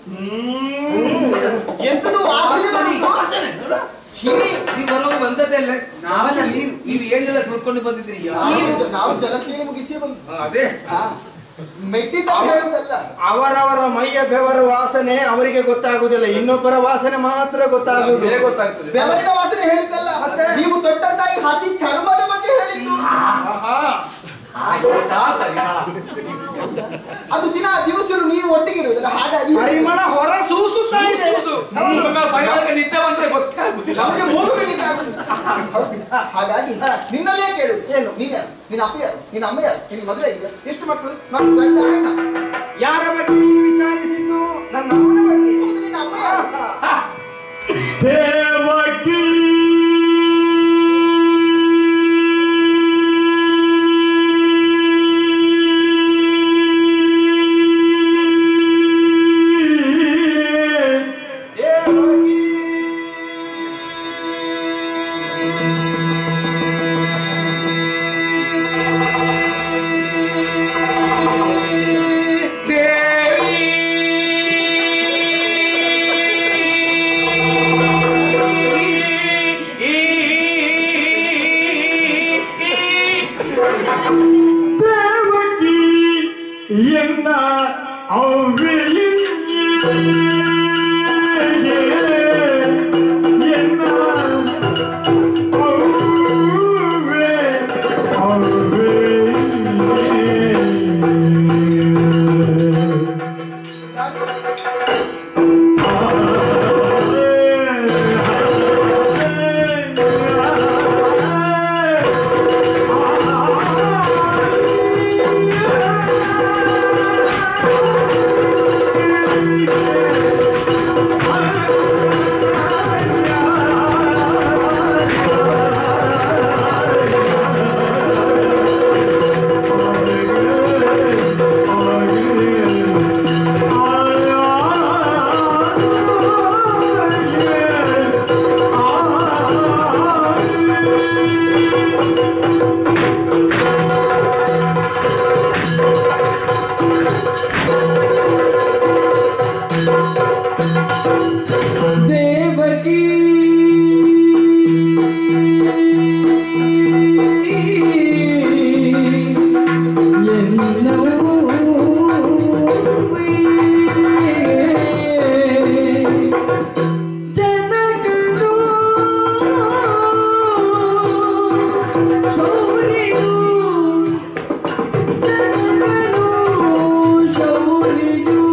ಎಂತದು ವಾಸನೆ ಬಂತು? ಛೀ, ನೀವು ಬರುವಾಗ ಬಂದದ್ದೇ ಅಲ್ಲ ನಾವೆಲ್ಲ ನೀವು ನೀವು ಏನೆಲ್ಲ ತಿಳ್ಕೊಂಡು ಬಂದಿದ್ದೀರಿ ನಾವು ನಾವು ಜಲಕ್ರಿಯೆ ಮುಗಿಸಿ ಬಂದು ಹಾ, ಅದೇ ಮೆಟ್ಟಿ ತಪ್ಪು ಹೇಳುವುದಲ್ಲ ಅವರವರ ಮೈಯ ಬೆವರ ವಾಸನೆ ಅವರಿಗೆ ಗೊತ್ತಾಗುವುದಿಲ್ಲ ಇನ್ನೊಬ್ಬರ ವಾಸನೆ ಮಾತ್ರ ಗೊತ್ತಾಗುವುದು ಬೇಗ ಗೊತ್ತಾಗ್ತದೆ ಬೆವರಿನ ವಾಸನೆ ಹೇಳಿದ್ದಲ್ಲ ಮತ್ತೆ? ನೀವು ತೊಟ್ಟಂತಾಗಿ ಹಸಿ ಚರ್ಮದ ಬಗ್ಗೆ ಹೇಳಿದ್ದು ಆಹಾ. ಆಯ್ತಾ ಪರಿಮಳ. ಅದು ದಿನ ದಿವಸರು ನೀವು ಒಟ್ಟಿಗೆ ಇರುವುದಲ್ಲ ಹಾಗಾಗಿ ಪರಿಮಳ ಹೊರ ಸೂಸುತ್ತಾ ಇದೆ ಹೌದು. ನಮ್ಮ ಪರಿವಾರಕ್ಕೆ ನಿದ್ದೆ ಬಂದ್ರೆ ಗೊತ್ತೇ ಆಗುದಿಲ್ಲ ನಮಗೆ ಮೂಗು ಬೆಳೀತಾ ಆಗುದಿಲ್ಲ. ಹಾಗಾಗಿ ನಿನ್ನಲ್ಲೇ ಕೇಳುದು ಏನು ನೀನ್ ಯಾರು ನಿನ್ನ ಅಪ್ಪ ಯಾರು ನಿನ್ನ ಅಮ್ಮ ಯಾರು ನಿನ್ನ ಮದುವೆ ಆಗಿದೆ ಎಷ್ಟು ಮಕ್ಕಳು ಮಕ್ಕಳು ಗಂಡ ಹೆಣ್ಣ? ಯಾರ ಬಗ್ಗೆ ನೀನು ವಿಚಾರಿಸಿದ್ದು ನನ್ನ ಅಮ್ಮನ ಬಗ್ಗೆ ಇದು ನಿನ್ನ ಅಮ್ಮ ಯಾರು ದೇವಕಿ ದೇವಕಿ ದೇವ என்ன அவ்வியே என்ன அவ்வே அவ்வே ದೇವಕಿ ಜನಕನು ಸೌರಿಯು ಜನಕನು ಸೌರಿಯು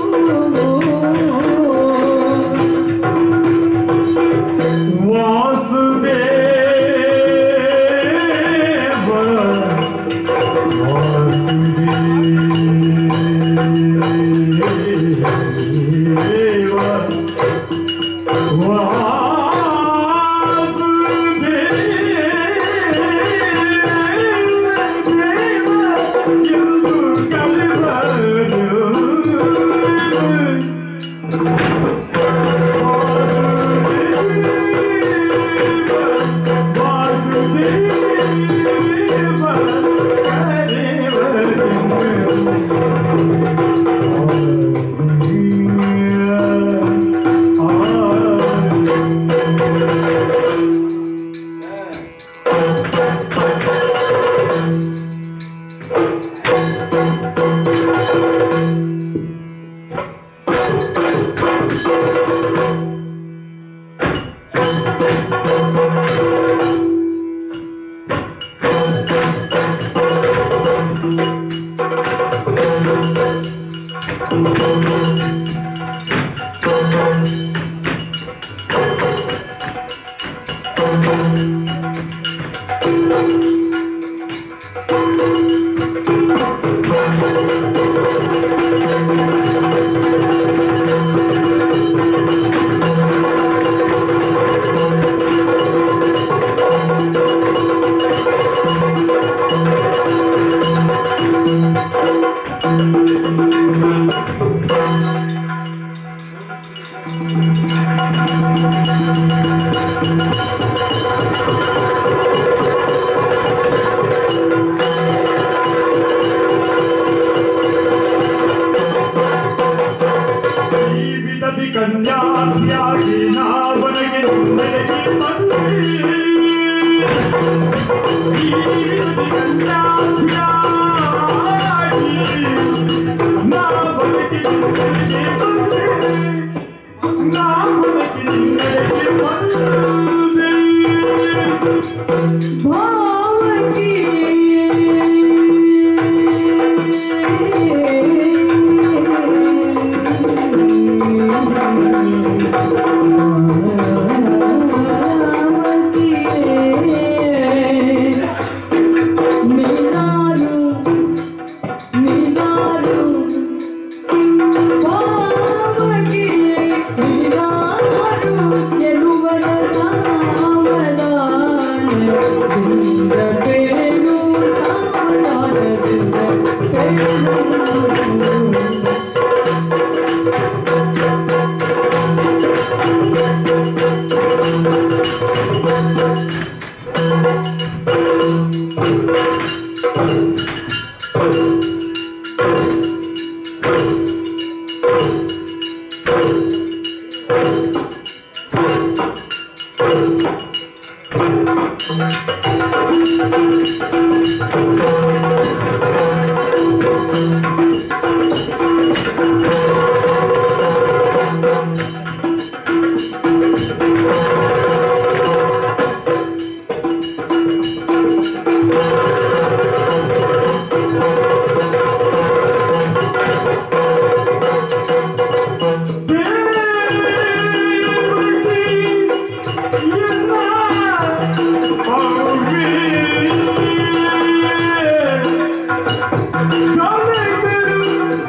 ಜೀವಿತದಿ ಕನ್ಯಾತ್ಯಾಗಿ ನಾವನಗೆ ನಿನ್ನೆಗೆ ಬಂದೆ ಜೀವಿತದಿ ಕನ್ಯಾತ್ಯಾಗಿ ನಾವನಗೆ ನಿನ್ನೆಗೆ ಬಂದೆ ನಾವನಗೆ ನಿನ್ನೆಗೆ ಬಂದೆ ಭಾವಕಿ ನೀನಾರು ನೀನಾರು ಭಾವಕಿ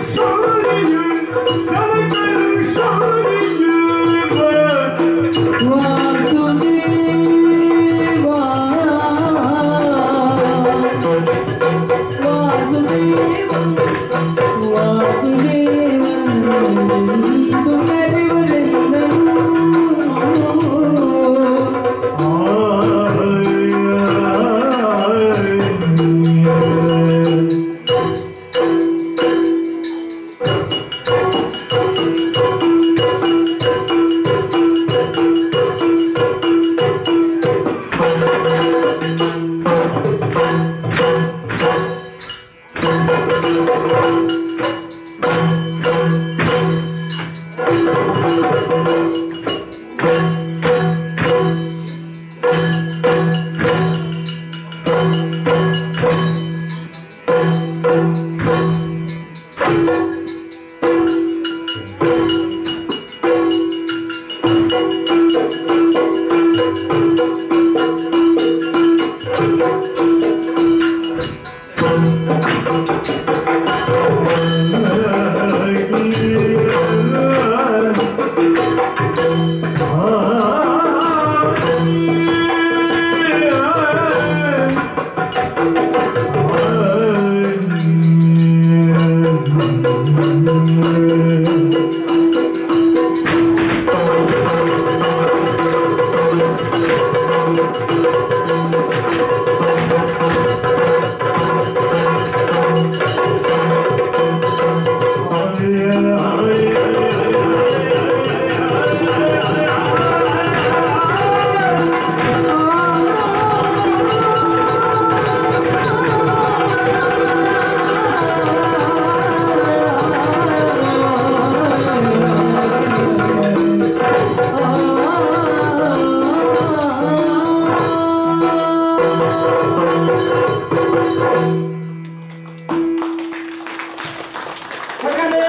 ಯಾಕಂದ್ರೆ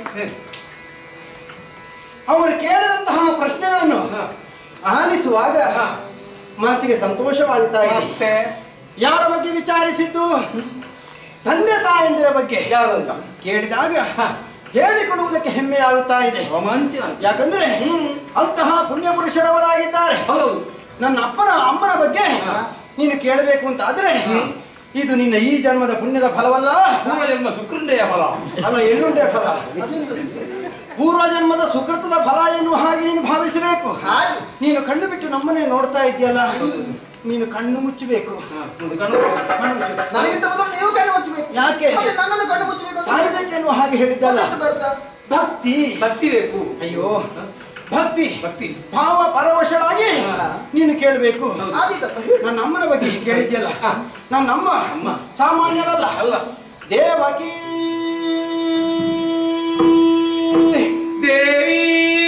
ಅವರು ಕೇಳಿದಂತಹ ಪ್ರಶ್ನೆಗಳನ್ನು ಆಲಿಸುವಾಗ ಮನಸ್ಸಿಗೆ ಸಂತೋಷವಾಗುತ್ತಾ ಇದೆ ಮತ್ತೆ ಯಾರ ಬಗ್ಗೆ ವಿಚಾರಿಸಿದ್ದು ತಂದೆ ತಾಯಂದಿರ ಬಗ್ಗೆ ಯಾರಂತ ಕೇಳಿದಾಗ ಹೇಳಿಕೊಡುವುದಕ್ಕೆ ಹೆಮ್ಮೆ ಆಗುತ್ತಾ ಇದೆ ರೋಮಾಂಚನ ಯಾಕಂದ್ರೆ ಅಂತಹ ಪುಣ್ಯ ಪುರುಷರವರಾಗಿದ್ದಾರೆ ಹೌದು ನನ್ನ ಅಪ್ಪನ ಅಮ್ಮನ ಬಗ್ಗೆ ನೀನು ಕೇಳಬೇಕು ಅಂತ ಆದ್ರೆ ಇದು ನಿನ್ನ ಈ ಜನ್ಮದ ಪುಣ್ಯದ ಫಲವಲ್ಲ ಪೂರ್ವ ಜನ್ಮ ಶುಕ್ರಂಡೆಯ ಫಲ ಅಲ್ಲ ಎಳ್ಳುಂಡೆ ಫಲ ಪೂರ್ವ ಜನ್ಮದ ಸುಕೃತದ ಫಲ ಎನ್ನುವ ಹಾಗೆ ನೀನು ಭಾವಿಸಬೇಕು ಹಾಗೆ ನೀನು ಕಣ್ಣು ಬಿಟ್ಟು ನಮ್ಮನ್ನೇ ನೋಡ್ತಾ ಇದೆಯಲ್ಲ ನೀನು ಕಣ್ಣು ಮುಚ್ಚಬೇಕು ಒಂದು ಕಣ್ಣು ಕಣ್ಣು ಮುಚ್ಚಬೇಕು. ನನಗಿಂತ ಮೊದಲು ನೀವು ಕಣ್ಣು ಮುಚ್ಚಬೇಕು ಯಾಕೆ? ಮತ್ತೆ ನನ್ನನ್ನು ಕಣ್ಣು ಮುಚ್ಚಬೇಕು ಅಂತ ಸಾಯ್ಬೇಕೆನ್ನುವ ಹಾಗೆ ಹೇಳಿದ್ದಲ್ಲ ಎಂತದ ಅರ್ಥ? ಭಕ್ತಿ ಭಕ್ತಿ ಬೇಕು ಅಯ್ಯೋ ಭಕ್ತಿ ಭಕ್ತಿ ಭಾವ ಪರವಶಳಾಗಿ ನೀನು ಕೇಳಬೇಕು ಆದೀತಪ್ಪ ಹೇಳು. ನನ್ನ ಅಮ್ಮನ ಬಗ್ಗೆ ಕೇಳಿದ್ಯಲ್ಲ ನನ್ನ ಅಮ್ಮ ಅಮ್ಮ. ಸಾಮಾನ್ಯಳಲ್ಲ ಅಲ್ಲ ದೇವಕಿ ದೇವಿ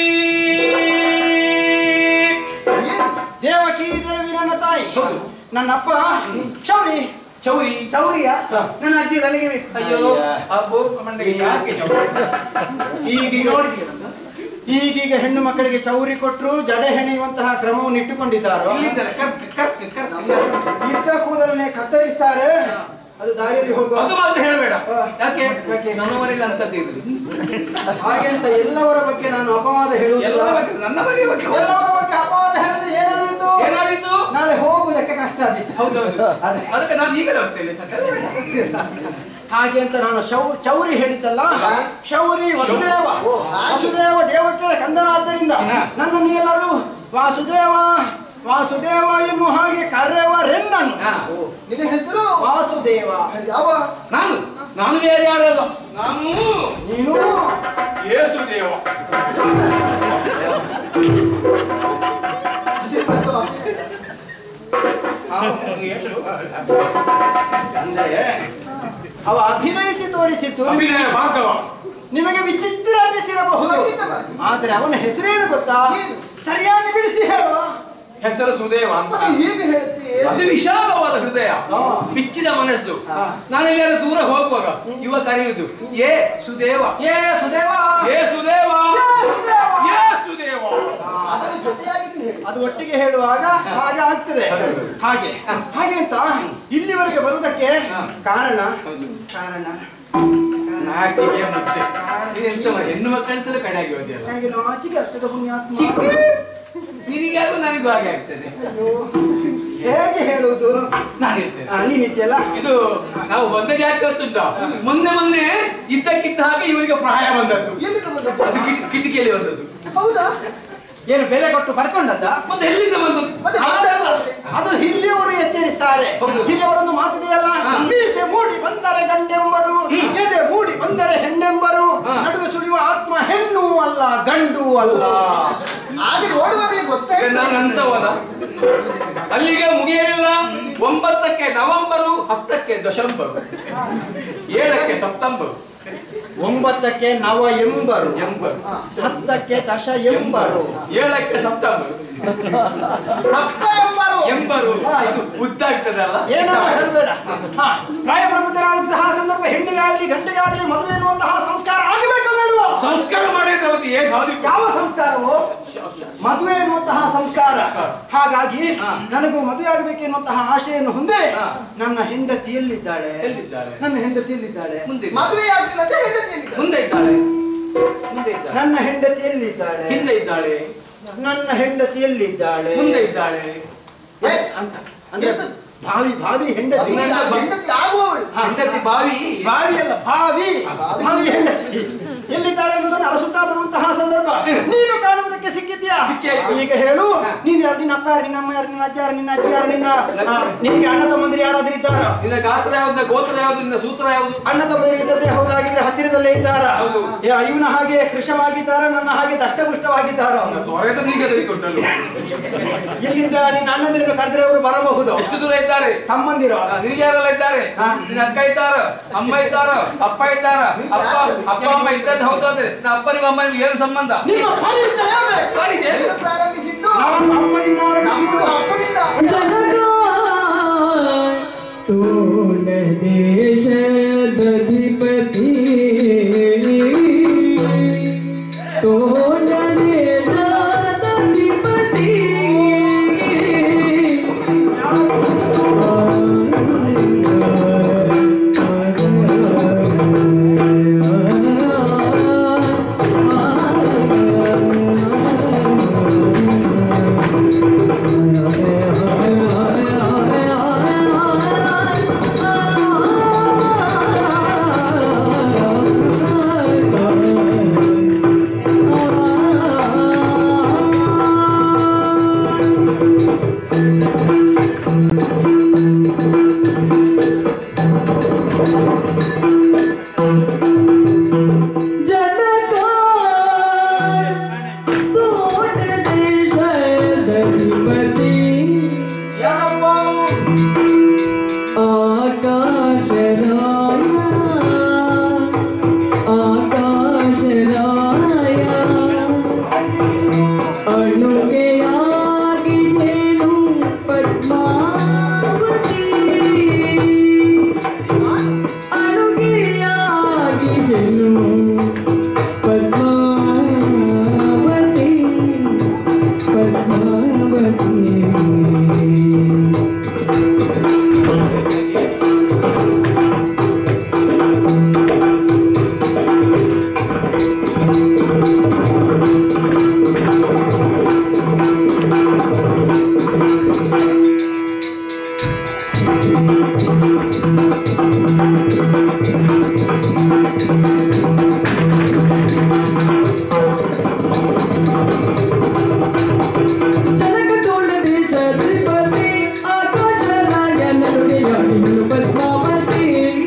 ದೇವಕಿ ದೇವಿ ನನ್ನ ತಾಯಿ ಹೌದು. ನನ್ನ ಅಪ್ಪ ಶೌರಿ ಚೌರಿ ಚೌರಿಯ ನನ್ನ ಅಜ್ಜಿ ತಲೆಗೆ ಬೇಕು ಅಯ್ಯೋ ಆ ಬೋರ್ಕ ಮಂಡೆಗೆ ಯಾಕೆ ಚೌರಿ ಈಗೀಗ ನೋಡಿದೀರ ಈಗೀಗ ಹೆಣ್ಣು ಮಕ್ಕಳಿಗೆ ಚೌರಿ ಕೊಟ್ಟರು ಜಡೆ ಹೆಣೆಯುವಂತಹ ಕ್ರಮವನ್ನು ಇಟ್ಟುಕೊಂಡಿದ್ದಾರೋ ಇಲ್ಲಿಂದಲೇ ಕರ್ಕ್ ಕರ್ಕ್ ಕರ್ಕ್ ಇದ್ದ ಕೂದಲನ್ನೇ ಕತ್ತರಿಸ್ತಾರೆ ಅದು ದಾರಿಯಲ್ಲಿ ಹೋಗುವ ಅದು ಮಾತ್ರ ಹೇಳಬೇಡ ಯಾಕೆ ಯಾಕೆ? ನನ್ನ ಮನೇಲಿ ಅಂತದ್ದು ಇರಲಿ ಹಾಗೆ ಅಂತ ಎಲ್ಲವರ ಬಗ್ಗೆ ನಾನು ಅಪವಾದ ಹೇಳುವುದಿಲ್ಲ ಎಲ್ಲ ಬಗ್ಗೆ ನನ್ನ ಮನೆ ಬಗ್ಗೆ ಹೋಗು. ಎಲ್ಲವರ ಬಗ್ಗೆ ಅಪವಾದ ಹೇಳಿದ್ರೆ ಏನಾದಿತ್ತು ಏನಾದಿತ್ತು ನಾಳೆ ಹೋಗುವುದಕ್ಕೆ ಕಷ್ಟ ಆದಿತ್ತು ಹೌದೌದು ಅದೇ. ಅದಕ್ಕೆ ನಾನು ಈಗಲೇ ಹೋಗ್ತೇನೆ ಹಾಗೆ ಅಂತ ನಾನು ಶೌ ಚೌರಿ ಹೇಳಿದ್ದಲ್ಲ ಶೌರಿ ವಸುದೇವ ಓ, ಹಾಗೆ. ವಸುದೇವ ದೇವಕಿಯರ ಕಂದನಾದ್ದರಿಂದ ನನ್ನನ್ನು ಎಲ್ಲರೂ ವಾಸುದೇವ ವಾಸುದೇವ ಎನ್ನುವ ಹಾಗೆ ಕರೆವರೆನ್ನನು ಹಾ. ನಿನ್ನ ಹೆಸರು ವಾಸುದೇವ ಯಾವ ನಾನು ನಾನು ಬೇರೆ ಯಾರಲ್ಲ ನಾನು ನೀನು ಯೇಸು ದೇವ ಅಂದ್ರೆ ಅವ ಅಭಿನಯಿಸಿ ತೋರಿಸಿದ್ದು ಅಭಿನಯ ಭಾಗವ ನಿಮಗೆ ವಿಚಿತ್ರ ಅನ್ನಿಸಿರಬಹುದು ಖಂಡಿತವಾಗಿ. ಆದ್ರೆ ಅವನ ಹೆಸರೇನು ಗೊತ್ತಾ ಏನು? ಸರಿಯಾಗಿ ಬಿಡಿಸಿ ಹೇಳು ಹೆಸರು ಸುದೇವ ಅಂತ ಮತ್ತೆ ಹೇಗೆ ಹೇಳ್ತಿ ಅದು ವಿಶಾಲವಾದ ಹೃದಯ ಹಾ. ಬಿಚ್ಚಿದ ಮನಸ್ಸು ಹಾ. ನಾನು ಎಲ್ಲಿಯಾದ್ರೂ ದೂರ ಹೋಗುವಾಗ ಇವ ಕರೆಯುವುದು ಏ ಸುದೇವ ಏ ಸುದೇವ ಏ ಸುದೇವ ಸುದೇವ. ಏ ಸುದೇವ ಅದನ್ನು ಜೊತೆಯಾಗಿಸಿ ಹೇಳಿ ಅದು ಒಟ್ಟಿಗೆ ಹೇಳುವಾಗ ಹಾಗೆ ಆಗ್ತದೆ ಹಾಗೆ ಹಾಗೆ ಅಂತ ಇಲ್ಲಿವರೆಗೆ ಬರುವುದಕ್ಕೆ ಹಾ. ಕಾರಣ ಹೌದು. ಕಾರಣ ನಾ ನಾಚಿಕೆ ಮುತ್ತೆ ನೀನೆಂತ ಮಾಡಿ? ಹೆಣ್ಣು ಮಕ್ಕಳಂತಲೂ ಕಡೆಯಾಗಿ ಹೋದ್ಯಲ್ಲ ನನಗೆ ನಾಚಿಕೆ ಆಗ್ತದ ಪುಣ್ಯಾತ್ಮ ಚಿಕ್ಕ ನಿನಗ್ಯಾರು ನನಗೂ ಹಾಗೆ ಆಗ್ತದೆ ಅಯ್ಯೋ, ಹೇಗೆ ಹೇಳುವುದು ನಾನು ಹೇಳ್ತೇನೆ ಆ, ನೀನಿದ್ಯಲ್ಲ ಇದು ನಾವು ಒಂದೇ ಜಾತಿ ಗೊತ್ತುಂಟ ಮೊನ್ನೆ ಮೊನ್ನೆ ಇದ್ದಕ್ಕಿದ್ದ ಹಾಗೆ ಇವರಿಗೆ ಪ್ರಾಯ ಬಂದದ್ದು ಎಲ್ಲಿ ಬಂದದ್ದು? ಅದು ಕಿಟ್- ಕಿಟಕಿಯಲ್ಲಿ ಬಂದದ್ದು ಹೌದಾ ಏನು ಬೆಲೆ ಕೊಟ್ಟು ಪಡ್ಕೊಂಡದ್ದ ಮತ್ತೆ ಎಲ್ಲಿಂದ ಬಂದದ್ದು ಮತ್ತೆ ಹಾಗಲ್ಲ. ಅದು ಹಿರಿಯವರು ಎಚ್ಚರಿಸ್ತಾರೆ ಹೌದು. ಹಿರಿಯವರೊಂದು ಮಾತಿದೆಯಲ್ಲ ಹಾ. ಮೀಸೆ ಮೂಡಿ ಬಂದರೆ ಗಂಡೆಂಬರು ಎದೆ ಮೂಡಿ ಬಂದರೆ ಹೆಣ್ಣೆಂಬರು ಹಾ. ನಡುವೆ ಸುಳಿಯುವ ಆತ್ಮ ಹೆಣ್ಣು ಅಲ್ಲ ಗಂಡು ಅಲ್ಲ ಹಾಗೆ ನೋಡುವಾಗಲೇ ಗೊತ್ತೇ ನಾನು ಅಂತವಲ್ಲ ಅಲ್ಲಿಗೆ ಮುಗಿಯಲಿಲ್ಲ ಒಂಬತ್ತಕ್ಕೆ ನವೆಂಬರು ಹತ್ತಕ್ಕೆ ದಶಂಬರು ಏಳಕ್ಕೆ ಸೆಪ್ಟೆಂಬರ್ ಒಂಬತ್ತಕ್ಕೆ ನವ ಎಂಬರು ಎಂಬರು ಹತ್ತಕ್ಕೆ ದಶ ಎಂಬರು ಏಳಕ್ಕೆ ಸೆಪ್ಟೆಂಬರ್ ಸಪ್ತ ಎಂಬರು ಎಂಬರು ಹಾ, ಇದು ಉದ್ದ ಆಗ್ತದಲ್ಲ ಏನೋ ಹೇಳ್ಬೇಡ ಹಾ, ಪ್ರಾಯಪ್ರಬುದ್ಧರಾದಂತಹ ಸಂದರ್ಭ ಹೆಣ್ಣಿಗಾಗಲಿ ಗಂಡಿಗಾಗಲಿ ಮದುವೆ ಎನ್ನುವಂತಹ ಸಂಸ್ಕಾರ ಆಗಬೇಕು ಬೇಡುವ ಸಂಸ್ಕಾರ ಮಾಡಿದ್ರೆ ಅವತ್ತು ಏನ್ ಹಾದಿ ಯಾವ ಸಂಸ್ಕಾರವು ಮದುವೆ ಎನ್ನುವಂತಹ ಸಂಸ್ಕಾರ ಹಾಗಾಗಿ ಹಾ. ನನಗೂ ಮದುವೆ ಆಗಬೇಕು ಎನ್ನುವಂತಹ ಆಶೆಯನ್ನು ಹೊಂದಿ ಹಾ. ನನ್ನ ಹೆಂಡತಿ ಎಲ್ಲಿದ್ದಾಳೆ ಎಲ್ಲಿದ್ದಾಳೆ? ನನ್ನ ಹೆಂಡತಿ ಎಲ್ಲಿದ್ದಾಳೆ ಮುಂದೆ ಮದುವೆ ಆಗಲಿಲ್ಲ ಅಂತ ಹೆಂಡತಿ ಎಲ್ಲಿದ್ದಾಳೆ? ಮುಂದೆ ಇದ್ದಾಳೆ ಮುಂದೆ ಇದ್ದಾಳೆ ನನ್ನ ಹೆಂಡತಿ ಎಲ್ಲಿದ್ದಾಳೆ ಹಿಂದೆ ಇದ್ದಾಳೆ ನನ್ನ ಹೆಂಡತಿ ಎಲ್ಲಿದ್ದಾಳೆ ಮುಂದೆ ಇದ್ದಾಳೆ ಏ, ಅಂತ ಅಂದ್ರೆ ಭಾವಿ ಭಾವಿ ಹೆಂಡತಿ ಹೆಂಡತಿ ಆಗುವವಳು ಹೆಂಡತಿ ಬಾವಿ ಭಾವಿ ಅಲ್ಲ ಭಾವಿ ಭಾವಿ ಹೆಂಡತಿ ಎಲ್ಲಿದ್ದಾಳೆ ಅನ್ನೋದನ್ನು ಅರಸುತ್ತಾ ಬರುವಂತಹ ಸಂದರ್ಭ ನೀನು ಕಾಣುವುದಕ್ಕೆ ಸಿಕ್ಕಿದ್ಯಾ ಸಿಕ್ಕಿ ಆಯ್ತು. ಈಗ ಹೇಳು ನೀನು ಯಾರು ನಿನ್ನ ಅಪ್ಪ ಯಾರು ನಿನ್ನ ಅಮ್ಮ ಯಾರು ನಿನ್ನ ಅಜ್ಜ ಯಾರು ನಿನ್ನ ಅಜ್ಜಿ ಯಾರು ನಿನ್ನ ಆ, ನಿನ್ಗೆ ಅಣ್ಣ ತಮ್ಮಂದಿರು ಯಾರಾದ್ರೂ ಇದ್ದಾರ ನಿನ್ನ ಗಾತ್ರ ಯಾವ್ದು ಗೋತ್ರ ಯಾವ್ದು ನಿನ್ನ ಸೂತ್ರ ಯಾವುದು ಅಣ್ಣ ತಮ್ಮಂದಿರು ಇದ್ದದ್ದೇ ಹೌದಾಗಿದ್ರೆ ಹತ್ತಿರದಲ್ಲೇ ಇದ್ದಾರ ಹೌದು. ಯಾ, ಇವನ ಹಾಗೆ ಕೃಶವಾಗಿದ್ದಾರ ನನ್ನ ಹಾಗೆ ದಷ್ಟಪುಷ್ಟವಾಗಿದ್ದಾರ ತೊರೆದ ನೀಗದರಿ ಕೊಟ್ಟಳು ಇಲ್ಲಿಂದ ನಿನ್ನ ಅಣ್ಣಂದಿರನ್ನು ಕರೆದ್ರೆ ಅವರು ಬರಬಹುದು ಎಷ್ಟು ದೂರ ಇದ್ದಾರೆ ತಮ್ಮಂದಿರು ಆ, ನಿನಗೆ ಯಾರೆಲ್ಲ ಇದ್ದಾರೆ ಹಾ. ನಿನ್ನ ಅಕ್ಕ ಇದ್ದಾರ ಅಮ್ಮ ಇದ್ದಾರ ಅಪ್ಪ ಇದ್ದಾರ ಅಪ್ಪ ಅಪ್ಪ ಅಮ್ಮ ಇದ್ದದ್ದು ಹೌದಾದ್ರೆ ನಾ ಅಪ್ಪನಿಗೂ ಅಮ್ಮನಿಗೂ ಏನು ಸಂಬಂಧ ನಿಮ್ಮ ಪರಿಚಯ ಬೇಕು. ಪರಿಚಯ? ಪ್ರಾರಂಭಿಸಿದ್ದು ನಾನು ಅಮ್ಮನಿಂದ ಆರಂಭಿಸಿದ್ದು ಅಪ್ಪನಿಂದ ಜನಕ ತೋಳ ದೇಶದಧಿಪತಿ ತೋಳ ದೇಶದಧಿಪತಿ ಜನಕ ತೋಟ ದೇಶದಧಿಪತಿ ಆಕಾಶರಾಯ ಆಕಾಶರಾಯ ಅಣುಗೆಯಾಗಿದ್ದೇನು ಪದ್ಮಾವತಿ ಅಣುಗೆಯಾಗಿದ್ದೇನು ಪದ್ಮಾವತಿ ಪದ್ಮಾವತಿ ಜನಕ ತೋಳ ದೇಶಾಧಿಪತಿ ಆಕಾಶರಾಯ ನಡುಗೆಯಾಡಿಗಳು ಪದ್ಮಾವತಿ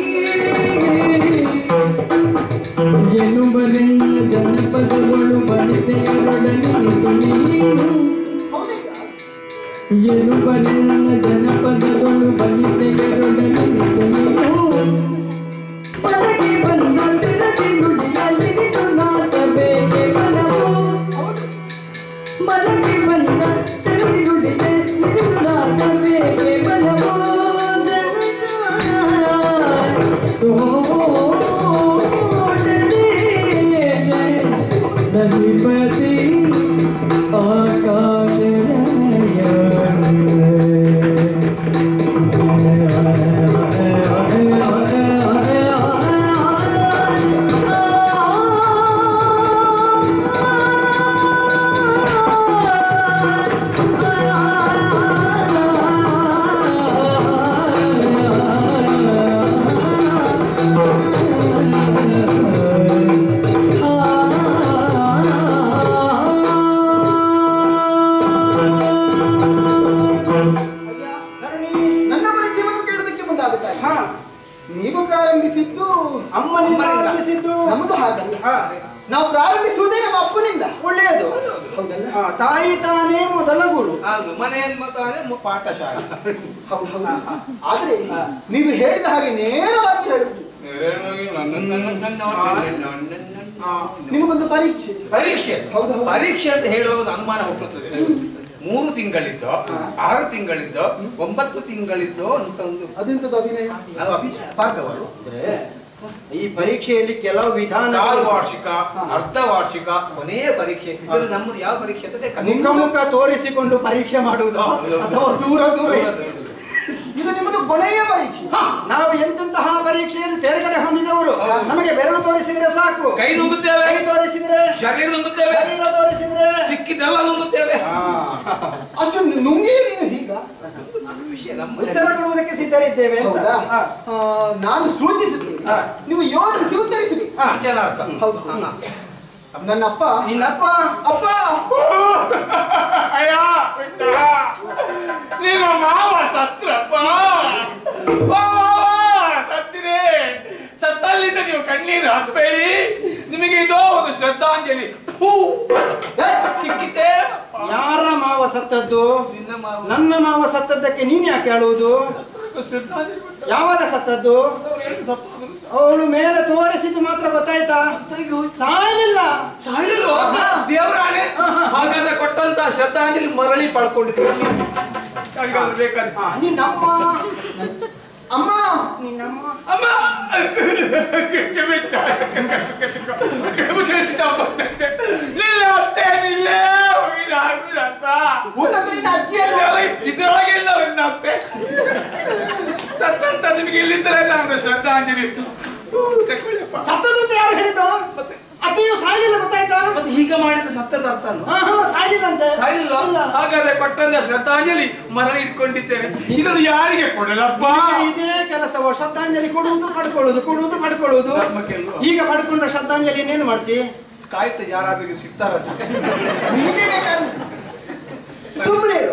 ಎನ್ನುವರೆನ್ನ ಜನಪದಗಳು ಬಲಿತೆಯರೊಡನೆ ನೀನು ಎನ್ನುವರೆನ್ನ ಜನಪದಗಳು ಬಲಿತೆಯರೊಡನೆ ನೀನು ಪದಕ್ಕೆ ಬಂದ ತಿರಗಿ ನುಡಿಯಲ್ಲಿ ನಿಂತು ನಾಚಬೇಕೆ ಮನವು ಮನಕ್ಕೆ ಬಂದ ತೆರಳಿ ನುಡಿಗೆ ಇಳಿದು ನಾಚಬೇಕೆ ಮನವೋ ಜನಕ ತೋಟ ದೇಶ ಅಧಿಪತಿ ಆಕಾಶರಾಯ ನಮ್ಮನೆಯಿಂದ. ಆರಂಭಿಸಿದ್ದು ನಮ್ಮದು ಹಾಗಲ್ಲ ಹಾ, ನಾವು ಪ್ರಾರಂಭಿಸುವುದೇ ನಮ್ಮ ಅಪ್ಪನಿಂದ ಒಳ್ಳೆಯದು ಹೌದಲ್ಲ ಹಾ, ತಾಯಿ ತಾನೇ ಮೊದಲ ಗುರು ಹೌದು ಮನೆಯನ್ನು ಮಾತಾಡಿದ್ರೆ ಮು- ಪಾಠಶಾಲೆ ಹೌದು ಹೌದು ಆದ್ರೆ ನೀವು ಹೇಳಿದ ಹಾಗೆ ನೇರವಾಗಿ ಹೇಳುವುದು ನಿಮಗೊಂದು ಪರೀಕ್ಷೆ ಪರೀಕ್ಷೆ ಹೌದು, ಹೌದು. ಪರೀಕ್ಷೆ ಅಂತ ಹೇಳುವಾಗ ಒಂದು ಅನುಮಾನ ಹೋಗುತ್ತದೆ ಮೂರು ತಿಂಗಳಿದ್ದೋ ಆರು ತಿಂಗಳಿದ್ದೋ ಒಂಬತ್ತು ತಿಂಗಳಿದ್ದೋ ಅಂತ ಒಂದು ಅದೆಂತದ್ದು ಅಭಿನಯ ಅದು ಅಭಿ ಭಾರ್ಗವರು ಅಂದ್ರೆ ಈ ಪರೀಕ್ಷೆಯಲ್ಲಿ ಕೆಲವು ವಿಧಾನ ಕಾಲು ವಾರ್ಷಿಕ ಅರ್ಧ ವಾರ್ಷಿಕ ಕೊನೆಯ ಪರೀಕ್ಷೆ ಇದು ನಮ್ಮದು ಯಾವ ಪರೀಕ್ಷೆ ಅಂತ ಬೇಕಾದ್ರೆ ಮುಖ ಮುಖ ತೋರಿಸಿಕೊಂಡು ಪರೀಕ್ಷೆ ಮಾಡುವುದು ಅಥವಾ ದೂರ ದೂರ ಇದು ನಿಮ್ಮದು ಕೊನೆಯ ಪರೀಕ್ಷೆ ನಾವು ಎಂತೆಂತಹ ಪರೀಕ್ಷೆಯಲ್ಲಿ ತೇರ್ಗಡೆ ಹೊಂದಿದವರು ನಮಗೆ ಬೆರಳು ತೋರಿಸಿದ್ರೆ ಸಾಕು ಕೈ ನುಂಗುತ್ತೇವೆ ಕೈ ತೋರಿಸಿದ್ರೆ ಶರೀರ ನುಂಗುತ್ತೇವೆ ಶರೀರ ತೋರಿಸಿದ್ರೆ ಸಿಕ್ಕಿದ್ದೆಲ್ಲ ನುಂಗುತ್ತೇವೆ ಅಷ್ಟು ನುಂಗಿ ನೀನು ಹೀಗ ನಮ್ಮ ವಿಷಯ ನಮ್ಮ ಉತ್ತರ ಕೊಡುವುದಕ್ಕೆ ಸಿದ್ಧರಿದ್ದೇವೆ ಅಂತ ಹೌದಾ ಹಾ. ಆ, ನಾನು ಸೂಚಿಸುತ್ತೇನೆ ಹಾ. ನೀವು ಯೋಚಿಸಿ ಉತ್ತರಿಸಬೇಕು ಹಾ. ಅಂಚೆನ ಅರ್ಥ ಹೌದು. ಹಾ, ಹಾ. ನನ್ನ ಅಪ್ಪ ನಿನ್ನಪ್ಪ ಅಪ್ಪ ಅಯ್ಯ ಬಿಟ್ಟ. ನಿಮ್ಮ ಮಾವ ಸತ್ರಪ್ಪ ಓ ಮಾವ ಸತ್ತಿರಿ ಸತ್ತಲ್ಲಿಂದ ನೀವು ಕಣ್ಣೀರು ಹಾಕಬೇಡಿ ನಿಮಗೆ ಇದೋ ಒಂದು ಶ್ರದ್ಧಾಂಜಲಿ ಹೂ ಏ, ಸಿಕ್ಕಿತೆ ಯಾರ ಮಾವ ಸತ್ತದ್ದು ನಿನ್ನ ಮಾವ ನನ್ನ ಮಾವ ಸತ್ತದ್ದಕ್ಕೆ ನೀನ್ ಯಾಕೆ ಹೇಳುವುದು ಶ್ರದ್ಧಾಂಜಲಿ ಕೊಟ್ಟ. ಯಾವಾಗ ಸತ್ತದ್ದು ಅವ್ರು ಏನು ಸತ್ತೋದ್ರು? ಅವಳು ಮೇಲೆ ತೋರಿಸಿದ್ದು ಮಾತ್ರ ಗೊತ್ತಾಯ್ತಾ ಸಾಯಲಿಲ್ಲ ಸಾಯಲಿಲ್ವಾ? ದೇವರಾಣೆ ಹಾಗಾದ್ರೆ ಕೊಟ್ಟಂತ ಶ್ರದ್ಧಾಂಜಲಿ ಮರಳಿ ಪಡ್ಕೊಂಡಿದ್ದೀವಿ ಹಾಗಾದ್ರೆ ಬೇಕಾದ್ರೆ ಹಾ, ನಿನ್ನಮ್ಮ ಅಮ್ಮ ನಿನ್ನಮ್ಮ ಅಮ್ಮ ನಿಲ್ಲ ಅತ್ತೆ ನಿಲ್ಲೇ ಹೋಗಿದ ಆಗುದಪ್ಪ ಊಟ ಕಲಿತ ಅಜ್ಜಿಯನ್ನು ಇದ್ರೊಳಗೆ ಇಲ್ಲ ನನ್ನ ಅತ್ತೆ ಸತ್ತಂತ ನಿಮಗೆ ಇಲ್ಲಿಂದಲೇ ನಾನು ಶ್ರದ್ಧಾಂಜಲಿ ಹೂ, ತಗೊಳ್ಳಿಯಪ್ಪ ಸತ್ತದ್ದು ಅಂತ ಯಾರು ಹೇಳಿದ್ದು ಅತ್ತೆಯು ಸಾಯಲಿಲ್ಲ ಗೊತ್ತಾಯ್ತಾ ಮತ್ತೆ ಹೀಗೆ ಮಾಡಿದ ಸತ್ತದ ಅರ್ಥ ಅಲ್ವಾ? ಹಾ ಹಾ ಸಾಯಲಿಲ್ಲಂತೆ ಸಾಯಲಿಲ್ವಾ? ಇಲ್ಲ. ಹಾಗಾದ್ರೆ ಕೊಟ್ಟಂತ ಶ್ರದ್ಧಾಂಜಲಿ ಮರಳಿ ಇಟ್ಕೊಂಡಿದ್ದೇನೆ ಇದನ್ನು ಯಾರಿಗೆ ಕೊಡಲಪ್ಪ ನಿಮಗೆ ಇದೇ ಕೆಲಸವ ಶ್ರದ್ಧಾಂಜಲಿ ಕೊಡುವುದು ಪಡ್ಕೊಳ್ಳುವುದು ಕೊಡುವುದು ಪಡ್ಕೊಳ್ಳುವುದು ಧರ್ಮಕ್ಕೆ ಅಲ್ವಾ? ಈಗ ಪಡ್ಕೊಂಡ ಶ್ರದ್ಧಾಂಜಲಿ ಇನ್ನೇನು ಮಾಡ್ತಿ ಕಾಯ್ತಾ ಯಾರಾದ್ರೂ ಸಿಗ್ತಾರ ನಿನಗೆ ಬೇಕಾದ ಸುಮ್ಮನೆ ಇರು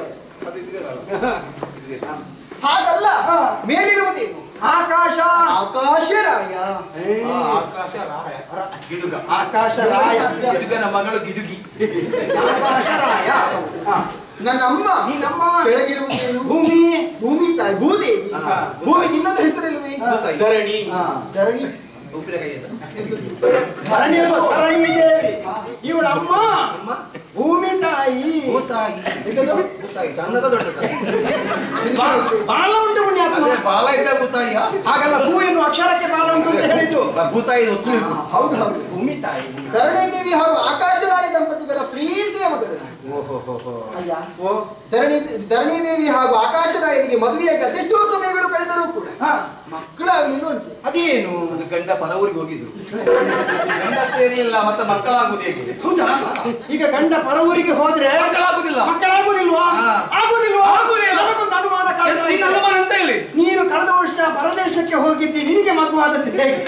ಹಾಗಲ್ಲ ಮೇಲಿರುವುದೇನು ಆಕಾಶ ಆಕಾಶರಾಯ ಆಕಾಶ ರಾಯ ಗಿಡುಗ ಆಕಾಶ ರಾಯ ಗಿಡುಗನ ಮಗಳು ಗಿಡುಗಿ ಆಕಾಶ ರಾಯ ಹಾ. ನನ್ನ ಅಮ್ಮ ನಿನ್ನಮ್ಮ ಕೆಳಗಿರುವುದೇನು ಭೂಮಿ ಭೂಮಿ ತಾಯಿ ಭೂದೇವಿ ಹಾ. ಭೂಮಿಗೆ ಇನ್ನೊಂದು ಹೆಸರಿಲ್ವೇ ಭೂತಾಯಿ. ಧರಣಿ ಹಾ, ಧರಣಿ ಉಪ್ಪಿನಕಾಯಿ ಅಂತ ಧರಣಿ ಅಲ್ವಾ? ಧರಣಿ ದೇವಿ ಇವಳ ಅಮ್ಮ ಅಮ್ಮ ಭೂಮಿ ತಾಯಿ ಭೂತಾಯಿ ಭೂತಾಯಿ ಸಣ್ಣದ ದೊಡ್ಡದ ಬಾ- ಬಾಲ ಉಂಟು ಪುಣ್ಯಾತ್ಮ ಅದೇ ಬಾಲ ಇದ್ದ ಭೂತಾಯಿಯ ಹಾಗಲ್ಲ ಭೂ ಎನ್ನುವ ಅಕ್ಷರಕ್ಕೆ ಬಾಲ ಉಂಟು ಅಂತ ಹೇಳಿದ್ದು ಭೂತಾಯಿ ಒತ್ತು ಹೌದು ಹೌದು ಭೂಮಿ ತಾಯಿ ಧರಣೀದೇವಿ ಹಾಗೂ ಆಕಾಶರಾಯ ದಂಪತಿಗಳ ಪ್ರೀತಿಯ ಮಗಳು ಅಯ್ಯ ಓ ಧರಣಿ ಧರಣೀದೇವಿ ಹಾಗೂ ಆಕಾಶರಾಯನಿಗೆ ಮದುವೆಯಾಗಿ ಅದೆಷ್ಟೋ ಸಮಯಗಳು ಕಳೆದರೂ ಕೂಡ ಹಾ ಮಕ್ಕಳಾಗಲಿಲ್ವಂತೆ ಅದೇನು ಒಂದು ಗಂಡ ಪರವೂರಿಗೆ ಹೋಗಿದ್ರು ಗಂಡ ಸೇರಿಲ್ಲ ಮತ್ತೆ ಮಕ್ಕಳಾಗುದು ಹೇಗೆ ಹೌದಾ ಈಗ ಗಂಡ ಪರವೂರಿಗೆ ಹೋದ್ರೆ ಮಕ್ಕಳಾಗುದಿಲ್ಲ ಮಕ್ಕಳಾಗುದಿಲ್ವಾ ಹಾ. ಆಗುದಿಲ್ವಾ ಆಗುದಿಲ್ಲ. ನನಗೊಂದು ಅನುಮಾನ ಕಾಡ್ತಾ ನಿನ್ನ ಇದೆ. ಅನುಮಾನ ಅಂತ ಹೇಳಿ ನೀನು ಕಳೆದ ವರ್ಷ ಪರದೇಶಕ್ಕೆ ಹೋಗಿದ್ದಿ ನಿನಗೆ ಮಗುವಾದದ್ದು ಹೇಗೆ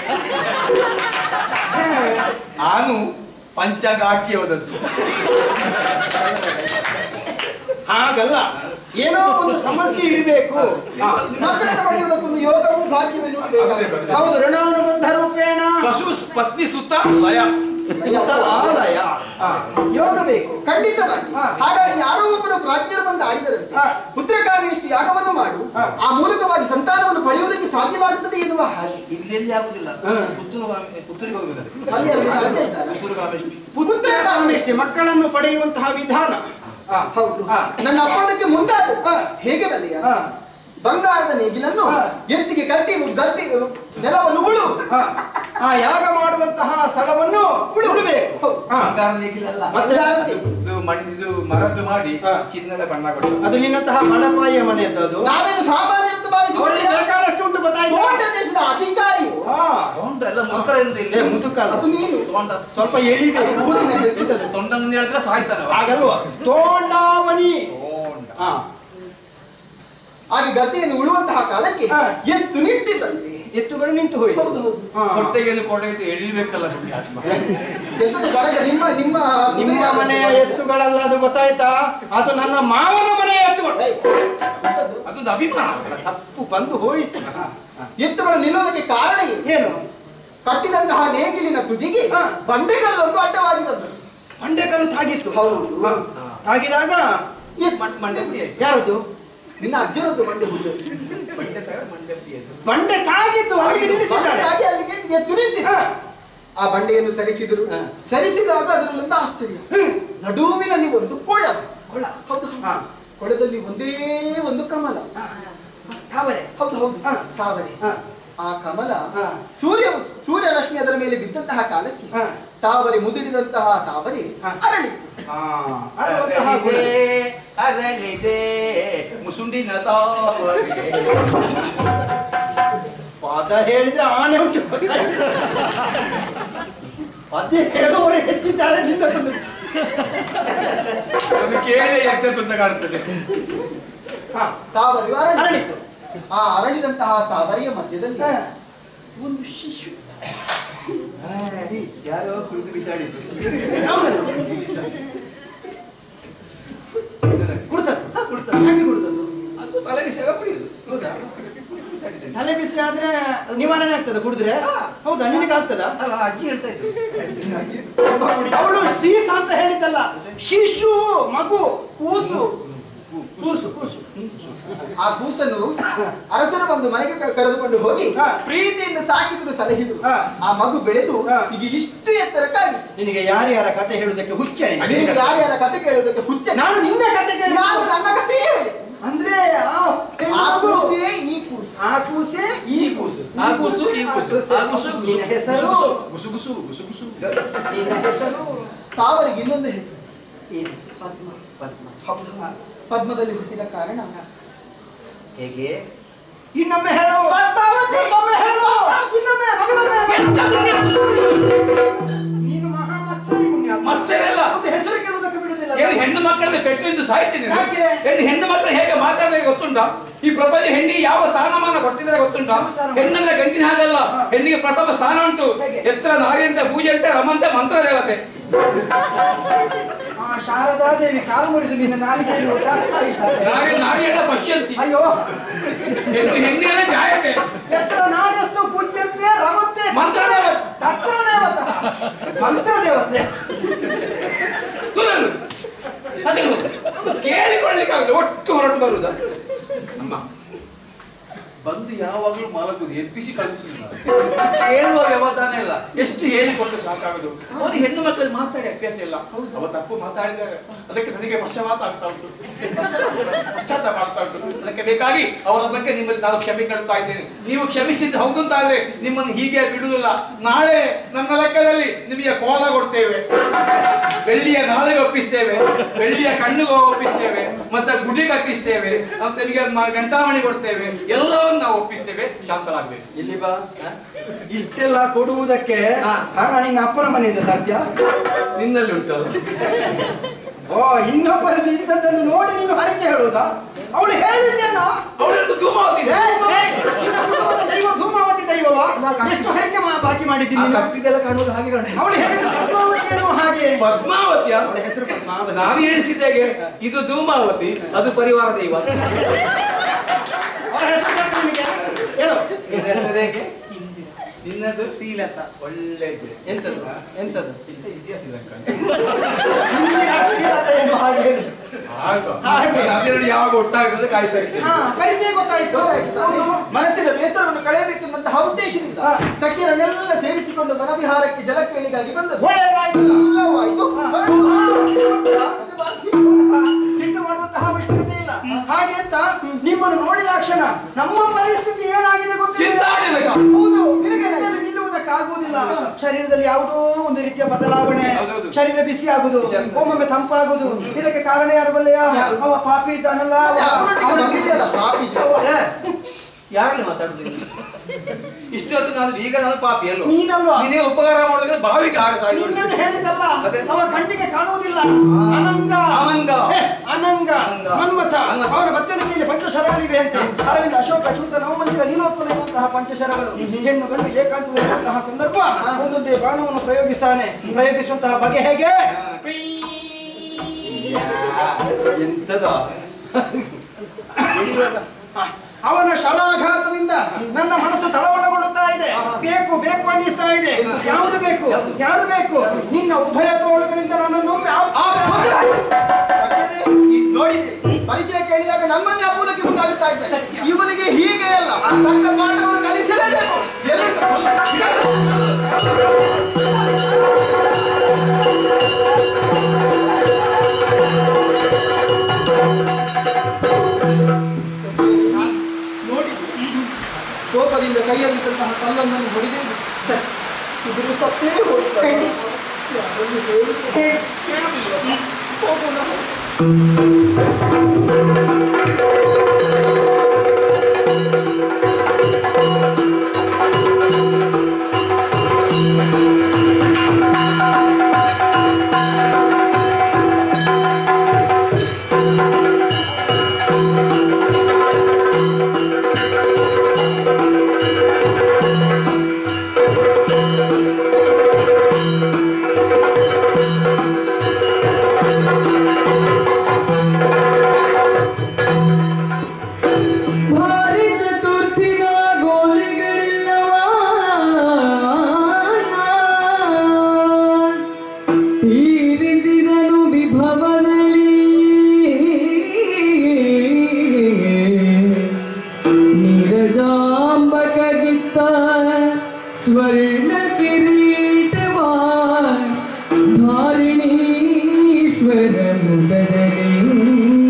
ನಾನು ಪಂಚಗಾಕಿ ಹೋದದ್ದು ಹಾಗಲ್ಲ ಏನೋ ಒಂದು ಸಮಸ್ಯೆ ಇರಬೇಕು ಮಕ್ಕಳನ್ನು ಪಡೆಯುವುದಕ್ಕೊಂದು ಯೋಗವು ಭಾಗ್ಯವನ್ನು ಬೇಕಾಗುತ್ತದೆ ಹೌದು ಋಣಾನುಬಂಧ ರೂಪೇಣ ಪಶು ಪತ್ನಿ ಸುತ್ತ ಲಯ ಆಲಯ ಯೋಗ ಬೇಕು ಖಂಡಿತವಾಗಿ ಹಾಗಾಗಿ ಯಾರೋ ಒಬ್ಬರು ಪ್ರಾಜ್ಞರು ಬಂದು ಆಡಿದರಂತೆ ಪುತ್ರಕಾಮೇಷ್ಟು ಯಾಗವನ್ನು ಮಾಡು ಆ ಮೂಲಕವಾಗಿ ಸಂತಾನವನ್ನು ಪಡೆಯುವುದಕ್ಕೆ ಸಾಧ್ಯವಾಗುತ್ತದೆ ಎನ್ನುವ ಹಾಗೆ ಇಲ್ಲೆಲ್ಲಿ ಆಗುದಿಲ್ಲ ಪುತ್ತೂರು ಪುತ್ತೂರಿಗೆ ಹೋಗಿದ್ದಾರೆ ಅಲ್ಲಿ ಅಲ್ಲಿ ರಾಜ್ಯ ಇದ್ದಾರೆ ಪುತ್ತೂರು ಕಾಮೇಶ್ವರಿ ಪುತ್ರಕಾಮೇಷ್ಟಿ ಮಕ್ಕಳನ್ನು ಪಡೆಯುವಂತಹ ವಿಧಾನ ಹೌದು ಹಾ. ನನ್ನ ಅಪ್ಪನಕ್ಕೆ ಮುಂದಾದ ಹೇಗೆ ಬಲ್ಲಿಯ ಹಾ. ಬಂಗಾರದ ನೇಗಿಲನ್ನು ಹಾ. ಎತ್ತಿಗೆ ಕಟ್ಟಿ ಗದ್ದೆ ನೆಲವನ್ನು ಉಳು ಹ. ಆ ಯಾಗ ಮಾಡುವಂತಹ ಸ್ಥಳವನ್ನು ಉಳಿಬೇಕು ಹೌದು. ಬಂಗಾರ ನೇಗಿಲಲ್ಲ ಮತ್ತೆ ಬಂಗಾರದ್ದೇ. ಇದು ಮಣ್ಣು ಇದು ಮರದ್ದು ಮಾಡಿ ಹಾ. ಚಿನ್ನದ ಬಣ್ಣ ಕೊಟ್ಟು ಅದು ನಿನ್ನಂತಹ ಬಡಪಾಯಿಯ ಮನೆಯದ್ದು ಅದು ನಾವೇನು ಸಾಮಾನ್ಯ ಅಂತ ಅವರಿಗೆ ಭಾವಿಸುತ್ತೇವೆ ಬೇಕಾದಷ್ಟು ಉಂಟು ಗೊತ್ತಾಯ್ತು ತೋಂಡ ದೇಶದ ಅಧಿಕಾರಿಯು ತಗೊಂಡ ಎಲ್ಲ ಮುಖರ ಇರುದು ಏ ಇಲ್ಲಿ ಮುದುಕಲ್ಲ ಅದು ನೀನು ತಗೊಂಡ ಸ್ವಲ್ಪ ಎಳಿಬೇಕು ಊರಿನ ಹೆಸರು. ತೊಂಡನ್ನು ಹೇಳಿದ್ರೆ ಸಾಯ್ತಾನೆ ಅವ. ಹಾಗಲ್ವಾ ತೋಂಡಾವನಿ ತಗೊಂಡ. ಹಾ ಹಾಗೆ ಗದ್ದೆಯನ್ನು ಉಳುವಂತಹ ಕಾಲಕ್ಕೆ ಹಾ. ಎತ್ತು ನಿಂತಿದ್ದಂತೆ ಎತ್ತುಗಳು ನಿಂತು ಹೋಯ್ತು ಹೌದು ಹೌದು ಹಾ. ಹೊಟ್ಟೆಗೆ ಕೊಡೆ ಅಂತ ಎಳಿಬೇಕಲ್ಲ ನಿಮ್ಗೆ ಆತ್ಮ. ಎತ್ತದ ಬಡಗ ನಿಮ್ಮ ನಿಮ್ಮ ನಿಮ್ಮ ಮನೆಯ ಎತ್ತುಗಳಲ್ಲ ಅದು ಗೊತ್ತಾಯ್ತಾ ಅದು ನನ್ನ ಮಾವನ ಮನೆಯ ಎತ್ತುಗಳು ಏಯ್, ಎಂತದ್ದು? ಅದೊಂದು ಅಭಿಮಾನ ತಪ್ಪು ಬಂದು ಹೋಯಿತು ಎತ್ತುಗಳು ನಿಲ್ಲುವುದಕ್ಕೆ ಕಾರಣ ಏನು ಏನು ಕಟ್ಟಿದಂತಹ ನೇಗಿಲಿನ ತುದಿಗೆ ಹಾ. ಬಂಡೆಗಳಲ್ಲೊಂದು ಅಡ್ಡವಾಗಿ ಬಂದರು ಬಂಡೆಕಲ್ಲು ತಾಗಿತ್ತು ಹೌದು ಹ. ತಾಗಿದಾಗ ಮಂಡೆ ಪುಡಿ ಆಯ್ತು. ಯಾರದು ನಿನ್ನ ಅಜ್ಜನದ್ದು ಬಂಡೆ ಹುಟ್ಟು ಮಂಡೆ ತಗೊಂಡು ಮಂಡೆ ಪುಡಿ ಆಯ್ತು. ಬಂಡೆ ತಾಗಿತ್ತು ಅಲ್ಲಿಗೆ ನಿಲ್ಲಿಸಿದ್ದಾಳೆ ಹಾಗೆ ಅಲ್ಲಿಗೆ ಎದ್ದು ನಿಂತಿದ್ದ. ಹ. ಆ ಬಂಡೆಯನ್ನು ಸರಿಸಿದರು ಹಾ. ಸರಿಸಿದಾಗ ಅದರಲ್ಲೊಂದು ಆಶ್ಚರ್ಯ ನಡುವಿನಲ್ಲಿ ಒಂದು ಕೊಳ ಕೊಳ. ಹೌದು ಹಾ. ಕೊಳದಲ್ಲಿ ಒಂದೇ ಒಂದು ಕಮಲ ತಾವರೆ ಹೌದು ಹೌದು ಹಾ. ತಾವರೆ ಹಾ. ಆ ಕಮಲ ಹಾ. ಸೂರ್ಯ ಸೂರ್ಯ ರಶ್ಮಿ ಅದರ ಮೇಲೆ ಬಿದ್ದಂತಹ ಕಾಲಕ್ಕೆ ಹಾ. ತಾವರೆ ಮುದುಡಿದಂತಹ ತಾವರೆ ಹಾ. ಅರಳಿತ್ತು ಹಾ, ಅರಳುವಂತಹ ಗುಣ. ಅರಳಿದೆ, ಅರಳಿದೆ ಮುಸುಂಡಿನ ತಾವರೆ ಪದ ಹೇಳಿದ್ರೆ ಆನೆ ಉಂಟು ಗೊತ್ತಾಯ್ತು. ಅದೇ ಹೇಳುವವರು ಹೆಚ್ಚಿದ್ದಾರೆ ನಿನ್ನ ತಂದೆ. ಅದು ಕೇಳಿ ಎಷ್ಟೇ ಸುತ್ತ ಕಾಣ್ತದೆ ಹಾ, ತಾವರೆ ಅರಳಿತು ಅರಳಿತು ಆ ಅರಳಿದಂತಹ ತಾವರೆಯ ಮಧ್ಯದಲ್ಲಿ ಹಾ. ಒಂದು ಶಿಶು ಯಾರೋ ಕುಳಿತು ಬಿಸಾಡಿದ್ರು ಯಾವ್ದದು? ಕುಡ್ದದ್ದು? ಯಾಕೆ ಕುಡ್ದದ್ದು? ಅದು ತಲೆ ಬಿಸಾಗ ಪುಡಿಯುದು ಹೌದಾ? ಬಿಸಾಡಿದ್ದೇನೆ. ತಲೆ ಬಿಸಿ ಆದ್ರೆ ನಿವಾರಣೆ ಆಗ್ತದ ಕುಡಿದ್ರೆ ಹಾ. ಹೌದಾ ನಿನಗೆ ಆಗ್ತದ ಅಲ್ಲ ಅಜ್ಜಿ ಹೇಳ್ತಾ ಇದ್ರು ಅವಳು ಸೀಸ ಅಂತ ಹೇಳಿದ್ದಲ್ಲ ಶಿಶು ಮಗು ಕೂಸು ಕೂಸು ಕೂಸು ಆ ಕೂಸನ್ನು ಅರಸರು ಬಂದು ಮನೆಗೆ ಕ- ಕರೆದುಕೊಂಡು ಹೋಗಿ ಹಾ. ಪ್ರೀತಿಯಿಂದ ಸಾಕಿದ್ರು ಸಲಹಿದ್ರು ಹಾ. ಆ ಮಗು ಬೆಳೆದು ಹಾ. ಈಗ ಇಷ್ಟು ಎತ್ತರಕ್ಕಾಗಿ ನಿನಗೆ ಯಾರ್ಯಾರ ಕತೆ ಹೇಳುವುದಕ್ಕೆ ಹುಚ್ಚ ನಿನಗೆ? ನಿನಗೆ ಯಾರ್ಯಾರ ಕತೆ ಕೇಳೋದಕ್ಕೆ ಹುಚ್ಚ ನಾನು ನಿನ್ನ ಕತೆ ಕೇಳಿ ನಾನು ನನ್ನ ಕಥೆಯೇ ಹೇಳಿ ಅಂದ್ರೆ ಆ ಹೆಣ್ಣು ಆ ಮಗು. ಕೂಸೇ ಈ ಕೂಸು ಆ ಕೂಸೆ ಈ ಕೂಸು ಆ ಕೂಸು ಈ ಕೂಸು ಆ ಕೂಸು ನಿನ್ನ ಹೆಸರು ಗುಸು ಗುಸು ಗುಸು ಗುಸು ನಿನ್ನ ಹೆಸರು ತಾವರಿಗೆ ಇನ್ನೊಂದು ಹೆಸರು ಏನು? ಪದ್ಮ ಪದ್ಮ. ಹೌದು. ಪದ್ಮದಲ್ಲಿ ಹುಟ್ಟಿದ ಕಾರಣ ಹೇಗೆ ಇನ್ನೊಮ್ಮೆ ಹೇಳು ಪದ್ಮಾವತಿ. ಇನ್ನೊಮ್ಮೆ ಹೇಳು ಇನ್ನೊಮ್ಮೆ ಮಗನೊಮ್ಮೆ. ನೀನು ಮಹಾ ಮತ್ಸರಿ ಪುಣ್ಯಾತ್ಮ. ಮತ್ಸರಲ್ಲ. ಒಂದು ಹೆಸರು ಕೇಳುವುದಕ್ಕೆ ಬಿಡುವುದಿಲ್ಲ ಏನು ಹೆಣ್ಣು ಮಕ್ಕಳನ್ನ ಪೆಟ್ಟು ಸಾಯ್ತೀನಿ ಯಾಕೆ? ಹೆಣ್ಣು ಹೆಣ್ಣು ಮಕ್ಕಳು ಹೇಗೆ ಮಾತಾಡಬೇಕು ಗೊತ್ತುಂಟಾ ಈ ಪ್ರಪಂಚ ಹೆಣ್ಣಿಗೆ ಯಾವ ಸ್ಥಾನಮಾನ ಕೊಟ್ಟಿದ್ದಾರೆ ಗೊತ್ತುಂಟಾ ಯಾವ ಸ್ಥಾನಮಾನ? ಹೆಣ್ಣಂದ್ರೆ ಗಂಟಿನ ಹಾಗಲ್ಲ ಹೆಣ್ಣಿಗೆ ಪ್ರಥಮ ಸ್ಥಾನ ಉಂಟು ಹೇಗೆ? ಎತ್ತರ ನಾರಿ ಅಂತ ಪೂಜೆ ಅಂತ ರಮಂತೆ ಮಂತ್ರ ದೇವತೆ ಆ ಶಾರದಾ ದೇವಿ ಕಾಲು ಮುರಿದು ನಿನ್ನ ನಾಲಿಗೆಯಲ್ಲಿ ಒದ್ದಾಡ್ತಾ ಇದ್ದಾರೆ. ನಾರಿ ನಾರಿಯನ್ನ ಪಶ್ಯಂತಿ ಅಯ್ಯೋ ಹೆಣ್ಣು ಹೆಣ್ಣಿನ ಜಾಯತೆ ಎತ್ತರ ನಾರ್ಯಸ್ತು ಪೂಜ್ಯಂತೆ ರಮಂತೆ ಮಂತ್ರ ದೇವತೆ. ತತ್ರ ದೇವತ ಮಂತ್ರ ದೇವತೆ ಕುಲರು ಅದೇ ಒಂದು ಕೇಳಿಕೊಳ್ಳಿಕ್ಕಾಗಲ್ಲ ಒಟ್ಟು ಹೊರಟು ಬರುವುದ ಅಮ್ಮ ಬಂದು ಯಾವಾಗಲೂ ಮಲಗುದು ಎಬ್ಬಿಸಿ ಕಳಿಸುವುದಿಲ್ಲ ಕೇಳುವ ವ್ಯವಧಾನ ಇಲ್ಲ ಎಷ್ಟು ಹೇಳಿಕೊಂಡು ಸಾಕಾಗುದು ಅವರು ಹೆಣ್ಣು ಮಕ್ಕಳು ಮಾತಾಡಿ ಅಭ್ಯಾಸ ಇಲ್ಲ ಅವ ತಪ್ಪು ಮಾತಾಡಿದ್ದಾರೆ ಅದಕ್ಕೆ ನನಗೆ ಪಶ್ಚಾತ್ತಾಪ ಆಗ್ತಾ ಉಂಟು ಪಶ್ಚಾತ್ತಾಪ ಆಗ್ತಾ ಉಂಟು ಅದಕ್ಕೆ ಬೇಕಾಗಿ ಅವರ ಬಗ್ಗೆ ನಿಮ್ಮಲ್ಲಿ ನಾನು ಕ್ಷಮೆ ಕೇಳ್ತಾ ಇದ್ದೇನೆ ನೀವು ಕ್ಷಮಿಸಿದ್ದು ಹೌದು ಅಂತ ಆದ್ರೆ ನಿಮ್ಮನ್ನು ಹೀಗೆ ಬಿಡುವುದಿಲ್ಲ ನಾಳೆ ನನ್ನ ಲೆಕ್ಕದಲ್ಲಿ ನಿಮಗೆ ಕೋಲ ಕೊಡ್ತೇವೆ ಬೆಳ್ಳಿಯ ನಾಳೆಗೆ ಒಪ್ಪಿಸ್ತೇವೆ ಬೆಳ್ಳಿಯ ಕಣ್ಣಿಗೆ ಒಪ್ಪಿಸ್ತೇವೆ ಮತ್ತೆ ಗುಡಿ ಕಟ್ಟಿಸ್ತೇವೆ ಮತ್ತೆ ನಿಮಗೆ ಮ- ಗಂಟಾಮಣಿ ಕೊಡ್ತೇವೆ ಎಲ್ಲವನ್ನು ನಾವು ಒಪ್ಪಿಸ್ತೇವೆ ಶಾಂತರಾಗ್ಬೇಕು ಇಲ್ಲಿ ಬಾ ಇಷ್ಟೆಲ್ಲ ಕೊಡುವುದಕ್ಕೆ ಹಾ. ಹಣ ನಿನ್ನ ಅಪ್ಪನ ಮನೆಯಿಂದ ತರ್ತೀಯ ನಿನ್ನಲ್ಲಿ ಉಂಟು ಓ ಇನ್ನೊಬ್ಬರಲ್ಲಿ ಇದ್ದದ್ದನ್ನು ನೋಡಿ ನೀನು ಹರಿಕೆ ಹೇಳುವುದಾ ಅವಳು ಹೇಳಿದ್ದೇನಾ ಅವಳನ್ನು ಧೂಮಾವತಿ ಏಯ್, ಏಯ್, ನಿನ್ನ ಕುಟುಂಬದ ದೈವ ಧೂಮಾವತಿ ದೈವವ ಎಷ್ಟು ಹರಿಕೆ ಮಾ- ಬಾಕಿ ಮಾಡಿದ್ದೀನಿ ನೀನು? ಕಟ್ಟಿದೆಲ್ಲ ಕಾಣುವುದು ಹಾಗೆ ಕಾಣುತ್ತೆ. ಅವಳು ಹೇಳಿದ ಪದ್ಮಾವತಿಯನ್ನು ಹಾಗೆ ಪದ್ಮಾವತಿಯ ಅವಳ ಹೆಸರು ಪದ್ಮಾವತಿ ನಾನು ಎಣಿಸಿದ್ದೇಗೆ ಇದು ಧೂಮಾವತಿ ಅದು ಪರಿವಾರ ದೈವ ಅವಳ ಹೆಸರು ಗೊತ್ತಾ ನಿನಗೆ? ಹೇಳು ನಿನ್ನ ಹೆಸರೇಕೆ? ನಿನ್ನದು ಶ್ರೀಲತಾ ಒಳ್ಳೆ ಇದೆ. ಎಂತದು ಎಂತದು ಇಂಥ ಇತಿಹಾಸ ಇದೆ ಅಕ್ಕ. ಹಿಂದಿನ ಶ್ರೀಲತಾ ಎನ್ನುವ ಹಾಗೆ ಹೇಳು. ಆಯ್ತು. ಹಾಗೆ. ಅದೆರಡು ಯಾವಾಗ ಒಟ್ಟಾಗಿರೋದು ಕಾಯ್ತಾ ಇರ್ತೇನೆ ಹಾ ಪರಿಚಯ ಗೊತ್ತಾಯ್ತು ಹೌದು. ಮನಸ್ಸಿನ ಬೇಸರವನ್ನು ಕಳೆಯಬೇಕೆಂಬಂತಹ ಉದ್ದೇಶದಿಂದ ಹಾ. ಸಖಿಯರನ್ನೆಲ್ಲ ಸೇರಿಸಿಕೊಂಡು ವನವಿಹಾರಕ್ಕೆ ಜಲಕೇಳಿಗಾಗಿ ಬಂದದ್ದು ಒಳ್ಳೆಯದಾಯ್ತು ಎಲ್ಲವೂ ಆಯ್ತು ಸಿಟ್ಟು ಮಾಡುವಂತಹ ಅವಶ್ಯಕತೆ ಇಲ್ಲ ಹಾಗೆ ಅಂತ ನಿಮ್ಮನ್ನು ನೋಡಿದ ಕ್ಷಣ ನಮ್ಮ ಪರಿಸ್ಥಿತಿ ಏನಾಗಿದೆ ಗೊತ್ತಿಲ್ಲ ಚಿಂತಾಜನಕ. ಹೌದು ನಿನಗೆ ನೆಲೆಯಲ್ಲಿ ನಿಲ್ಲುವುದಕ್ಕಾಗುವುದಿಲ್ಲ ಶರೀರದಲ್ಲಿ ಯಾವುದೋ ಒಂದು ರೀತಿಯ ಬದಲಾವಣೆ ಹೌದೌದು. ಶರೀರ ಬಿಸಿ ಆಗುದು ಒಮ್ಮೊಮ್ಮೆ ತಂಪಾಗುದು ಇದಕ್ಕೆ ಕಾರಣ ಯಾರು ಬಲ್ಲೆಯ ಅವ ಪಾಪಿ ಇದ್ದಾನಲ್ಲ ಅವರೊಟ್ಟಿಗೆ ಬಂದಿದೆಯಲ್ಲ ಪಾಪಿ ಜೀವ. ಏ, ಯಾರಲ್ಲಿ ಮಾತಾಡುದು ನೀನು? ಇಷ್ಟೊತ್ತು ನಾನು ಈಗ ನಾನು ಪಾಪಿ ಅಲ್ವ ನೀನಲ್ವಾ? ನೀನೇ ಉಪಕಾರ ಮಾಡೋದ್ರೆ ಬಾವಿಗೆ ಹಾಕ್ತಾ ಇದ್ದೀನಿ. ನಿನ್ನನ್ನು ಹೇಳಿದಲ್ಲ ಅದೇ. ಅವ ಕಣ್ಣಿಗೆ ಕಾಣುವುದಿಲ್ಲ ಅನಂಗ ಅನಂಗ. ಏ, ಅನಂಗ ಅನಂಗ. ಮನ್ಮಥ ಮನ್ಮಥ. ಅವನ ಬತ್ತಲಿಕೆಯಲ್ಲಿ ಪಂಚಶರಗಳಿವೆ ಅಂತೆ ಅರವಿಂದ ಅಶೋಕ ಚೂತ ನವಮನಿಕ ನೀಲೋತ್ಪಲ ಎಂಬಂತಹ ಪಂಚಶರಗಳು ಹೆಣ್ಣು ಗಂಡು ಏಕಾಂತದಂತಹ ಸಂದರ್ಭ ಒಂದೊಂದೇ ಬಾಣವನ್ನು ಪ್ರಯೋಗಿಸ್ತಾನೆ ಪ್ರಯೋಗಿಸುವಂತಹ ಬಗೆ ಹೇಗೆ ಎಂತದ ಹ, ಅವನ ಶರಾಘಾತದಿಂದ ನನ್ನ ಮನಸ್ಸು ತಳವಳಗೊಳ್ಳುತ್ತಾ ಇದೆ ಬೇಕು ಬೇಕು ಅನ್ನಿಸ್ತಾ ಇದೆ ಯಾವುದು ಬೇಕು ಯಾರು ಬೇಕು ನಿನ್ನ ಉಭಯ ತೋಳುಗಳಿಂದ ನನ್ನನ್ನು ಆ- ಆ- ನೋಡಿದ್ರಿ ಪರಿಚಯ ಕೇಳಿದಾಗ ನಮ್ಮನ್ನೇ ಅಪ್ಪುವುದಕ್ಕೆ ಮುಂದಾಗುತ್ತಾ ಇದ್ದಾರೆ ಇವನಿಗೆ ಹೀಗೆ ಅಲ್ಲ ತಕ್ಕ ಪಾಠವನ್ನು ಕಲಿಸಲೇಬೇಕು ನೋಡಿದ್ರಿ ಕೋಪದಿಂದ ಕೈಯಲ್ಲಿದ್ದಂತಹ ಕಲ್ಲನ್ನು ಹೊಡೆದೇ ಇದ್ರ ಸತ್ತೇ ಹೋಗ್ತಾರೆ ಅದನ್ನು ಹೇಳಿ ಕೇಳುವುದಿಲ್ಲ. ಹೋಗೋಣ. ಭಾರಿ ಚತುರ್ಥಿನ ಗೋಲಿಗಳಿಲ್ಲವ ತೀರಿಸಿದನು ವಿಭವದಲ್ಲಿ ನೀರಜಾಂಬಕಗಿತ್ತ ಸ್ವರ್ಣ ಕಿರೀಟವ ಧಾರಿಣೀಶ್ವರ ಮುದದಲ್ಲಿ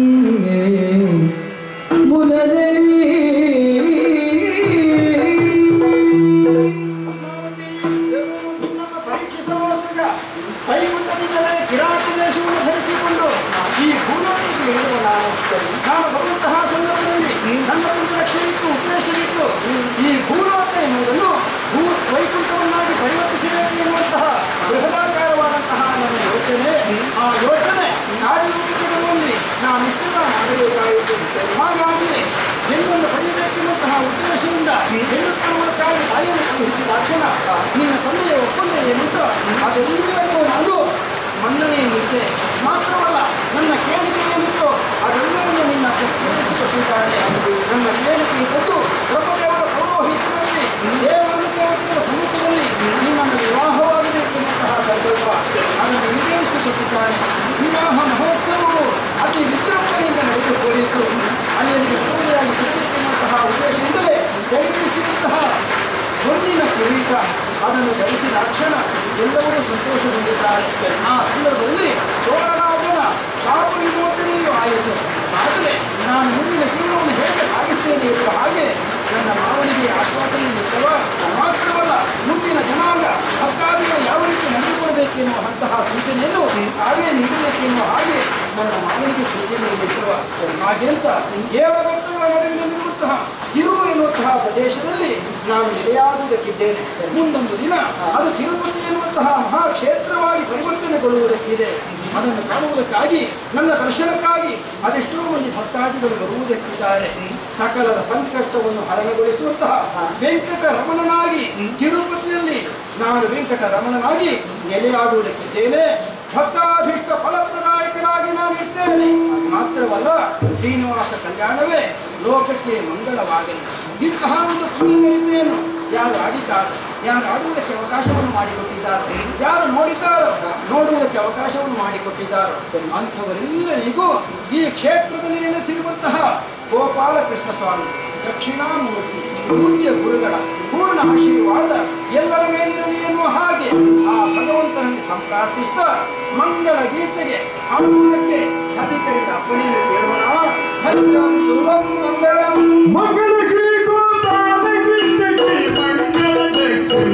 ನಿನ್ನನ್ನು ಪರೀಕ್ಷಿಸುವವರೆಗ ಕೈಗುಂಡದಿಂದಲೇ ಕಿರಾತಿ ವೇಷವನ್ನು ಧರಿಸಿಕೊಂಡು ಈ ಭೂಲೋಕಕ್ಕೆ ಇಳಿಯುವ ನಾನು ನಾನು ಬರುವಂತಹ ಸಂದರ್ಭದಲ್ಲಿ ನನ್ನ ಒಂದು ಲಕ್ಷ್ಯ ಇತ್ತು ಉದ್ದೇಶವಿತ್ತು ಈ ಭೂಲೋಕ ಎನ್ನುವುದನ್ನು ಭೂ ವೈಕುಂಠವನ್ನಾಗಿ ಪರಿವರ್ತಿಸಬೇಕು ಎನ್ನುವಂತಹ ಬೃಹದಾಕಾರವಾದಂತಹ ನನ್ನ ಯೋಚನೆ ಆ ಯೋಚನೆ ಕಾರ್ಯರೂಪಕ್ಕೆ ಬರುವಲ್ಲಿ ನಾನು ಇಷ್ಟದ ಮಾಡಬೇಕಾಯಿತು ಹಾಗಾಗಿ ಹೆಣ್ಣನ್ನು ಪಡೆಯಬೇಕೆನ್ನುವಂತಹ ಉದ್ದೇಶದಿಂದ ಹೆಣ್ಣು ತರುವುದಕ್ಕಾಗಿ ತಾಯಿಯನ್ನು ಕಳುಹಿಸಿದ ತಕ್ಷಣ ನಿನ್ನ ತಂದೆಯ ಒಪ್ಪಂದ ಏನುಂಟು ಅದೆಲ್ಲವೂ ನಾನು ಮನ್ನಣೆ ನಿಂತೆ ಮಾತ್ರವಲ್ಲ ನನ್ನ ಕೇಳಿಕೆ ಏನಿತ್ತು ಅದೆಲ್ಲವನ್ನು ನಿನ್ನ ಕೊಟ್ಟಿದ್ದಾನೆ ನನ್ನ ಕೇಳಿಕೆ ಕೊಟ್ಟು ಪ್ರಭುದೇವರ ಪೌರೋಹಿತ್ಯದಲ್ಲಿ ದೇವಾನುದೇವತೆಗಳ ಸಮ್ಮುಖದಲ್ಲಿ ನಿನ್ನನ್ನು ವಿವಾಹವಾಗಬೇಕೆನ್ನುವಂತಹ ಸಂಕಲ್ಪ ಅದನ್ನು ಈಡೇರಿಸಿಕೊಟ್ಟಿದ್ದಾನೆ ವಿವಾಹ ಮಹೋತ್ಸವವು ಅತಿ ವಿಜೃಂಭಣೆಯಿಂದ ನಡೆದುಕೊಂಡಿತ್ತು ಅಲ್ಲಿಗೆ ಪೂಜೆಯಾಗಿ ಸಿಗಬೇಕೆನ್ನುವಂತಹ ಉದ್ದೇಶದಿಂದಲೇ ಜಯಿಸಿದಂತಹ ಹೊನ್ನಿನ ಕಿರೀಟ ಅದನ್ನು ಧರಿಸಿದ ಕ್ಷಣ ಎಲ್ಲರೂ ಸಂತೋಷಗೊಂಡಿದ್ದಾರೆ ಆ ಸಂದರ್ಭದಲ್ಲಿ ಚೋಳರಾಜನ ಶಾಪ ವಿಮೋಚನೆಯೂ ಆಯಿತು ಆದರೆ ನಾನು ಮುಂದಿನ ಜೀವನವನ್ನು ಹೇಗೆ ಸಾಗಿಸ್ತೇನೆ ಎನ್ನುವ ಹಾಗೆ ನನ್ನ ಮಾವನಿಗೆ ಆಶ್ವಾಸನೆ ನೀಡುತ್ತವ ಮಾತ್ರವಲ್ಲ ಮುಂದಿನ ಜನಾಂಗ ಭಕ್ತಾದಿಗಳು ಯಾವ ರೀತಿ ನಡೆದುಕೊಳ್ಬೇಕೆನ್ನುವ ಅಂತಹ ಸೂಚನೆಯನ್ನು ತಾವೇ ನೀಡಬೇಕೆನ್ನುವ ಹಾಗೆ ನನ್ನ ಮಾವನಿಗೆ ಸೂಚನೆ ನೀಡುತ್ತವ ಹಾಗೆ ಅಂತ ದೇವಭಕ್ತಗಳ ನಡುವಿನಲ್ಲಿರುವಂತಹ ತಿರು ಎನ್ನುವಂತಹ ಪ್ರದೇಶದಲ್ಲಿ ನಾನು ನೆಲೆಯಾಗುವುದಕ್ಕಿದ್ದೇನೆ ಮುಂದೊಂದು ದಿನ ಅದು ತಿರುಪತಿ ಎನ್ನುವಂತಹ ಮಹಾಕ್ಷೇತ್ರವಾಗಿ ಪರಿವರ್ತನೆಗೊಳ್ಳುವುದಕ್ಕಿದೆ ಅದನ್ನು ಕಾಣುವುದಕ್ಕಾಗಿ ನನ್ನ ದರ್ಶನಕ್ಕಾಗಿ ಅದೆಷ್ಟೋ ಮಂದಿ ಭಕ್ತಾದಿಗಳು ಬರುವುದಕ್ಕಿದ್ದಾರೆ ಸಕಲರ ಸಂಕಷ್ಟವನ್ನು ಹರಣಗೊಳಿಸುವಂತಹ ವೆಂಕಟ ರಮಣನಾಗಿ ತಿರುಪತಿಯಲ್ಲಿ ನಾನು ವೆಂಕಟ ರಮಣನಾಗಿ ನೆಲೆಯಾಗುವುದಕ್ಕಿದ್ದೇನೆ ಭಕ್ತಾಭೀಷ್ಟ ಫಲಪ್ರದಾಯಕನಾಗಿ ನಾನು ಇರ್ತೇನೆ ಮಾತ್ರವಲ್ಲ ಶ್ರೀನಿವಾಸ ಕಲ್ಯಾಣವೇ ಲೋಕಕ್ಕೆ ಮಂಗಳವಾಗಲಿ ಇಂತಹ ಒಂದು ಪುಣ್ಯನರಿತೆಯನ್ನು ಯಾರು ಆಡಿದ್ದಾರೋ ಯಾರು ಆಡುವುದಕ್ಕೆ ಅವಕಾಶವನ್ನು ಮಾಡಿಕೊಟ್ಟಿದ್ದಾರೋ ಯಾರು ನೋಡಿದ್ದಾರೋ ನೋಡುವುದಕ್ಕೆ ಅವಕಾಶವನ್ನು ಮಾಡಿಕೊಟ್ಟಿದ್ದಾರೋ ಅಂಥವರೆಲ್ಲರಿಗೂ ಈ ಕ್ಷೇತ್ರದಲ್ಲಿ ನೆಲೆಸಿರುವಂತಹ ಗೋಪಾಲಕೃಷ್ಣ ಸ್ವಾಮಿ ದಕ್ಷಿಣಾಮೂರ್ತಿ ಪೂಜ್ಯ ಗುರುಗಳ ಪೂರ್ಣ ಆಶೀರ್ವಾದ ಎಲ್ಲರ ಮೇಲಿರಲಿ ಎನ್ನುವ ಹಾಗೆ ಆ ಭಗವಂತನಲ್ಲಿ ಸಂಪ್ರಾರ್ಥಿಸ್ತಾ ಮಂಗಳ ಗೀತೆಗೆ ಹಾಡುವುದಕ್ಕೆ ಸಭಿಕರಿಂದ ಅಪ್ಪಣೆಯನ್ನು ಕೇಳೋಣ ಭದ್ರಂ ಶುಭಂ ಮಂಗಳಂ ಮಂಗಳ ಶ್ರೀ ಗೋಪಾಲ ಕೃಷ್ಣಕ್ಕೆ ಮಂಗಳ ದಕ್ಷಿಣ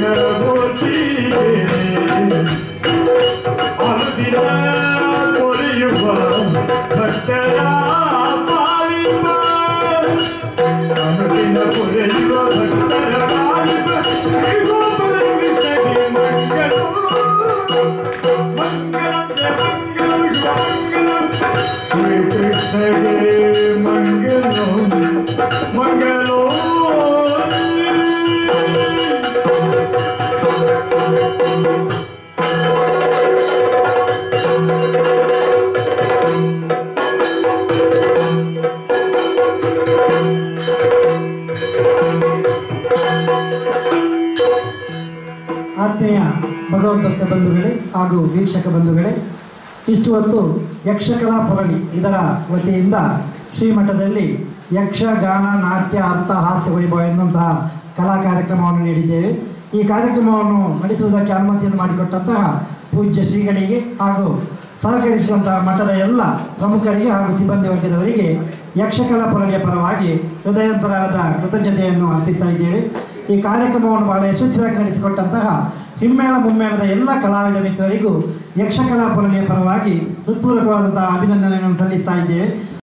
ಅನುದಿನ ಕೊರೆಯುವ ಭಕ್ತರ ಪಾಲಿಪ ಅನುದಿನ ಕೊರೆಯುವ ಭಕ್ತರ ಪಾಲಿಪ ಶ್ರೀ ಗೋಪಾಲ ಕೃಷ್ಣಕ್ಕೆ ಮಂಗಳ ಮಂಗಳ ಮಂಗಳ ಶ್ರೀ ಕೃಷ್ಣಗೆ ಮಂಗಲೋ ಮಂಗಲೋ ಶ್ರೀ ಭಗವದ್ಭಕ್ತ ಬಂಧುಗಳೇ ಹಾಗೂ ವೀಕ್ಷಕ ಬಂಧುಗಳೇ ಇಷ್ಟು ಹೊತ್ತು ಯಕ್ಷಕಲಾ ಪುರಣಿ ಇದರ ವತಿಯಿಂದ ಶ್ರೀಮಠದಲ್ಲಿ ಯಕ್ಷಗಾನ ನಾಟ್ಯ ಅರ್ಥ ಹಾಸ್ಯ ವೈಭವ ಎನ್ನುವಂತಹ ಕಲಾ ಕಾರ್ಯಕ್ರಮವನ್ನು ನೀಡಿದ್ದೇವೆ ಈ ಕಾರ್ಯಕ್ರಮವನ್ನು ನಡೆಸುವುದಕ್ಕೆ ಅನುಮತಿಯನ್ನು ಮಾಡಿಕೊಟ್ಟಂತಹ ಪೂಜ್ಯ ಶ್ರೀಗಳಿಗೆ ಹಾಗೂ ಸಹಕರಿಸಿದಂತಹ ಮಠದ ಎಲ್ಲ ಪ್ರಮುಖರಿಗೆ ಹಾಗೂ ಸಿಬ್ಬಂದಿ ವರ್ಗದವರಿಗೆ ಯಕ್ಷಕಲಾ ಪುರಣಿಯ ಪರವಾಗಿ ಹೃದಯಂತರಾದ ಕೃತಜ್ಞತೆಯನ್ನು ಅರ್ಪಿಸ್ತಾ ಇದ್ದೇವೆ ಈ ಕಾರ್ಯಕ್ರಮವನ್ನು ಬಹಳ ಯಶಸ್ವಿಯಾಗಿ ನಡೆಸಿಕೊಟ್ಟಂತಹ ಹಿಮ್ಮೇಳ ಮುಮ್ಮೇಳದ ಎಲ್ಲ ಕಲಾವಿದ ಮಿತ್ರರಿಗೂ ಯಕ್ಷಕಲಾ ಪುರಣಿಯ ಪರವಾಗಿ ಹೃತ್ಪೂರ್ವಕವಾದಂತಹ ಅಭಿನಂದನೆಯನ್ನು ಸಲ್ಲಿಸ್ತಾ ಇದ್ದೇವೆ